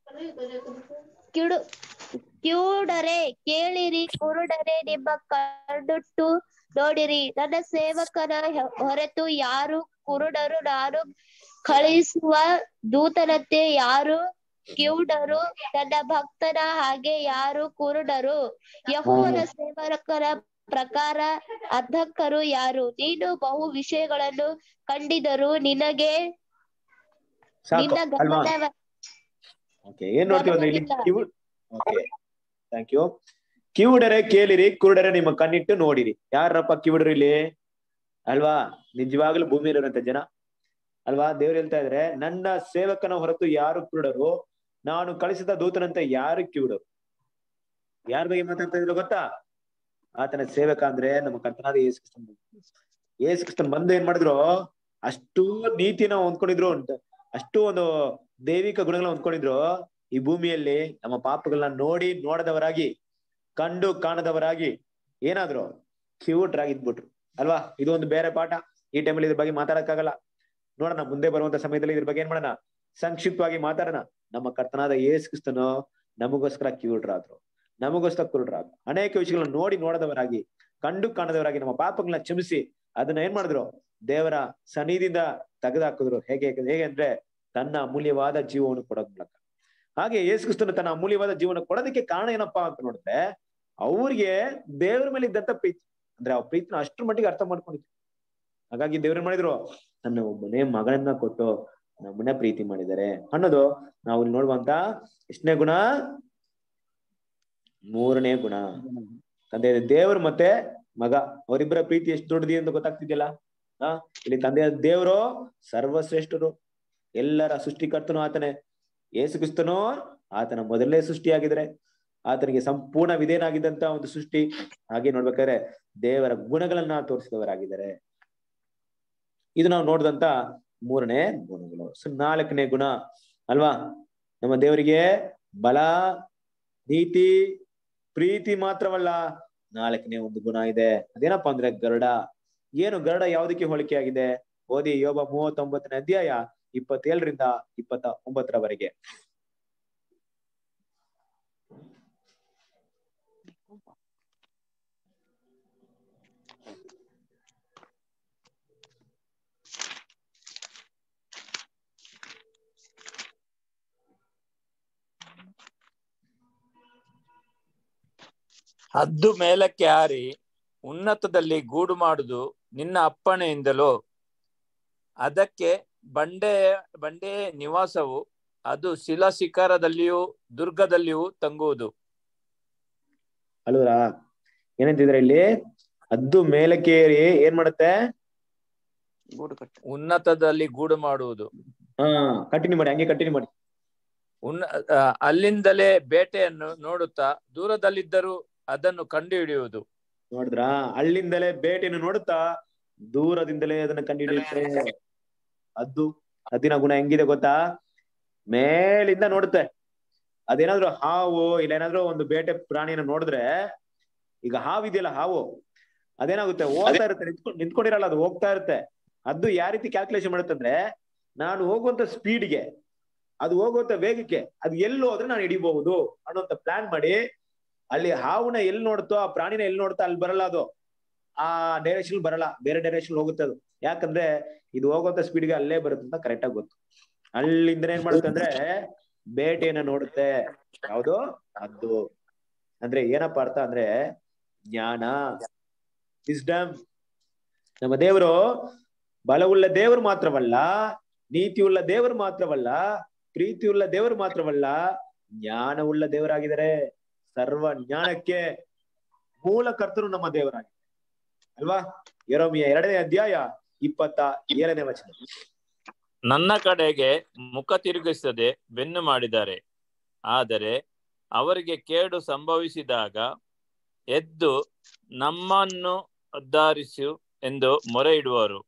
ಕಿಡು ಕಿವುಡರೆ ಕೇಳಿರಿ ಕುರುಡರೆ ನಿಮ್ಮ ಕಣ್ಣುಟ್ಟು ನೋಡಿರಿ ನನ್ನ ಸೇವಕನ ಹೊ- ಹೊರತು ಯಾರು ಕುರುಡರು ನಾನು ಕಳಿಸುವ ದೂತನಂತೆ ಯಾರು ಕಿವುಡರು ನನ್ನ ಭಕ್ತನ ಹಾಗೆ ಯಾರು ಕುರುಡರು ಯಹೋವನ ಸೇವಕರ ಪ್ರಕಾರ ಅಧಕ್ಕರು ಯಾರು ನೀನು ಬಹು ವಿಷಯಗಳನ್ನು ಕಂಡಿದರು ನಿನಗೆ ಸಾಕು ನಿನ್ನ ಅಲ್ವಾ ಗಮನ ಓಕೆ ಏನ್ ನೋಡ್ತೀವಿ ಅಂದ್ರೆ ಇಲ್ಲಿ ಗಮನವಿಲ್ಲ. ಕಿವು ಓಕೆ ಥ್ಯಾಂಕ್ ಯು ಕಿವುಡರೆ ಕೇಳಿರಿ ಕುರುಡರೆ ನಿಮ್ಮ ಕಣ್ಣಿಟ್ಟು ನೋಡಿರಿ ಯಾರಪ್ಪ ಕಿವುಡರು ಇಲ್ಲಿ ಅಲ್ವಾ ನಿಜವಾಗ್ಲೂ ಭೂಮಿಯಲ್ಲಿರುವಂತ ಜನ ಅಲ್ವಾ ದೇವ್ರು ಹೇಳ್ತಾ ಇದ್ರೆ ನನ್ನ ಸೇವಕನ ಹೊರತು ಯಾರು ಕುರುಡರು ನಾನು ಕಳಿಸಿದ ದೂತನಂತೆ ಯಾರು ಕಿವುಡರು ಯಾರ ಬಗ್ಗೆ ಮಾತಾಡ್ತಾ ಇದ್ರು ಗೊತ್ತಾ ಆತನ ಸೇವಕ ಅಂದ್ರೆ ನಮ್ಮ ಕರ್ತನಾದ ಯೇಸು ಕ್ರಿಸ್ತನ್ ಯೇಸು ಕ್ರಿಸ್ತನ್ ಬಂದು ಏನ್ ಮಾಡಿದ್ರು ಅಷ್ಟು ನೀತಿನ ಹೊಂದ್ಕೊಂಡಿದ್ರು ಅಂತ ಅಷ್ಟು ಒಂದು ದೈವಿಕ ಗುಣಗಳನ್ನ ಹೊಂದ್ಕೊಂಡಿದ್ರು ಈ ಭೂಮಿಯಲ್ಲಿ ನಮ್ಮ ಪಾಪಗಳನ್ನ ನೋಡಿ ನೋಡದವರಾಗಿ ಕಂಡು ಕಾಣದವರಾಗಿ ಏನಾದ್ರು ಕಿವುಟ್ರಾಗಿದ್ಬಿಟ್ರು ಅಲ್ವಾ ಇದು ಒಂದು ಬೇರೆ ಪಾಠ ಈ ಟೈಮಲ್ಲಿ ಇದ್ರ ಬಗ್ಗೆ ಮಾತಾಡಕ್ಕಾಗಲ್ಲ ನೋಡೋಣ ಮುಂದೆ ಬರುವಂತ ಸಮಯದಲ್ಲಿ ಇದ್ರ ಬಗ್ಗೆ ಏನ್ ಮಾಡೋಣ ಸಂಕ್ಷಿಪ್ತವಾಗಿ ಮಾತಾಡೋಣ ನಮ್ಮ ಕರ್ತನಾದ ಯೇಸು ಕ್ರಿಸ್ತನು ನಮಗೋಸ್ಕರ ಕಿವುಡ್ರಾದ್ರು ನಮಗೋಸ್ಕರ ಕುರುಡ್ರಾದ್ರು ಅನೇಕ ವಿಷಯಗಳನ್ನ ನೋಡಿ ನೋಡದವರಾಗಿ ಕಂಡು ಕಾಣದವರಾಗಿ ನಮ್ಮ ಪಾಪಗಳನ್ನ ಕ್ಷಮಿಸಿ ಅದನ್ನ ಏನ್ ಮಾಡಿದ್ರು ದೇವರ ಸನ್ನಿಧಿಯಿಂದ ತೆಗೆದಾಕಿದ್ರು ಹೇಗೆ ಹೇಗೆ ಅಂದ್ರೆ ತನ್ನ ಅಮೂಲ್ಯವಾದ ಜೀವವನ್ನು ಕೊಡೋದ್ ಮೂಲಕ ಹಾಗೆ ಯೇಸು ಕ್ರಿಸ್ತನು ತನ್ನ ಅಮೂಲ್ಯವಾದ ಜೀವನ ಕೊಡೋದಕ್ಕೆ ಕಾರಣ ಏನಪ್ಪಾ ಅಂತ ನೋಡಿದ್ರೆ ಅವ್ರಿಗೆ ದೇವರ ಮೇಲೆ ಇದ್ದಂತ ಪ್ರೀತಿ ಅಂದ್ರೆ ಆ ಪ್ರೀತಿನ ಅಷ್ಟ್ರ ಮಟ್ಟಿಗೆ ಅರ್ಥ ಮಾಡ್ಕೊಂಡಿದ್ರು ಹಾಗಾಗಿ ದೇವ್ರ ಮಾಡಿದ್ರು ತನ್ನ ಒಬ್ಬನೇ ಮಗಳನ್ನ ಕೊಟ್ಟು ನಮ್ಮನ್ನ ಪ್ರೀತಿ ಮಾಡಿದ್ದಾರೆ ಅನ್ನೋದು ನಾವು ಇಲ್ಲಿ ನೋಡುವಂತ ಎಷ್ಟನೇ ಗುಣ ಮೂರನೇ ಗುಣ ತಂದೆ ದೇವರು ಮತ್ತೆ ಮಗ ಅವರಿಬ್ಬರ ಪ್ರೀತಿ ಎಷ್ಟು ದೊಡ್ಡದಿ ಅಂತ ಗೊತ್ತಾಗ್ತಿದ್ಯಲ್ಲ ಆ ಇಲ್ಲಿ ತಂದೆಯ ದೇವರು ಸರ್ವಶ್ರೇಷ್ಠರು ಎಲ್ಲರ ಸೃಷ್ಟಿಕರ್ತನು ಆತನೇ ಯೇಸು ಕ್ರಿಸ್ತನು ಆತನ ಮೊದಲನೇ ಸೃಷ್ಟಿಯಾಗಿದ್ರೆ ಆತನಿಗೆ ಸಂಪೂರ್ಣ ವಿಧೇಯನಾಗಿದ್ದಂತ ಒಂದು ಸೃಷ್ಟಿ ಹಾಗೆ ನೋಡ್ಬೇಕಾದ್ರೆ ದೇವರ ಗುಣಗಳನ್ನ ತೋರಿಸಿದವರಾಗಿದ್ದಾರೆ ಇದು ನಾವು ನೋಡಿದಂತ ಮೂರನೇ ಗುಣಗಳು ಸೊ ನಾಲ್ಕನೇ ಗುಣ ಅಲ್ವಾ ನಮ್ಮ ದೇವರಿಗೆ ಬಲ ನೀತಿ ಪ್ರೀತಿ ಮಾತ್ರವಲ್ಲ ನಾಲ್ಕನೇ ಒಂದು ಗುಣ ಇದೆ ಅದೇನಪ್ಪಾ ಅಂದ್ರೆ ಗರುಡ ಏನು ಗರುಡ ಯಾವುದಕ್ಕೆ ಹೋಲಿಕೆ ಆಗಿದೆ ಓದಿ ಯೋಬ ಮೂವತ್ತೊಂಬತ್ತನೇ ಅಧ್ಯಾಯ ಇಪ್ಪತ್ತೇಳರಿಂದ ಇಪ್ಪತ್ತ ಒಂಬತ್ತರವರೆಗೆ ಹದ್ದು ಮೇಲಕ್ಕೆ ಹಾರಿ ಉನ್ನತದಲ್ಲಿ ಗೂಡು ಮಾಡುವುದು ನಿನ್ನ ಅಪ್ಪಣೆಯಿಂದಲೋ ಅದಕ್ಕೆ ಬಂಡೆಯ ಬಂಡೆಯ ನಿವಾಸವು ಅದು ಶಿಲಾ ಶಿಖರದಲ್ಲಿಯೂ ದುರ್ಗದಲ್ಲಿಯೂ ತಂಗುವುದು ಅಲ್ವರಾ ಏನಂತಿದ್ರೆ ಇಲ್ಲಿ ಹದ್ದು ಮೇಲಕ್ಕೆ ಏರಿ ಏನ್ ಮಾಡುತ್ತೆ ಗೂಡು ಕಟ್ಟು ಉನ್ನತದಲ್ಲಿ ಗೂಡು ಮಾಡುವುದು ಹಾ ಕಂಟಿನ್ಯೂ ಮಾಡಿ ಹಂಗೆ ಕಂಟಿನ್ಯೂ ಮಾಡಿ ಉನ್ನ ಆ, ಅಲ್ಲಿಂದಲೇ ಬೇಟೆಯನ್ನು ನೋಡುತ್ತಾ ದೂರದಲ್ಲಿದ್ದರೂ ಅದನ್ನು ಕಂಡುಹಿಡಿಯುವುದು ನೋಡಿದ್ರಾ ಅಲ್ಲಿಂದಲೇ ಬೇಟೆಯನ್ನು ನೋಡುತ್ತಾ ದೂರದಿಂದಲೇ ಅದನ್ನ ಕಂಡುಹಿಡಿಯುತ್ತೆ ಹದ್ದು ಹದ್ದಿನ ಗುಣ ಹೆಂಗಿದೆ ಗೊತ್ತಾ ಮೇಲಿಂದ ನೋಡುತ್ತೆ ಅದೇನಾದ್ರು ಹಾವು ಇಲ್ಲ ಏನಾದ್ರು ಒಂದು ಬೇಟೆ ಪ್ರಾಣಿನ ನೋಡಿದ್ರೆ ಈಗ ಹಾವು ಇದೆಯಲ್ಲ ಹಾವು ಅದೇನಾಗುತ್ತೆ ಹೋಗ್ತಾ ಇರುತ್ತೆ ನಿಂತ್ಕೊಂಡ್ ನಿಂತ್ಕೊಂಡಿರಲ್ಲ ಅದು ಹೋಗ್ತಾ ಇರುತ್ತೆ ಅದು ಯಾವ ರೀತಿ ಕ್ಯಾಲ್ಕುಲೇಷನ್ ಮಾಡುತ್ತೆ ಅಂದ್ರೆ ನಾನು ಹೋಗುವಂತ ಸ್ಪೀಡ್ಗೆ ಅದು ಹೋಗುವಂತ ವೇಗಕ್ಕೆ ಅದು ಎಲ್ಲಿ ಹೋದ್ರೆ ನಾನು ಹಿಡಿಬಹುದು ಅನ್ನೋಂತ ಪ್ಲಾನ್ ಮಾಡಿ ಅಲ್ಲಿ ಹಾವುನ ಎಲ್ಲಿ ನೋಡುತ್ತೋ ಆ ಪ್ರಾಣಿನ ಎಲ್ಲಿ ನೋಡುತ್ತೋ ಅಲ್ಲಿ ಬರಲ್ಲ ಅದು ಆ ಡೈರೆಕ್ಷನ್ ಬರಲ್ಲ ಬೇರೆ ಡೈರೆಕ್ಷನ್ ಹೋಗುತ್ತೆ ಅದು ಯಾಕಂದ್ರೆ ಇದು ಹೋಗುವಂತ ಸ್ಪೀಡ್ಗೆ ಅಲ್ಲೇ ಬರುತ್ತೆ ಅಂತ ಕರೆಕ್ಟ್ ಆಗಿ ಗೊತ್ತು ಅಲ್ಲಿಂದ ಏನ್ ಮಾಡುತ್ತೆ ಅಂದ್ರೆ ಬೇಟೆಯನ್ನ ನೋಡುತ್ತೆ ಯಾವುದು ಅದು ಅಂದ್ರೆ ಏನಪ್ಪಾ ಅರ್ಥ ಅಂದ್ರೆ ಜ್ಞಾನ ವಿಸ್ಡಮ್ ನಮ್ಮ ದೇವರು ಬಲವುಳ್ಳ ದೇವರು ಮಾತ್ರವಲ್ಲ ನೀತಿಯುಳ್ಳ ದೇವರು ಮಾತ್ರವಲ್ಲ ಪ್ರೀತಿಯುಳ್ಳ ದೇವರು ಮಾತ್ರವಲ್ಲ ಜ್ಞಾನವುಳ್ಳ ದೇವರಾಗಿದ್ದಾರೆ ಸರ್ವ ಜ್ಞಾನಕ್ಕೆ ಮೂಲ ಕರ್ತರು ನಮ್ಮ ದೇವರಾಗಿದೆ ಅಲ್ವಾ ಯರೋಮಿಯ ಎರಡನೇ ಅಧ್ಯಾಯ ಇಪ್ಪತ್ತ ಏಳನೇ ವಚನ ನನ್ನ ಕಡೆಗೆ ಮುಖ ತಿರುಗಿಸದೆ ಬೆನ್ನು ಮಾಡಿದ್ದಾರೆ ಆದರೆ ಅವರಿಗೆ ಕೇಡು ಸಂಭವಿಸಿದಾಗ ಎದ್ದು ನಮ್ಮನ್ನು ಉದ್ಧಾರಿಸು ಎಂದು ಮೊರೆ ಇಡುವರು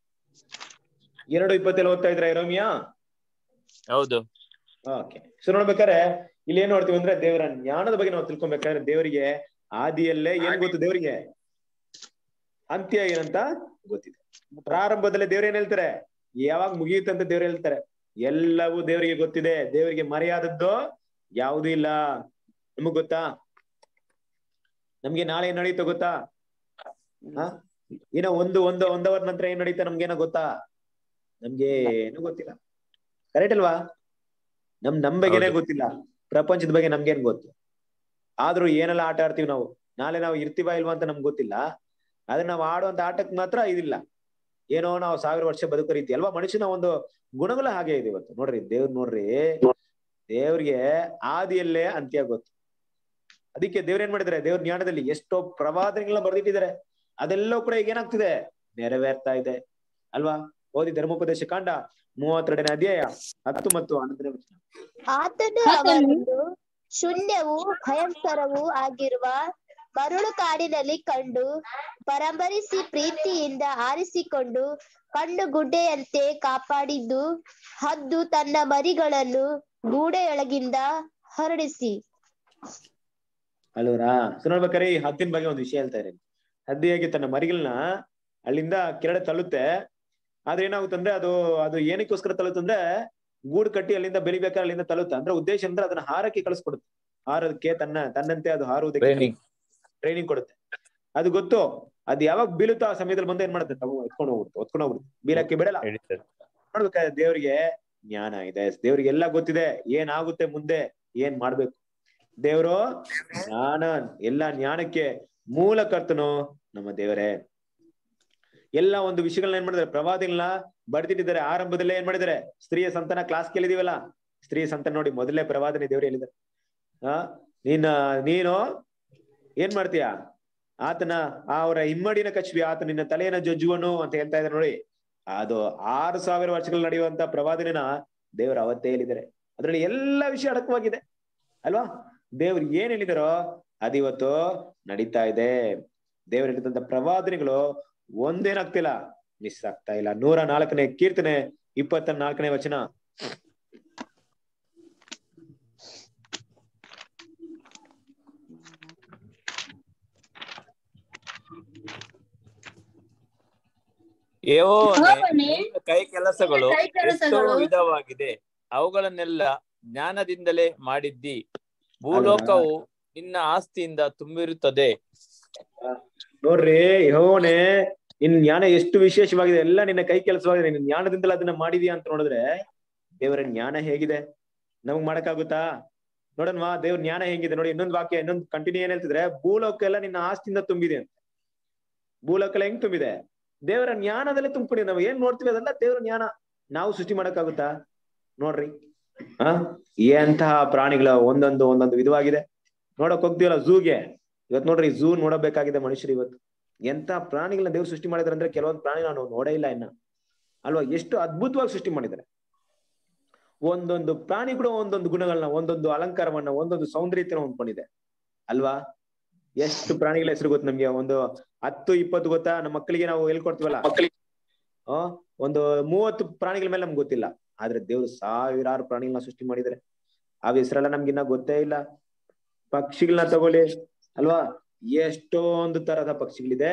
ಎರಡು ಇಪ್ಪತ್ತೇಳು ಓದ್ತಾ ಇದ್ರ ಯರೋಮಿಯಾ ಹೌದು ಓಕೆ ಸೊ ನೋಡ್ಬೇಕಾದ್ರೆ ಇಲ್ಲಿ ಏನ್ ನೋಡ್ತೀವಿ ಅಂದ್ರೆ ದೇವರ ಜ್ಞಾನದ ಬಗ್ಗೆ ನಾವು ತಿಳ್ಕೊಬೇಕಾದ್ರೆ ದೇವರಿಗೆ ಆದಿಯಲ್ಲೇ ಏನ್ ಗೊತ್ತು ದೇವರಿಗೆ ಅಂತ್ಯ ಏನಂತ ಗೊತ್ತಿದೆ ಪ್ರಾರಂಭದಲ್ಲೇ ದೇವ್ರ ಏನ್ ಹೇಳ್ತಾರೆ ಯಾವಾಗ ಮುಗಿಯುತ್ತಂತ ದೇವ್ರು ಹೇಳ್ತಾರೆ ಎಲ್ಲವೂ ದೇವರಿಗೆ ಗೊತ್ತಿದೆ ದೇವರಿಗೆ ಮರೆಯಾದದ್ದು ಯಾವುದೂ ಇಲ್ಲ ನಮಗ್ ಗೊತ್ತಾ ನಮ್ಗೆ ನಾಳೆ ಏನ್ ನಡೀತೋ ಗೊತ್ತಾ ಹಾ ಇನ್ನ ಒಂದು ಒಂದು ಒಂದ್ ಅವರ್ ನಂತರ ಏನ್ ನಡೀತಾ ನಮ್ಗೇನೋ ಗೊತ್ತಾ ನಮ್ಗೆ ಏನು ಗೊತ್ತಿಲ್ಲ ಕರೆಕ್ಟ್ ಅಲ್ವಾ ನಮ್ ನಮ್ ಬಗ್ಗೆನೇ ಹೌದು. ಗೊತ್ತಿಲ್ಲ ಪ್ರಪಂಚದ ಬಗ್ಗೆ ನಮ್ಗೇನ್ ಗೊತ್ತು ಆದ್ರೂ ಏನೆಲ್ಲ ಆಟ ಆಡ್ತೀವಿ ನಾವು ನಾಳೆ ನಾವು ಇರ್ತೀವಾ ಇಲ್ವಾ ಅಂತ ನಮ್ಗೆ ಗೊತ್ತಿಲ್ಲ ಆದ್ರೆ ನಾವು ಆಡುವಂತ ಆಟಕ್ ಮಾತ್ರ ಇದಿಲ್ಲ ಏನೋ ನಾವು ಸಾವಿರ ವರ್ಷ ಬದುಕೋ ರೀತಿ ಅಲ್ವಾ ಮನುಷ್ಯನ ಒಂದು ಗುಣಗಳು ಹಾಗೆ ಇದೆ ಇವತ್ತು ನೋಡ್ರಿ ದೇವ್ರ್ ನೋಡ್ರಿ ದೇವ್ರಿಗೆ ಆದಿಯಲ್ಲೇ ಅಂತ್ಯ ಗೊತ್ತು ಅದಕ್ಕೆ ದೇವ್ರ ಏನ್ ಮಾಡಿದ್ದಾರೆ ದೇವ್ರ ಜ್ಞಾನದಲ್ಲಿ ಎಷ್ಟೋ ಪ್ರವಾದನೆಗಳನ್ನ ಬರೆದಿಟ್ಟಿದ್ದಾರೆ ಅದೆಲ್ಲವೂ ಕೂಡ ಈಗ ಏನಾಗ್ತಿದೆ ನೆರವೇರ್ತಾ ಇದೆ ಅಲ್ವಾ ಓದಿ ಧರ್ಮೋಪದೇಶ ಕಾಂಡ ಮೂವತ್ತೆರಡನೇ ಅಧ್ಯಾಯ ಹತ್ತು ಮತ್ತು ಹನ್ನೊಂದನೇ ವಚನ ಆತನು ಅವರನ್ನು ಶೂನ್ಯವೂ ಭಯಂಕರವೂ ಆಗಿರುವ ಮರಳು ಕಾಡಿನಲ್ಲಿ ಕಂಡು ಪರಂಬರಿಸಿ ಪ್ರೀತಿಯಿಂದ ಆರಿಸಿಕೊಂಡು ಕಣ್ಣು ಗುಡ್ಡೆಯಂತೆ ಕಾಪಾಡಿದ್ದು ಹದ್ದು ತನ್ನ ಮರಿಗಳನ್ನು ಗೂಡೆಯೊಳಗಿಂದ ಹೊರಡಿಸಿ ಅಲ್ವರಾ ಸೊ ನೋಡ್ಬೇಕಾದ್ರೆ ಈ ಹದ್ದಿನ ಬಗ್ಗೆ ಒಂದು ವಿಷಯ ಹೇಳ್ತಾ ಇದ್ದೀನಿ ಹದ್ದಿ ಹೇಗೆ ತನ್ನ ಮರಿಗಳನ್ನ ಅಲ್ಲಿಂದ ಕೆರಡೆ ತಳ್ಳುತ್ತೆ ಆದ್ರೆ ಏನಾಗುತ್ತಂದ್ರೆ ಅದು ಅದು ಏನಕ್ಕೋಸ್ಕರ ತಳ್ಳುತ್ತಂದ್ರೆ ಗೂಡು ಕಟ್ಟಿ ಅಲ್ಲಿಂದ ಬೆಳಿಬೇಕಾದ್ರೆ ಅಲ್ಲಿಂದ ತಳ್ಳುತ್ತೆ ಅಂದ್ರೆ ಉದ್ದೇಶ ಅಂದ್ರೆ ಅದನ್ನ ಹಾರಕ್ಕೆ ಕಳಿಸ್ಕೊಡುತ್ತೆ ಹಾರೋದಕ್ಕೆ ತನ್ನ ತನ್ನಂತೆ ಅದು ಹಾರುವುದಕ್ಕೆ ಟ್ರೈನಿಂಗ್ ಟ್ರೈನಿಂಗ್ ಕೊಡುತ್ತೆ ಅದು ಗೊತ್ತು ಅದು ಯಾವಾಗ ಬೀಳುತ್ತೋ ಆ ಸಮಯದಲ್ಲಿ ಬಂದು ಏನ್ ಮಾಡುತ್ತೆ ತಗೋ ಎತ್ಕೊಂಡು ಹೋಗ್ಬಿಡುತ್ತೆ ಹೊತ್ಕೊಂಡು ಹೋಗ್ಬಿಡುತ್ತೆ ಬೀಳಕ್ಕೆ ಬಿಡಲ್ಲ ನೋಡ್ಬೇಕಾದ್ರೆ ದೇವರಿಗೆ ಜ್ಞಾನ ಇದೆ ದೇವ್ರಿಗೆ ಎಲ್ಲ ಗೊತ್ತಿದೆ ಏನಾಗುತ್ತೆ ಮುಂದೆ ಏನ್ ಮಾಡ್ಬೇಕು ದೇವರು ಜ್ಞಾನ ಎಲ್ಲ ಜ್ಞಾನಕ್ಕೆ ಮೂಲ ಕರ್ತನು ನಮ್ಮ ದೇವರೇ ಎಲ್ಲ ಒಂದು ವಿಷಯಗಳನ್ನ ಏನ್ ಮಾಡಿದ್ದಾರೆ ಪ್ರವಾದಿಗಳನ್ನ ಬಡ್ದಿಟ್ಟಿದ್ದಾರೆ ಆರಂಭದಲ್ಲೇ ಏನ್ ಮಾಡಿದ್ದಾರೆ ಸ್ತ್ರೀಯ ಸಂತಾನ ಕ್ಲಾಸ್ ಕೇಳಿದೀವಲ್ಲ ಸ್ತ್ರೀಯ ಸಂತಾನ ನೋಡಿ ಮೊದಲೇ ಪ್ರವಾದನೆ ದೇವರು ಹೇಳಿದ್ದಾರೆ ಆ ನೀನ ನೀನು ಏನ್ ಮಾಡ್ತೀಯ ಆತನ ಅವರ ಹಿಮ್ಮಡಿನ ಕಚ್ವಿ ಆತ ನಿನ್ನ ತಲೆಯನ್ನ ಜಜ್ಜುವನು ಅಂತ ಹೇಳ್ತಾ ಇದ್ದಾರೆ ನೋಡಿ ಅದು ಆರು ಸಾವಿರ ವರ್ಷಗಳು ನಡೆಯುವಂತ ಪ್ರವಾದನೆನ ದೇವರು ಅವತ್ತೇ ಹೇಳಿದ್ದಾರೆ ಅದ್ರಲ್ಲಿ ಎಲ್ಲ ವಿಷಯ ಅಡಕವಾಗಿದೆ ಅಲ್ವಾ ದೇವ್ರು ಏನ್ ಹೇಳಿದಾರೋ ಅದಿವತ್ತು ನಡೀತಾ ಇದೆ ದೇವ್ರು ಹೇಳಿದಂತ ಪ್ರವಾದನೆಗಳು ಒಂದೇನಾಗ್ತಿಲ್ಲ ಮಿಸ್ ಆಗ್ತಾ ಇಲ್ಲ ನೂರ ನಾಲ್ಕನೇ ಕೀರ್ತನೆ ಇಪ್ಪತ್ತ ನಾಲ್ಕನೇ ವಚನ ಯೆಹೋವನೇ, ಯೆಹೋವನೇ, ನಿನ್ನ ಕೈ ಕೆಲಸಗಳು ಕೈ ಎಷ್ಟೋ ಕೆಲಸಗಳು ವಿಧವಾಗಿದೆ ಅವುಗಳನ್ನೆಲ್ಲ ಜ್ಞಾನದಿಂದಲೇ ಮಾಡಿದ್ದಿ ಭೂಲೋಕವು ನಿನ್ನ ಆಸ್ತಿಯಿಂದ ತುಂಬಿರುತ್ತದೆ ನೋಡ್ರಿ ಯೆಹೋವನೇ ನಿನ್ ಜ್ಞಾನ ಎಷ್ಟು ವಿಶೇಷವಾಗಿದೆ ಎಲ್ಲ ನಿನ್ನ ಕೈ ಕೆಲಸವಾಗಿದೆ ನಿನ್ನ ಜ್ಞಾನದಿಂದಲೇ ಅದನ್ನ ಮಾಡಿದೀಯ ಅಂತ ನೋಡಿದ್ರೆ ದೇವರ ಜ್ಞಾನ ಹೇಗಿದೆ ನಮಗ್ ಮಾಡಕ್ಕಾಗುತ್ತಾ ನೋಡನ್ವಾ ದೇವ್ರ ಜ್ಞಾನ ಹೇಗಿದೆ ನೋಡಿ ಇನ್ನೊಂದು ವಾಕ್ಯ ಇನ್ನೊಂದು ಕಂಟಿನ್ಯೂ ಏನ್ ಹೇಳ್ತಿದ್ರೆ ಭೂಲೋಕ ಎಲ್ಲ ನಿನ್ನ ಆಸ್ತಿಯಿಂದ ತುಂಬಿದೆ ಅಂತ ಭೂಲೋಕ ಎಲ್ಲ ಹೆಂಗ್ ತುಂಬಿದೆ ದೇವರ ಜ್ಞಾನದಲ್ಲೇ ತುಂಬಿಕೊಂಡಿದೆ ನಾವು ಏನ್ ನೋಡ್ತೀವಿ ಅದೆಲ್ಲ ದೇವರ ಜ್ಞಾನ ನಾವು ಸೃಷ್ಟಿ ಮಾಡಕ್ಕಾಗುತ್ತಾ ನೋಡ್ರಿ ಆ ಎಂತಹ ಪ್ರಾಣಿಗಳ ಒಂದೊಂದು ಒಂದೊಂದು ವಿಧವಾಗಿದೆ ನೋಡಕ್ ಹೋಗ್ತೀವಲ್ಲ ಝೂಗೆ ಇವತ್ ನೋಡ್ರಿ ಝೂ ನೋಡಬೇಕಾಗಿದೆ ಮನುಷ್ಯರು ಇವತ್ತು ಎಂತ ಪ್ರಾಣಿಗಳನ್ನ ದೇವ್ರು ಸೃಷ್ಟಿ ಮಾಡಿದಾರೆ ಅಂದ್ರೆ ಕೆಲವೊಂದು ಪ್ರಾಣಿ ನಾನು ನೋಡೇ ಇಲ್ಲ ಇನ್ನ ಅಲ್ವಾ ಎಷ್ಟು ಅದ್ಭುತವಾಗಿ ಸೃಷ್ಟಿ ಮಾಡಿದ್ದಾರೆ ಒಂದೊಂದು ಪ್ರಾಣಿ ಕೂಡ ಒಂದೊಂದು ಗುಣಗಳನ್ನ ಒಂದೊಂದು ಅಲಂಕಾರವನ್ನ ಒಂದೊಂದು ಸೌಂದರ್ಯತೆನ ಹೊಂದ್ಕೊಂಡಿದೆ ಅಲ್ವಾ ಎಷ್ಟು ಪ್ರಾಣಿಗಳ ಹೆಸರು ಗೊತ್ತು ನಮ್ಗೆ ಒಂದು ಹತ್ತು ಇಪ್ಪತ್ತು ಗೊತ್ತಾ ನಮ್ಮ ಮಕ್ಕಳಿಗೆ ನಾವು ಹೇಳ್ಕೊಡ್ತೀವಲ್ಲ ಆ ಒಂದು ಮೂವತ್ತು ಪ್ರಾಣಿಗಳ ಮೇಲೆ ನಮ್ಗೆ ಗೊತ್ತಿಲ್ಲ ಆದ್ರೆ ದೇವ್ರು ಸಾವಿರಾರು ಪ್ರಾಣಿಗಳನ್ನ ಸೃಷ್ಟಿ ಮಾಡಿದ್ದಾರೆ ಆ ಹೆಸರೆಲ್ಲ ನಮ್ಗಿನ್ನ ಗೊತ್ತೇ ಇಲ್ಲ ಪಕ್ಷಿಗಳನ್ನ ತಗೊಳ್ಳಿ ಅಲ್ವಾ ಎಷ್ಟೊಂದು ತರದ ಪಕ್ಷಿಗಳಿದೆ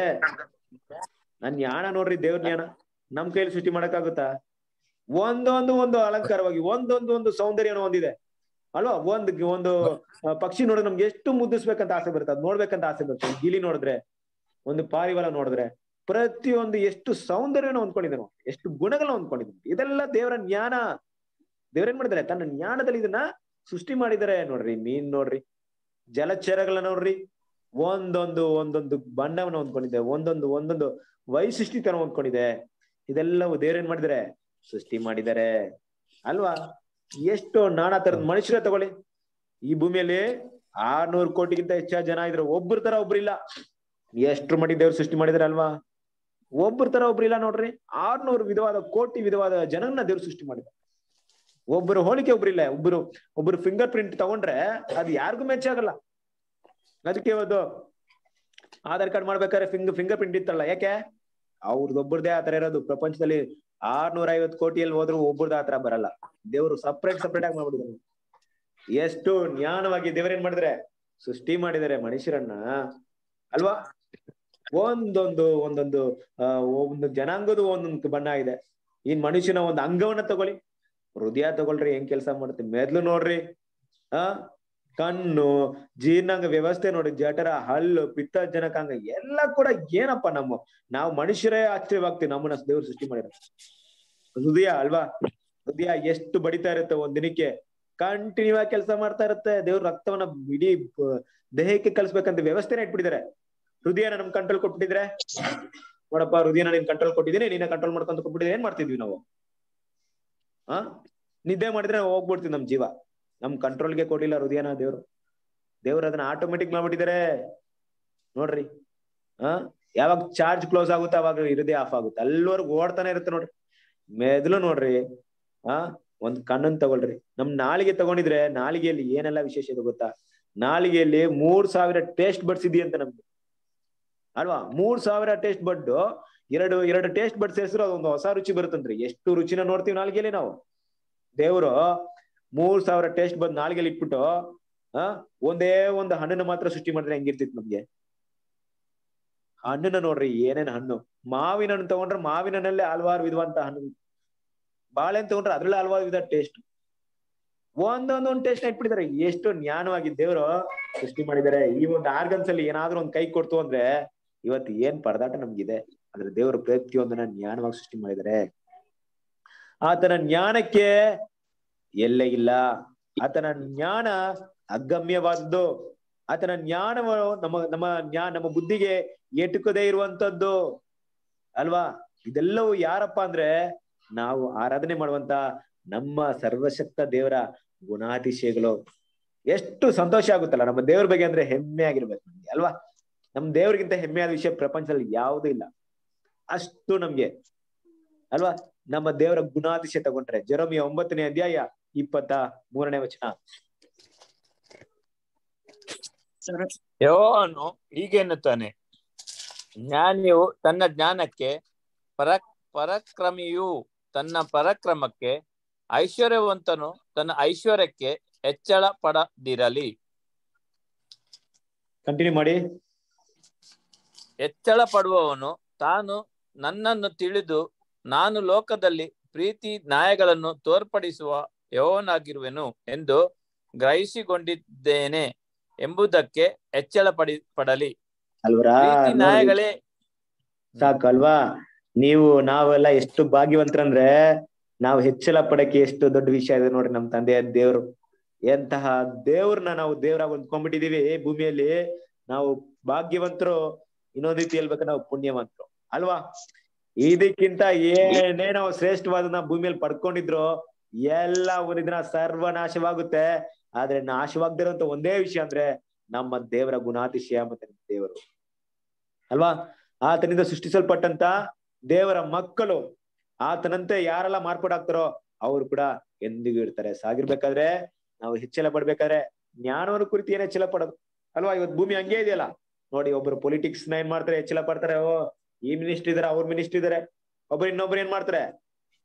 ನನ್ ಜ್ಞಾನ ನೋಡ್ರಿ ದೇವ್ರ ಜ್ಞಾನ ನಮ್ ಕೈಲಿ ಸೃಷ್ಟಿ ಮಾಡಕ್ಕಾಗುತ್ತಾ ಒಂದೊಂದು ಒಂದು ಅಲಂಕಾರವಾಗಿ ಒಂದೊಂದು ಒಂದು ಸೌಂದರ್ಯನ ಹೊಂದಿದೆ ಅಲ್ವಾ ಒಂದ್ ಒಂದು ಆ, ಪಕ್ಷಿ ನೋಡಿದ್ರೆ ನಮ್ಗೆ ಎಷ್ಟು ಮುದ್ದಿಸ್ಬೇಕಂತ ಆಸೆ ಬರುತ್ತೆ ಅದ್ ನೋಡ್ಬೇಕಂತ ಆಸೆ ಬರುತ್ತೆ ಒಂದ್ ಗಿಳಿ ನೋಡಿದ್ರೆ ಒಂದು ಪಾರಿವಾಳ ನೋಡಿದ್ರೆ ಪ್ರತಿಯೊಂದು ಎಷ್ಟು ಸೌಂದರ್ಯನ ಹೊಂದ್ಕೊಂಡಿದೆ ನೋಡಿ ಎಷ್ಟು ಗುಣಗಳನ್ನ ಹೊಂದ್ಕೊಂಡಿದೆ ಇದೆಲ್ಲ ದೇವರ ಜ್ಞಾನ ದೇವ್ರೇನ್ ಮಾಡಿದ್ದಾರೆ ತನ್ನ ಜ್ಞಾನದಲ್ಲಿ ಇದನ್ನ ಸೃಷ್ಟಿ ಮಾಡಿದ್ದಾರೆ ನೋಡ್ರಿ ಮೀನ್ ನೋಡ್ರಿ ಜಲಚರಗಳನ್ನ ನೋಡ್ರಿ ಒಂದೊಂದು ಒಂದೊಂದು ಬಣ್ಣವನ್ನ ಹೊಂದ್ಕೊಂಡಿದೆ ಒಂದೊಂದು ಒಂದೊಂದು ವೈಶಿಷ್ಟ್ಯತನ ಹೊಂದ್ಕೊಂಡಿದೆ ಇದೆಲ್ಲವೂ ದೇವ್ರೇನ್ ಮಾಡಿದ್ದಾರೆ ಸೃಷ್ಟಿ ಮಾಡಿದ್ದಾರೆ ಅಲ್ವಾ ಎಷ್ಟು ನಾನಾ ತರದ ಮನುಷ್ಯರ ತಗೊಳ್ಳಿ ಈ ಭೂಮಿಯಲ್ಲಿ ಆರ್ನೂರು ಕೋಟಿಗಿಂತ ಹೆಚ್ಚಾದ ಜನ ಇದ್ರು ಒಬ್ರ ತರ ಒಬ್ರು ಇಲ್ಲ ಎಷ್ಟು ಮಟ್ಟಿಗೆ ದೇವ್ರು ಸೃಷ್ಟಿ ಮಾಡಿದಾರೆ ಅಲ್ವಾ ಒಬ್ರ ತರ ಒಬ್ರು ಇಲ್ಲ ನೋಡ್ರಿ ಆರ್ನೂರು ವಿಧವಾದ ಕೋಟಿ ವಿಧವಾದ ಜನನ್ನ ದೇವ್ರು ಸೃಷ್ಟಿ ಮಾಡಿದ್ದಾರೆ ಒಬ್ಬರು ಹೋಲಿಕೆ ಒಬ್ರು ಇಲ್ಲ ಒಬ್ರು ಒಬ್ರು ಫಿಂಗರ್ ಪ್ರಿಂಟ್ ತಗೊಂಡ್ರೆ ಅದು ಯಾರಿಗೂ ಮೆಚ್ಚ ಆಗಲ್ಲ ಅದಕ್ಕೆ ಇವತ್ತು ಆಧಾರ್ ಕಾರ್ಡ್ ಮಾಡ್ಬೇಕಾದ್ರೆ ಫಿಂಗರ್ ಫಿಂಗರ್ ಪ್ರಿಂಟ್ ಇತ್ತಲ್ಲ ಯಾಕೆ ಅವ್ರದ್ದೊಬ್ಬರದೇ ಆತರ ಇರೋದು ಪ್ರಪಂಚದಲ್ಲಿ ಆರ್ನೂರ ಐವತ್ತು ಕೋಟಿಯಲ್ಲಿ ಹೋದ್ರು ಒಬ್ಬರದ್ದು ಆತರ ಬರಲ್ಲ ದೇವರು ಸಪ್ರೇಟ್ ಸಪ್ರೇಟ್ ಆಗಿ ಮಾಡ್ಬಿಟ್ಟಿದ್ದಾರೆ ಎಷ್ಟು ಜ್ಞಾನವಾಗಿ ದೇವರೇನ್ ಮಾಡಿದ್ರೆ ಸೃಷ್ಟಿ ಮಾಡಿದ್ದಾರೆ ಮನುಷ್ಯರನ್ನ ಅಲ್ವಾ ಒಂದೊಂದು ಒಂದೊಂದು ಆ ಒಂದು ಜನಾಂಗದ ಒಂದೊಂದು ಬಣ್ಣ ಇದೆ ಈ ಮನುಷ್ಯನ ಒಂದು ಅಂಗವನ್ನ ತಗೊಳ್ಳಿ ಹೃದಯ ತಗೊಳ್ರಿ ಹೆಂಗ್ ಕೆಲಸ ಮಾಡುತ್ತೆ ಮೆದ್ಲು ನೋಡ್ರಿ ಆ ಕಣ್ಣು ಜೀರ್ಣಾಂಗ ವ್ಯವಸ್ಥೆ ನೋಡಿ ಜಠರ ಹಲ್ಲು ಪಿತ್ತ ಜನಕಾಂಗ ಎಲ್ಲ ಕೂಡ ಏನಪ್ಪ ನಮ್ಮ ನಾವು ಮನುಷ್ಯರೇ ಆಶ್ಚರ್ಯವಾಗ್ತೀವಿ ನಮ್ಮನ್ನ ದೇವ್ರು ಸೃಷ್ಟಿ ಮಾಡಿರ ಹೃದಯ ಅಲ್ವಾ ಹೃದಯ ಎಷ್ಟು ಬಡಿತಾ ಇರುತ್ತೆ ಒಂದ್ ದಿನಕ್ಕೆ ಕಂಟಿನ್ಯೂ ಆಗಿ ಕೆಲಸ ಮಾಡ್ತಾ ಇರುತ್ತೆ ದೇವ್ರ ರಕ್ತವನ್ನ ಇಡೀ ಬ- ದೇಹಕ್ಕೆ ಕಲಿಸ್ಬೇಕಂತ ವ್ಯವಸ್ಥೆನ ಇಟ್ಬಿಟ್ಟಿದ್ದಾರೆ ಹೃದಯನ ನಮ್ ಕಂಟ್ರೋಲ್ ಕೊಟ್ಬಿಟ್ಟಿದ್ರೆ ನೋಡಪ್ಪ ಹೃದಯನ ನೀನ್ ಕಂಟ್ರೋಲ್ ಕೊಟ್ಟಿದ್ದೀನಿ ನೀನ ಕಂಟ್ರೋಲ್ ಮಾಡ್ಕೊಂತ ಕೊಟ್ಬಿಟ್ಟಿದ್ರೆ ಏನ್ ಮಾಡ್ತಿದ್ವಿ ನಾವು ಆ ನಿದ್ದೆ ಮಾಡಿದ್ರೆ ನಾವು ಹೋಗ್ಬಿಡ್ತೀವಿ ನಮ್ ಜೀವ ನಮ್ ಕಂಟ್ರೋಲ್ಗೆ ಕೊಟ್ಟಿಲ್ಲ ಹೃದಯನ ದೇವ್ರು ದೇವ್ರು ಅದನ್ನ ಆಟೋಮೆಟಿಕ್ ಮಾಡ್ಬಿಟ್ಟಿದ್ದಾರೆ ನೋಡ್ರಿ ಆ ಯಾವಾಗ ಚಾರ್ಜ್ ಕ್ಲೋಸ್ ಆಗುತ್ತೆ ಅವಾಗ ಹೃದಯ ಆಫ್ ಆಗುತ್ತೆ ಅಲ್ಲಿವರೆಗೂ ಓಡ್ತಾನೆ ಇರುತ್ತೆ ನೋಡ್ರಿ ಮೆದ್ಲು ನೋಡ್ರಿ ಆ ಒಂದ್ ಕಣ್ಣನ್ ತಗೊಳ್ರಿ ನಮ್ ನಾಲಿಗೆ ತಗೊಂಡಿದ್ರೆ ನಾಲಿಗೆಯಲ್ಲಿ ಏನೆಲ್ಲ ವಿಶೇಷ ಇದೆ ಗೊತ್ತಾ ನಾಲಿಗೆಯಲ್ಲಿ ಮೂರ್ ಸಾವಿರ ಟೇಸ್ಟ್ ಬಡ್ಸ್ ಇದೆಯಂತ ನಮ್ಗೆ ಅಲ್ವಾ ಮೂರ್ ಸಾವಿರ ಟೇಸ್ಟ್ ಬಡ್ ಎರಡು ಎರಡು ಟೇಸ್ಟ್ ಬಡ್ಸ್ ಹೆಸರು ಅದೊಂದು ಹೊಸ ರುಚಿ ಬರುತ್ತಂತ್ರಿ ಎಷ್ಟು ರುಚಿನ ನೋಡ್ತೀವಿ ನಾಲಿಗೆಯಲ್ಲಿ ನಾವು ದೇವ್ರು ಮೂರ್ ಸಾವಿರ ಟೇಸ್ಟ್ ಬಂದ್ ನಾಲಿಗೆಯಲ್ಲಿ ಇಟ್ಬಿಟ್ಟು ಆ ಒಂದೇ ಒಂದು ಹಣ್ಣನ್ನ ಮಾತ್ರ ಸೃಷ್ಟಿ ಮಾಡಿದ್ರೆ ಹೆಂಗಿರ್ತಿತ್ತು ನಮ್ಗೆ ಹಣ್ಣನ್ನ ನೋಡ್ರಿ ಏನೇನ್ ಹಣ್ಣು ಮಾವಿನ ಹಣ್ಣು ತಗೊಂಡ್ರೆ ಮಾವಿನ ಹಣ್ಣಲ್ಲೇ ಹಲವಾರು ವಿಧವಂತ ಹಣ್ಣು ಬಾಳೆಹಣ್ಣು ತಗೊಂಡ್ರೆ ಅದ್ರಲ್ಲೇ ಹಲವಾರು ವಿಧ ಟೇಸ್ಟ್ ಒಂದೊಂದೊಂದು ಟೇಸ್ಟ್ ಇಟ್ಬಿಟ್ಟಿದ್ದಾರೆ ಎಷ್ಟು ಜ್ಞಾನವಾಗಿ ದೇವರು ಸೃಷ್ಟಿ ಮಾಡಿದ್ದಾರೆ ಈ ಒಂದು ಆರ್ಗನ್ಸ್ ಅಲ್ಲಿ ಏನಾದ್ರೂ ಒಂದ್ ಕೈ ಕೊಡ್ತು ಅಂದ್ರೆ ಇವತ್ತು ಏನ್ ಪರದಾಟ ನಮ್ಗಿದೆ ಆದ್ರೆ ದೇವರು ಪ್ರತಿಯೊಂದನ್ನ ಜ್ಞಾನವಾಗಿ ಸೃಷ್ಟಿ ಮಾಡಿದ್ದಾರೆ ಆತನ ಜ್ಞಾನಕ್ಕೆ ಎಲ್ಲೇ ಇಲ್ಲ ಆತನ ಜ್ಞಾನ ಅಗಮ್ಯವಾದದ್ದು ಆತನ ಜ್ಞಾನವು ನಮ್ಮ ನಮ್ಮ ಜ್ಞಾನ ನಮ್ಮ ಬುದ್ಧಿಗೆ ಎಟುಕದೇ ಇರುವಂತದ್ದು ಅಲ್ವಾ ಇದೆಲ್ಲವೂ ಯಾರಪ್ಪ ಅಂದ್ರೆ ನಾವು ಆರಾಧನೆ ಮಾಡುವಂತ ನಮ್ಮ ಸರ್ವಶಕ್ತ ದೇವರ ಗುಣಾತಿಶಯಗಳು ಎಷ್ಟು ಸಂತೋಷ ಆಗುತ್ತಲ್ಲ ನಮ್ಮ ದೇವ್ರ ಬಗ್ಗೆ ಅಂದ್ರೆ ಹೆಮ್ಮೆ ಆಗಿರ್ಬೇಕು ನಮ್ಗೆ ಅಲ್ವಾ ನಮ್ ದೇವ್ರಿಗಿಂತ ಹೆಮ್ಮೆಯಾದ ವಿಷಯ ಪ್ರಪಂಚದಲ್ಲಿ ಯಾವುದೂ ಇಲ್ಲ ಅಷ್ಟು ನಮ್ಗೆ ಅಲ್ವಾ ನಮ್ಮ ದೇವರ ಗುಣಾತಿಶಯ ತಗೊಂಡ್ರೆ ಜೆರೋಮಿಯ ಒಂಬತ್ತನೇ ಅಧ್ಯಾಯ ಇಪ್ಪತ್ತ ಮೂರನೇ ವಚನ ಸರ್ ಯೋನು ಹೀಗೆನ್ನುತ್ತಾನೆ ಜ್ಞಾನಿಯು ತನ್ನ ಜ್ಞಾನಕ್ಕೆ ಪರ ಪರಾಕ್ರಮಿಯು ತನ್ನ ಪರಾಕ್ರಮಕ್ಕೆ ಐಶ್ವರ್ಯವಂತನು ತನ್ನ ಐಶ್ವರ್ಯಕ್ಕೆ ಹೆಚ್ಚಳ ಪಡದಿರಲಿ ಕಂಟಿನ್ಯೂ ಮಾಡಿ ಹೆಚ್ಚಳ ಪಡುವವನು ತಾನು ನನ್ನನ್ನು ತಿಳಿದು ನಾನು ಲೋಕದಲ್ಲಿ ಪ್ರೀತಿ ನ್ಯಾಯಗಳನ್ನು ತೋರ್ಪಡಿಸುವ ಯವನಾಗಿರುವೆನು ಎಂದು ಗ್ರಹಿಸಿಕೊಂಡಿದ್ದೇನೆ ಎಂಬುದಕ್ಕೆ ಹೆಚ್ಚಳ ಪಡಿ ಪಡಲಿ ಅಲ್ವರಾ ಪ್ರೀತಿ ನೋಡಿ, ನ್ಯಾಯಗಳೇ ಸಾಕಲ್ವಾ ನೀವು ನಾವೆಲ್ಲ ಎಷ್ಟು ಭಾಗ್ಯವಂತರಂದ್ರೆ ನಾವು ಹೆಚ್ಚಳ ಪಡಕ್ಕೆ ಎಷ್ಟು ದೊಡ್ಡ ವಿಷಯ ಇದೆ ನೋಡ್ರಿ ನಮ್ ತಂದೆಯ ದೇವ್ರು ಎಂತಹ ದೇವ್ರನ್ನ ನಾವು ದೇವ್ರಾಗ ಹೊಂದ್ಕೊಂಡ್ಬಿಟ್ಟಿದೀವಿ ಭೂಮಿಯಲ್ಲಿ ನಾವು ಭಾಗ್ಯವಂತರು ಇನ್ನೊಂದ್ ರೀತಿ ಹೇಳ್ಬೇಕು ನಾವು ಪುಣ್ಯವಂತರು ಅಲ್ವಾ ಇದಕ್ಕಿಂತ ಏನೇ ನಾವು ಶ್ರೇಷ್ಠವಾದನ್ನ ಭೂಮಿಯಲ್ಲಿ ಪಡ್ಕೊಂಡಿದ್ರು ಎಲ್ಲ ಒಂದಿನ ಸರ್ವನಾಶವಾಗುತ್ತೆ ಆದ್ರೆ ನಾಶವಾಗ್ದಿರೋಂತ ಒಂದೇ ವಿಷಯ ಅಂದ್ರೆ ನಮ್ಮ ದೇವರ ಗುಣಾತಿಶಯ ಮತ್ತೆ ನಮ್ಮ ದೇವರು ಅಲ್ವಾ ಆತನಿಂದ ಸೃಷ್ಟಿಸಲ್ಪಟ್ಟಂತ ದೇವರ ಮಕ್ಕಳು ಆತನಂತೆ ಯಾರೆಲ್ಲ ಮಾರ್ಪಾಡಾಗ್ತಾರೋ ಅವ್ರು ಕೂಡ ಎಂದಿಗೂ ಇರ್ತಾರೆ ಸಾಗಿರ್ಬೇಕಾದ್ರೆ ನಾವು ಹೆಚ್ಚಳ ಪಡ್ಬೇಕಾದ್ರೆ ಜ್ಞಾನವನ್ನ ಕುರಿತು ಏನ್ ಹೆಚ್ಚಳ ಪಡೋದು ಅಲ್ವಾ ಇವತ್ತು ಭೂಮಿ ಹಂಗೆ ಇದೆಯಲ್ಲ ನೋಡಿ ಒಬ್ರು ಪೊಲಿಟಿಕ್ಸ್ ನ ಏನ್ ಮಾಡ್ತಾರೆ ಹೆಚ್ಚಳ ಪಡ್ತಾರೆ ಓ ಈ ಮಿನಿಸ್ಟರ್ ಇದಾರೆ ಅವ್ರ ಮಿನಿಸ್ಟರ್ ಇದಾರೆ ಒಬ್ರು ಇನ್ನೊಬ್ರು ಏನ್ ಮಾಡ್ತಾರೆ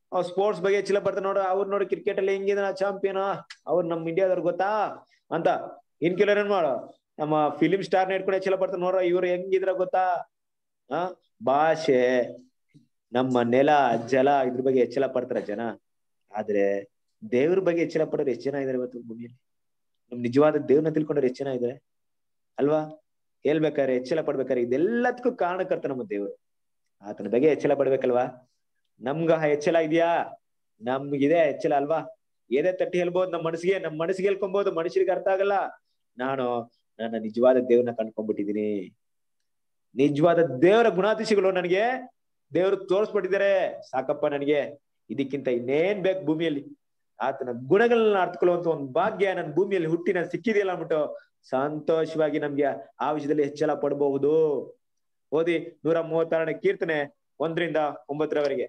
ಅವ್ರು ಸ್ಪೋರ್ಟ್ಸ್ ಬಗ್ಗೆ ಹೆಚ್ಚಿಲ್ಲ ಬರ್ತಾರೆ ನೋಡು ಅವ್ರು ನೋಡಿ ಕ್ರಿಕೆಟ್ ಅಲ್ಲಿ ಹೆಂಗಿದ ಚಾಂಪಿಯನ್ ಅವ್ರು ನಮ್ ಇಂಡಿಯಾದವ್ರು ಗೊತ್ತಾ ಅಂತ ಇನ್ ಕೆಲವ್ರು ಏನ್ ಮಾಡೋ ನಮ್ಮ ಫಿಲಿಂ ಸ್ಟಾರ್ ಇಟ್ಕೊಂಡು ಹೆಚ್ಚಿಲ್ಲ ಬರ್ತಾರೆ ನೋಡ್ರ ಇವ್ರು ಹೆಂಗಿದ್ರ ಗೊತ್ತಾ ಆ ಭಾಷೆ ನಮ್ಮ ನೆಲ ಜಲ ಇದ್ರ ಬಗ್ಗೆ ಹೆಚ್ಚಳ ಪಡ್ತಾರ ಜನ ಆದ್ರೆ ದೇವ್ರ ಬಗ್ಗೆ ಹೆಚ್ಚಳ ಪಡೋರು ಎಷ್ಟು ಜನ ಇದಾರೆ ಇವತ್ತು ಭೂಮಿಯಲ್ಲಿ ನಮ್ ನಿಜವಾದ ದೇವ್ರನ್ನ ತಿಳ್ಕೊಂಡ್ರೆ ಎಷ್ಟು ಜನ ಇದಾರೆ ಅಲ್ವಾ ಹೇಳ್ಬೇಕಾದ್ರೆ ಹೆಚ್ಚಳ ಪಡ್ಬೇಕಾದ್ರೆ ಇದೆಲ್ಲದಕ್ಕೂ ಕಾರಣಕರ್ತ ನಮ್ಮ ದೇವ್ರು ಆತನ ಬಗ್ಗೆ ಹೆಚ್ಚಳ ಪಡ್ಬೇಕಲ್ವಾ ನಮ್ಗ ಹೆಚ್ಚಳ ಇದೆಯಾ ನಮ್ಗಿದೆ ಹೆಚ್ಚಳ ಅಲ್ವಾ ಏನೇ ತಟ್ಟಿ ಹೇಳ್ಬೋದು ನಮ್ಮ ಮನಸ್ಸಿಗೆ ನಮ್ ಮನಸ್ಸಿಗೆ ಹೇಳ್ಕೊಬಹುದು ಮನುಷ್ಯರಿಗೆ ಅರ್ಥ ಆಗಲ್ಲ ನಾನು ನನ್ನ ನಿಜವಾದ ದೇವ್ರನ್ನ ಕಂಡ್ಕೊಂಡ್ಬಿಟ್ಟಿದೀನಿ ನಿಜವಾದ ದೇವರ ಗುಣಾತಿಶಗಳು ನನಗೆ ದೇವರು ತೋರಿಸ್ಬಿಟ್ಟಿದ್ದಾರೆ ಸಾಕಪ್ಪ ನನಗೆ ಇದಕ್ಕಿಂತ ಇನ್ನೇನ್ ಬೇಕು ಭೂಮಿಯಲ್ಲಿ ಆತನ ಗುಣಗಳನ್ನ ಅರ್ಥಕೊಳ್ಳುವಂತ ಒಂದು ಭಾಗ್ಯ ನನ್ನ ಭೂಮಿಯಲ್ಲಿ ಹುಟ್ಟಿ ನಾನು ಸಿಕ್ಕಿದೆಯಲ್ಲ ಅಂದ್ಬಿಟ್ಟು ಸಂತೋಷವಾಗಿ ನಮ್ಗೆ ಆ ವಿಷಯದಲ್ಲಿ ಹೆಚ್ಚಳ ಪಡಬಹುದು ಓದಿ ನೂರ ಮೂವತ್ತಾರನೇ ಕೀರ್ತನೆ ಒಂದರಿಂದ ಒಂಬತ್ತರವರೆಗೆ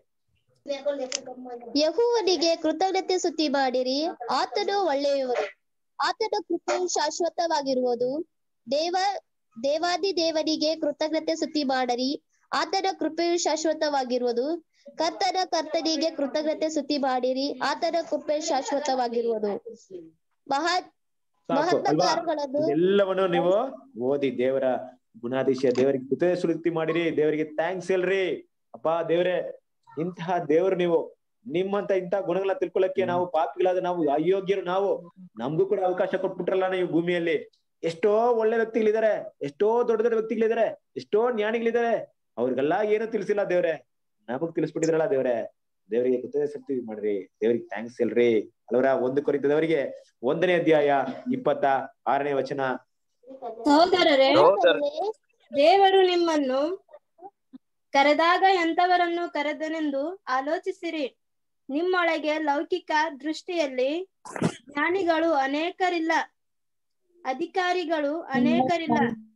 ಯಹುವನಿಗೆ ಕೃತಜ್ಞತೆ ಸ್ತುತಿ ಮಾಡಿರಿ ಆತನು ಒಳ್ಳೆಯವರು ಆತನ ಕೃಪೆಯು ಶಾಶ್ವತವಾಗಿರುವುದು ದೇವ ದೇವಾದಿ ದೇವನಿಗೆ ಕೃತಜ್ಞತೆ ಸ್ತುತಿ ಮಾಡರಿ ಆತನ ಕೃಪೆಯು ಶಾಶ್ವತವಾಗಿರುವುದು ಕರ್ತನ ಕರ್ತನಿಗೆ ಕೃತಜ್ಞತೆ ಸ್ತುತಿ ಮಾಡಿರಿ ಆತನ ಕೃಪೆ ಶಾಶ್ವತವಾಗಿರುವುದು ಮಹಾ ಸಾಕು ಮಹತ್ವ ಅಲ್ವಾ ಕಾರ್ಯಗಳನ್ನು ಎಲ್ಲವನ್ನು ನೀವು ಓದಿ ದೇವರ ಗುಣಾಧೀಶ ದೇವರಿಗೆ ಕೃತಜ್ಞ ಸುರುತಿ ಮಾಡಿರಿ ದೇವರಿಗೆ ಥ್ಯಾಂಕ್ಸ್ ಹೇಳ್ರಿ ಅಪ್ಪ ದೇವ್ರೆ ಇಂತಹ ದೇವ್ರು ನೀವು ನಿಮ್ಮಂತ ಇಂತಹ ಗುಣಗಳನ್ನ ತಿಳ್ಕೊಳಕ್ಕೆ ನಾವು ಪಾಪಿಗಳಾದ ನಾವು ಅಯೋಗ್ಯರು ನಾವು ನಮ್ಗೂ ಕೂಡ ಅವಕಾಶ ಕೊಟ್ಬಿಟ್ರಲ್ಲ ನೀವು ಭೂಮಿಯಲ್ಲಿ ಎಷ್ಟೋ ಒಳ್ಳೆ ವ್ಯಕ್ತಿಗಳಿದ್ದಾರೆ ಎಷ್ಟೋ ದೊಡ್ಡ ದೊಡ್ಡ ವ್ಯಕ್ತಿಗಳಿದ್ದಾರೆ ಎಷ್ಟೋ ಜ್ಞಾನಿಗಳಿದ್ದಾರೆ ಅವ್ರಿಗೆಲ್ಲ ಏನು ತಿಳಿಸಿಲ್ಲ ದೇವ್ರೆ ನಮಗ್ ತಿಳಿಸ್ಬಿಟ್ಟಿದ್ರಲ್ಲ ದೇವ್ರೆ ದೇವರಿಗೆ ಕೃತಜ್ಞ ಶಕ್ತಿ ಮಾಡ್ರಿ ದೇವರಿಗೆ ಥ್ಯಾಂಕ್ಸ್ ಹೇಳ್ರಿ ಅಲ್ವರ ಒಂದು ಕೊರಿತದವರಿಗೆ ಒಂದನೇ ಅಧ್ಯಾಯ ಇಪ್ಪತ್ತ ಆರನೇ ವಚನ ಸಹೋದರರೇ ಸಹೋದರ ದೇವರು ನಿಮ್ಮನ್ನು ಕರೆದಾಗ ಎಂತವರನ್ನು ಕರೆದನೆಂದು ಆಲೋಚಿಸಿರಿ ನಿಮ್ಮೊಳಗೆ ಲೌಕಿಕ ದೃಷ್ಟಿಯಲ್ಲಿ ಜ್ಞಾನಿಗಳು ಅನೇಕರಿಲ್ಲ ಅಧಿಕಾರಿಗಳು ಅನೇಕರಿಲ್ಲ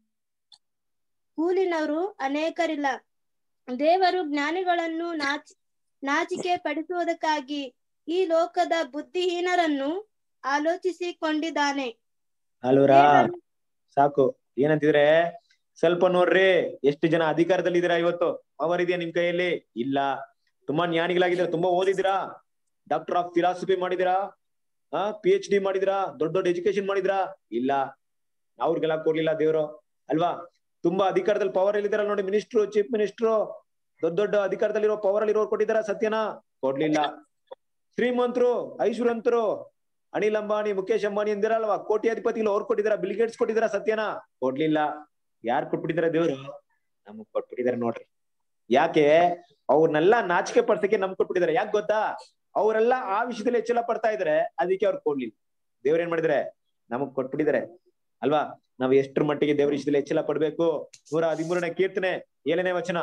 ಕೂಲಿನವರು ಅನೇಕರಿಲ್ಲ ದೇವರು ಜ್ಞಾನಿಗಳನ್ನು ನಾಚ ನಾಚಿಕೆ ಪಡಿಸುವುದಕ್ಕಾಗಿ ಈ ಲೋಕದ ಬುದ್ಧಿಹೀನರನ್ನು ಆಲೋಚಿಸಿಕೊಂಡಿದ್ದಾನೆ ಅಲ್ವರ ದೇವರು ಸಾಕು ಏನಂತಿದ್ರೆ ಸ್ವಲ್ಪ ನೋಡ್ರಿ ಎಷ್ಟು ಜನ ಅಧಿಕಾರದಲ್ಲಿ ಇದೀರಾ ಇವತ್ತು ಪವರ್ ಇದೆಯಾ ನಿಮ್ ಕೈಯಲ್ಲಿ ಇಲ್ಲ ತುಂಬಾ ಜ್ಞಾನಿಗಳಾಗಿದ್ದೀರಾ ತುಂಬಾ ಓದಿದಿರಾ ಡಾಕ್ಟರ್ ಆಫ್ ಫಿಲಾಸಫಿ ಮಾಡಿದಿರಾ ಆ ಪಿ ಎಚ್ ಡಿ ಮಾಡಿದಿರಾ ದೊಡ್ಡ ದೊಡ್ಡ ಎಜುಕೇಶನ್ ಮಾಡಿದಿರಾ ಇಲ್ಲ ಅವ್ರಿಗೆಲ್ಲ ಕೊಡ್ಲಿಲ್ಲ ದೇವ್ರು ಅಲ್ವಾ ತುಂಬಾ ಅಧಿಕಾರದಲ್ಲಿ ಪವರ್ ಎಲ್ಲಿದಾರ ನೋಡಿ ಮಿನಿಸ್ಟ್ರು ಚೀಫ್ ಮಿನಿಸ್ಟ್ರು ದೊಡ್ಡ ದೊಡ್ಡ ಅಧಿಕಾರದಲ್ಲಿರೋ ಪವರ್ ಅಲ್ಲಿರೋ ಕೊಟ್ಟಿದಾರ ಸತ್ಯನ ಕೊಡ್ಲಿಲ್ಲ ಶ್ರೀಮಂತರು ಐಶ್ವರ್ಯಂತರು ಅನಿಲ್ ಅಂಬಾನಿ ಮುಖೇಶ್ ಅಂಬಾನಿ ಅಂದಿರಲ್ವಾ ಕೋಟ್ಯಾಧಿಪತಿಗಳು ಅವ್ರು ಕೊಟ್ಟಿದಾರ ಬಿಲ್ ಗೇಟ್ಸ್ ಕೊಟ್ಟಿದಾರ ಸತ್ಯನ ಕೊಡ್ಲಿಲ್ಲ ಯಾರು ಕೊಟ್ಬಿಟ್ಟಿದಾರ ದೇವ್ರು ನಮಗ್ ಕೊಟ್ಬಿಟ್ಟಿದಾರೆ ನೋಡ್ರಿ ಯಾಕೆ ಅವ್ರನ್ನೆಲ್ಲ ನಾಚಿಕೆ ಪಡ್ಸಕ್ಕೆ ನಮ್ಗ್ ಕೊಟ್ಬಿಟ್ಟಿದಾರೆ ಯಾಕೆ ಗೊತ್ತಾ ಅವರೆಲ್ಲ ಆ ವಿಷಯದಲ್ಲಿ ಹೆಚ್ಚಳ ಪಡ್ತಾ ಇದಾರೆ ಅದಕ್ಕೆ ಅವ್ರು ಕೊಡ್ಲಿಲ್ಲ ದೇವ್ರ ಏನ್ ಮಾಡಿದಾರೆ ನಮಗ್ ಕೊಟ್ಬಿಟ್ಟಿದಾರೆ ಅಲ್ವಾ ನಾವ್ ಎಷ್ಟ್ರ ಮಟ್ಟಿಗೆ ದೇವ್ರ ವಿಷಯದಲ್ಲಿ ಹೆಚ್ಚಳ ಪಡ್ಬೇಕು ನೂರ ಹದಿಮೂರನೇ ಕೀರ್ತನೆ ಏಳನೇ ವಚನ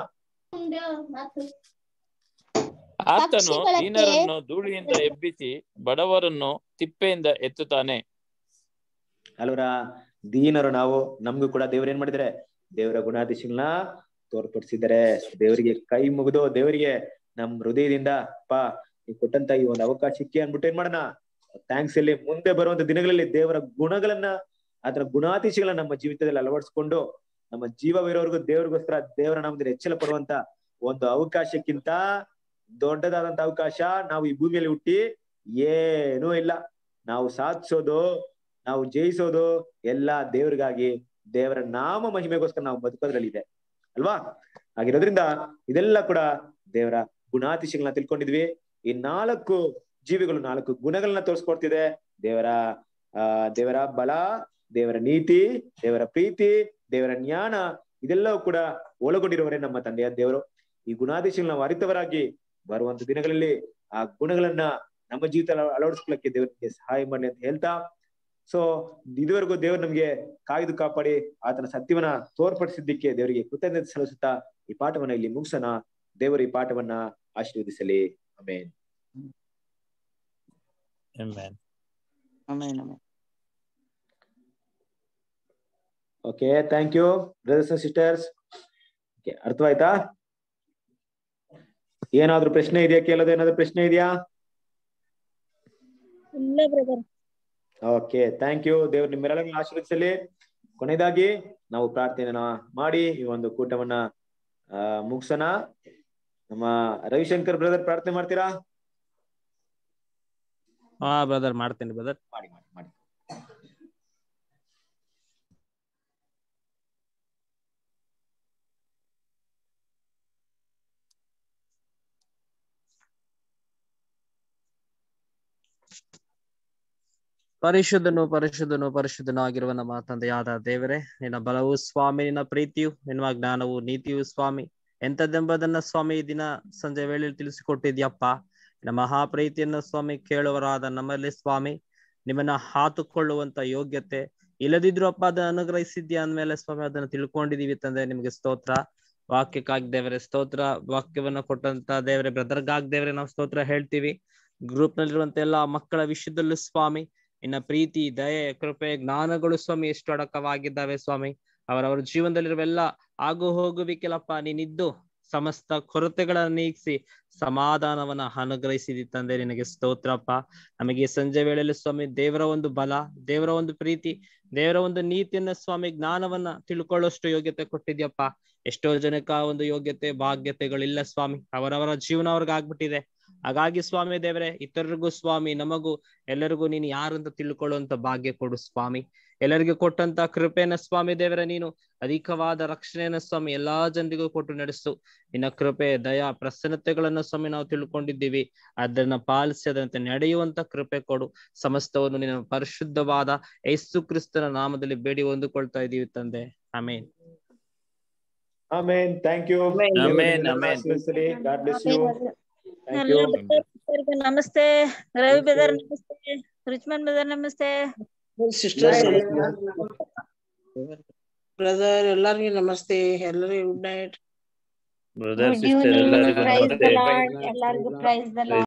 ಆತನು ಪಕ್ಷಿಗಳಕ್ಕೆ- ದೀನರನ್ನು ಧೂಳಿಯಿಂದ ಎಬ್ಬಿಸಿ ಬಡವರನ್ನು ತಿಪ್ಪೆಯಿಂದ ಎತ್ತುತ್ತಾನೆ ಅಲ್ವರ ದೀನರು ನಾವು ನಮ್ಗೂ ಕೂಡ ದೇವ್ರ ಏನ್ ಮಾಡಿದಾರೆ ದೇವರ ಗುಣಾಧೀಶಗಳನ್ನ ತೋರ್ಪಡಿಸಿದ್ದಾರೆ ದೇವರಿಗೆ ಕೈ ಮುಗಿದು ದೇವರಿಗೆ ನಮ್ ಹೃದಯದಿಂದ ಅಪ್ಪ ನೀವು ಕೊಟ್ಟಂತ ಈ ಒಂದು ಅವಕಾಶಕ್ಕೆ ಅನ್ಬಿಟ್ಟು ಏನ್ ಮಾಡೋಣ ಥ್ಯಾಂಕ್ಸ್ ಇಲ್ಲಿ ಮುಂದೆ ಬರುವಂತ ದಿನಗಳಲ್ಲಿ ದೇವರ ಗುಣಗಳನ್ನ ಅದರ ಗುಣಾತಿಶಗಳನ್ನ ನಮ್ಮ ಜೀವಿತದಲ್ಲಿ ಅಳವಡಿಸ್ಕೊಂಡು ನಮ್ಮ ಜೀವವಿರೋರ್ಗು ದೇವ್ರಿಗೋಸ್ಕರ ದೇವರ ನಾಮದಲ್ಲಿ ಹೆಚ್ಚಳ ಪಡುವಂತ ಒಂದು ಅವಕಾಶಕ್ಕಿಂತ ದೊಡ್ಡದಾದಂತ ಅವಕಾಶ ನಾವು ಈ ಭೂಮಿಯಲ್ಲಿ ಹುಟ್ಟಿ ಏನೂ ಇಲ್ಲ ನಾವು ಸಾಧಿಸೋದು ನಾವು ಜಯಿಸೋದು ಎಲ್ಲಾ ದೇವ್ರಿಗಾಗಿ ದೇವರ ನಾಮ ಮಹಿಮೆಗೋಸ್ಕರ ನಾವು ಬದುಕೋದ್ರಲ್ಲಿ ಇದೆ ಅಲ್ವಾ ಹಾಗಿರೋದ್ರಿಂದ ಇದೆಲ್ಲ ಕೂಡ ದೇವರ ಗುಣಾತಿಶಗಳನ್ನ ತಿಳ್ಕೊಂಡಿದ್ವಿ ಈ ನಾಲ್ಕು ಜೀವಿಗಳು ನಾಲ್ಕು ಗುಣಗಳನ್ನ ತೋರಿಸ್ಕೊಡ್ತಿದೆ ದೇವರ ಆ ದೇವರ ಬಲ ದೇವರ ನೀತಿ ದೇವರ ಪ್ರೀತಿ ದೇವರ ಜ್ಞಾನ ಇದೆಲ್ಲವೂ ಕೂಡ ಒಳಗೊಂಡಿರುವವರೇ ನಮ್ಮ ತಂದೆಯ ದೇವರು ಈ ಗುಣಾದೇಶಗಳನ್ನ ನಾವು ಅರಿತವರಾಗಿ ಬರುವಂತ ದಿನಗಳಲ್ಲಿ ಆ ಗುಣಗಳನ್ನ ನಮ್ಮ ಜೀವಿತ ಅಳವಡಿಸ್ಕೊಳ್ಳಕ್ಕೆ ದೇವರಿಗೆ ಸಹಾಯ ಮಾಡಲಿ ಅಂತ ಹೇಳ್ತಾ ಸೊ ಇದುವರೆಗೂ ದೇವರು ನಮ್ಗೆ ಕಾಯ್ದು ಕಾಪಾಡಿ ಆತನ ಸತ್ಯವನ್ನ ತೋರ್ಪಡಿಸಿದ್ದಕ್ಕೆ ದೇವರಿಗೆ ಕೃತಜ್ಞತೆ ಸಲ್ಲಿಸುತ್ತಾ ಈ ಪಾಠವನ್ನ ಇಲ್ಲಿ ಮುಗಿಸೋಣ ದೇವರು ಈ ಪಾಠವನ್ನ ಆಶೀರ್ವದಿಸಲಿ amen Amen. Amen amen okay thank you brothers and sisters okay ಅರ್ಥವಾಯ್ತಾ ಏನಾದ್ರೂ ಪ್ರಶ್ನೆ ಇದೆಯಾ ಕೇಳೋದು ಏನಾದ್ರೂ ಪ್ರಶ್ನೆ ಇದೆಯಾ ಇಲ್ಲ ಬ್ರದರ್ ಓಕೆ ಥ್ಯಾಂಕ್ ಯು ದೇವ್ರು ನಿಮ್ಮೆಲ್ಲರನ್ನು ಆಶೀರ್ವದಿಸಲಿ ಕೊನೆಯದಾಗಿ ನಾವು ಪ್ರಾರ್ಥನೆನ ಮಾಡಿ ಈ ಒಂದು ಕೂಟವನ್ನ ಆ ಮುಗಿಸೋಣ ನಮ್ಮ ರವಿಶಂಕರ್ ಬ್ರದರ್ ಪ್ರಾರ್ಥನೆ ಮಾಡ್ತೀರಾ ಹಾ ಬ್ರದರ್ ಮಾಡ್ತೇನೆ ಬ್ರದರ್ ಮಾಡಿ ಮಾಡಿ ಮಾಡಿ ಪರಿಶುದ್ಧನು ಪರಿಶುದ್ಧನು ಪರಿಶುದ್ಧನು ಆಗಿರುವ ನಮ್ಮ ತಂದೆಯಾದ ದೇವರೇ ನಿನ್ನ ಬಲವು ಸ್ವಾಮಿ ನಿನ್ನ ಪ್ರೀತಿಯು ನಿನ್ನ ಜ್ಞಾನವು ನೀತಿಯು ಸ್ವಾಮಿ ಎಂತದೆಂಬುದನ್ನ ಸ್ವಾಮಿ ಈ ದಿನ ಸಂಜೆ ವೇಳೆಯಲ್ಲಿ ತಿಳಿಸಿಕೊಟ್ಟಿದ್ಯಪ್ಪ ನಿನ್ನ ಮಹಾಪ್ರೀತಿಯನ್ನು ಸ್ವಾಮಿ ಕೇಳುವರಾದ ನಮ್ಮಲ್ಲಿ ಸ್ವಾಮಿ ನಿಮ್ಮನ್ನ ಹಾತುಕೊಳ್ಳುವಂತ ಯೋಗ್ಯತೆ ಇಲ್ಲದಿದ್ರು ಅಪ್ಪ ಅದನ್ನ ಅನುಗ್ರಹಿಸಿದ್ಯಾ ಅಂದ್ಮೇಲೆ ಸ್ವಾಮಿ ಅದನ್ನ ತಿಳ್ಕೊಂಡಿದೀವಿ ತಂದೆ ನಿಮ್ಗೆ ಸ್ತೋತ್ರ ವಾಕ್ಯಕ್ಕಾಗಿ ದೇವರೇ ಸ್ತೋತ್ರ ವಾಕ್ಯವನ್ನ ಕೊಟ್ಟಂತ ದೇವರೇ ಬ್ರದರ್ಗಾಗ್ ದೇವರೇ ನಾವು ಸ್ತೋತ್ರ ಹೇಳ್ತೀವಿ ಗ್ರೂಪ್ ನಲ್ಲಿರುವಂತ ಎಲ್ಲಾ ಮಕ್ಕಳ ವಿಷಯದಲ್ಲೂ ಸ್ವಾಮಿ ಇನ್ನ ಪ್ರೀತಿ ದಯೆ ಕೃಪೆ ಜ್ಞಾನಗಳು ಸ್ವಾಮಿ ಎಷ್ಟು ಅಡಕವಾಗಿದ್ದಾವೆ ಸ್ವಾಮಿ ಅವರವರ ಜೀವನದಲ್ಲಿರುವ ಎಲ್ಲ ಆಗು ಹೋಗುವಿಕೆಲಪ್ಪ ನೀನಿದ್ದು ಸಮಸ್ತ ಕೊರತೆಗಳನ್ನ ನೀಗಿಸಿ ಸಮಾಧಾನವನ್ನ ಅನುಗ್ರಹಿಸಿದಿ ತಂದೆ ನಿನಗೆ ಸ್ತೋತ್ರಪ್ಪ ನಮಗೆ ಈ ಸಂಜೆ ವೇಳೆಯಲ್ಲಿ ಸ್ವಾಮಿ ದೇವರ ಒಂದು ಬಲ ದೇವರ ಒಂದು ಪ್ರೀತಿ ದೇವರ ಒಂದು ನೀತಿಯನ್ನ ಸ್ವಾಮಿ ಜ್ಞಾನವನ್ನ ತಿಳ್ಕೊಳ್ಳೋಷ್ಟು ಯೋಗ್ಯತೆ ಕೊಟ್ಟಿದ್ಯಪ್ಪ ಎಷ್ಟೋ ಜನಕ್ಕ ಆ ಒಂದು ಯೋಗ್ಯತೆ ಭಾಗ್ಯತೆಗಳಿಲ್ಲ ಸ್ವಾಮಿ ಅವರವರ ಜೀವನ ಅವ್ರಿಗೆ ಆಗ್ಬಿಟ್ಟಿದೆ ಹಾಗಾಗಿ ಸ್ವಾಮಿ ದೇವರೇ ಇತರರಿಗೂ ಸ್ವಾಮಿ ನಮಗೂ ಎಲ್ಲರಿಗೂ ನೀನು ಯಾರಂತ ತಿಳ್ಕೊಳ್ಳುವಂತ ಭಾಗ್ಯ ಕೊಡು ಸ್ವಾಮಿ ಎಲ್ಲರಿಗೂ ಕೊಟ್ಟಂತ ಕೃಪೆನ ಸ್ವಾಮಿ ದೇವರ ನೀನು ಅಧಿಕವಾದ ರಕ್ಷಣೆಯನ್ನ ಸ್ವಾಮಿ ಎಲ್ಲಾ ಜನರಿಗೂ ಕೊಟ್ಟು ನಡೆಸು ನಿನ್ನ ಕೃಪೆ ದಯಾ ಪ್ರಸನ್ನತೆಗಳನ್ನ ಸ್ವಾಮಿ ನಾವು ತಿಳ್ಕೊಂಡಿದ್ದೀವಿ ಅದನ್ನ ಪಾಲಿಸಿ ಅದಂತೆ ನಡೆಯುವಂತ ಕೃಪೆ ಕೊಡು ಸಮಸ್ತವನ್ನು ನಿನ್ನ ಪರಿಶುದ್ಧವಾದ ಯೇಸು ಕ್ರಿಸ್ತನ ನಾಮದಲ್ಲಿ ಬೇಡಿ ಹೊಂದಿಕೊಳ್ತಾ ಇದೀವಿ ತಂದೆ amen amen thank you Amen, amen. God bless you thank you ಎಲ್ಲ ಬ್ರದರ್ಗೆ namaste Ravi brother namaste Richmond brother namaste sisters brother ಎಲ್ಲರಿಗೂ ನಮಸ್ತೆ ಎಲ್ಲರಿಗೂ good night brother Good sister evening. ಎಲ್ಲರಿಗೂ Praise the ನಮಸ್ತೆ Lord. ಎಲ್ಲರಿಗೂ ಪ್ರೈಸ್ ದ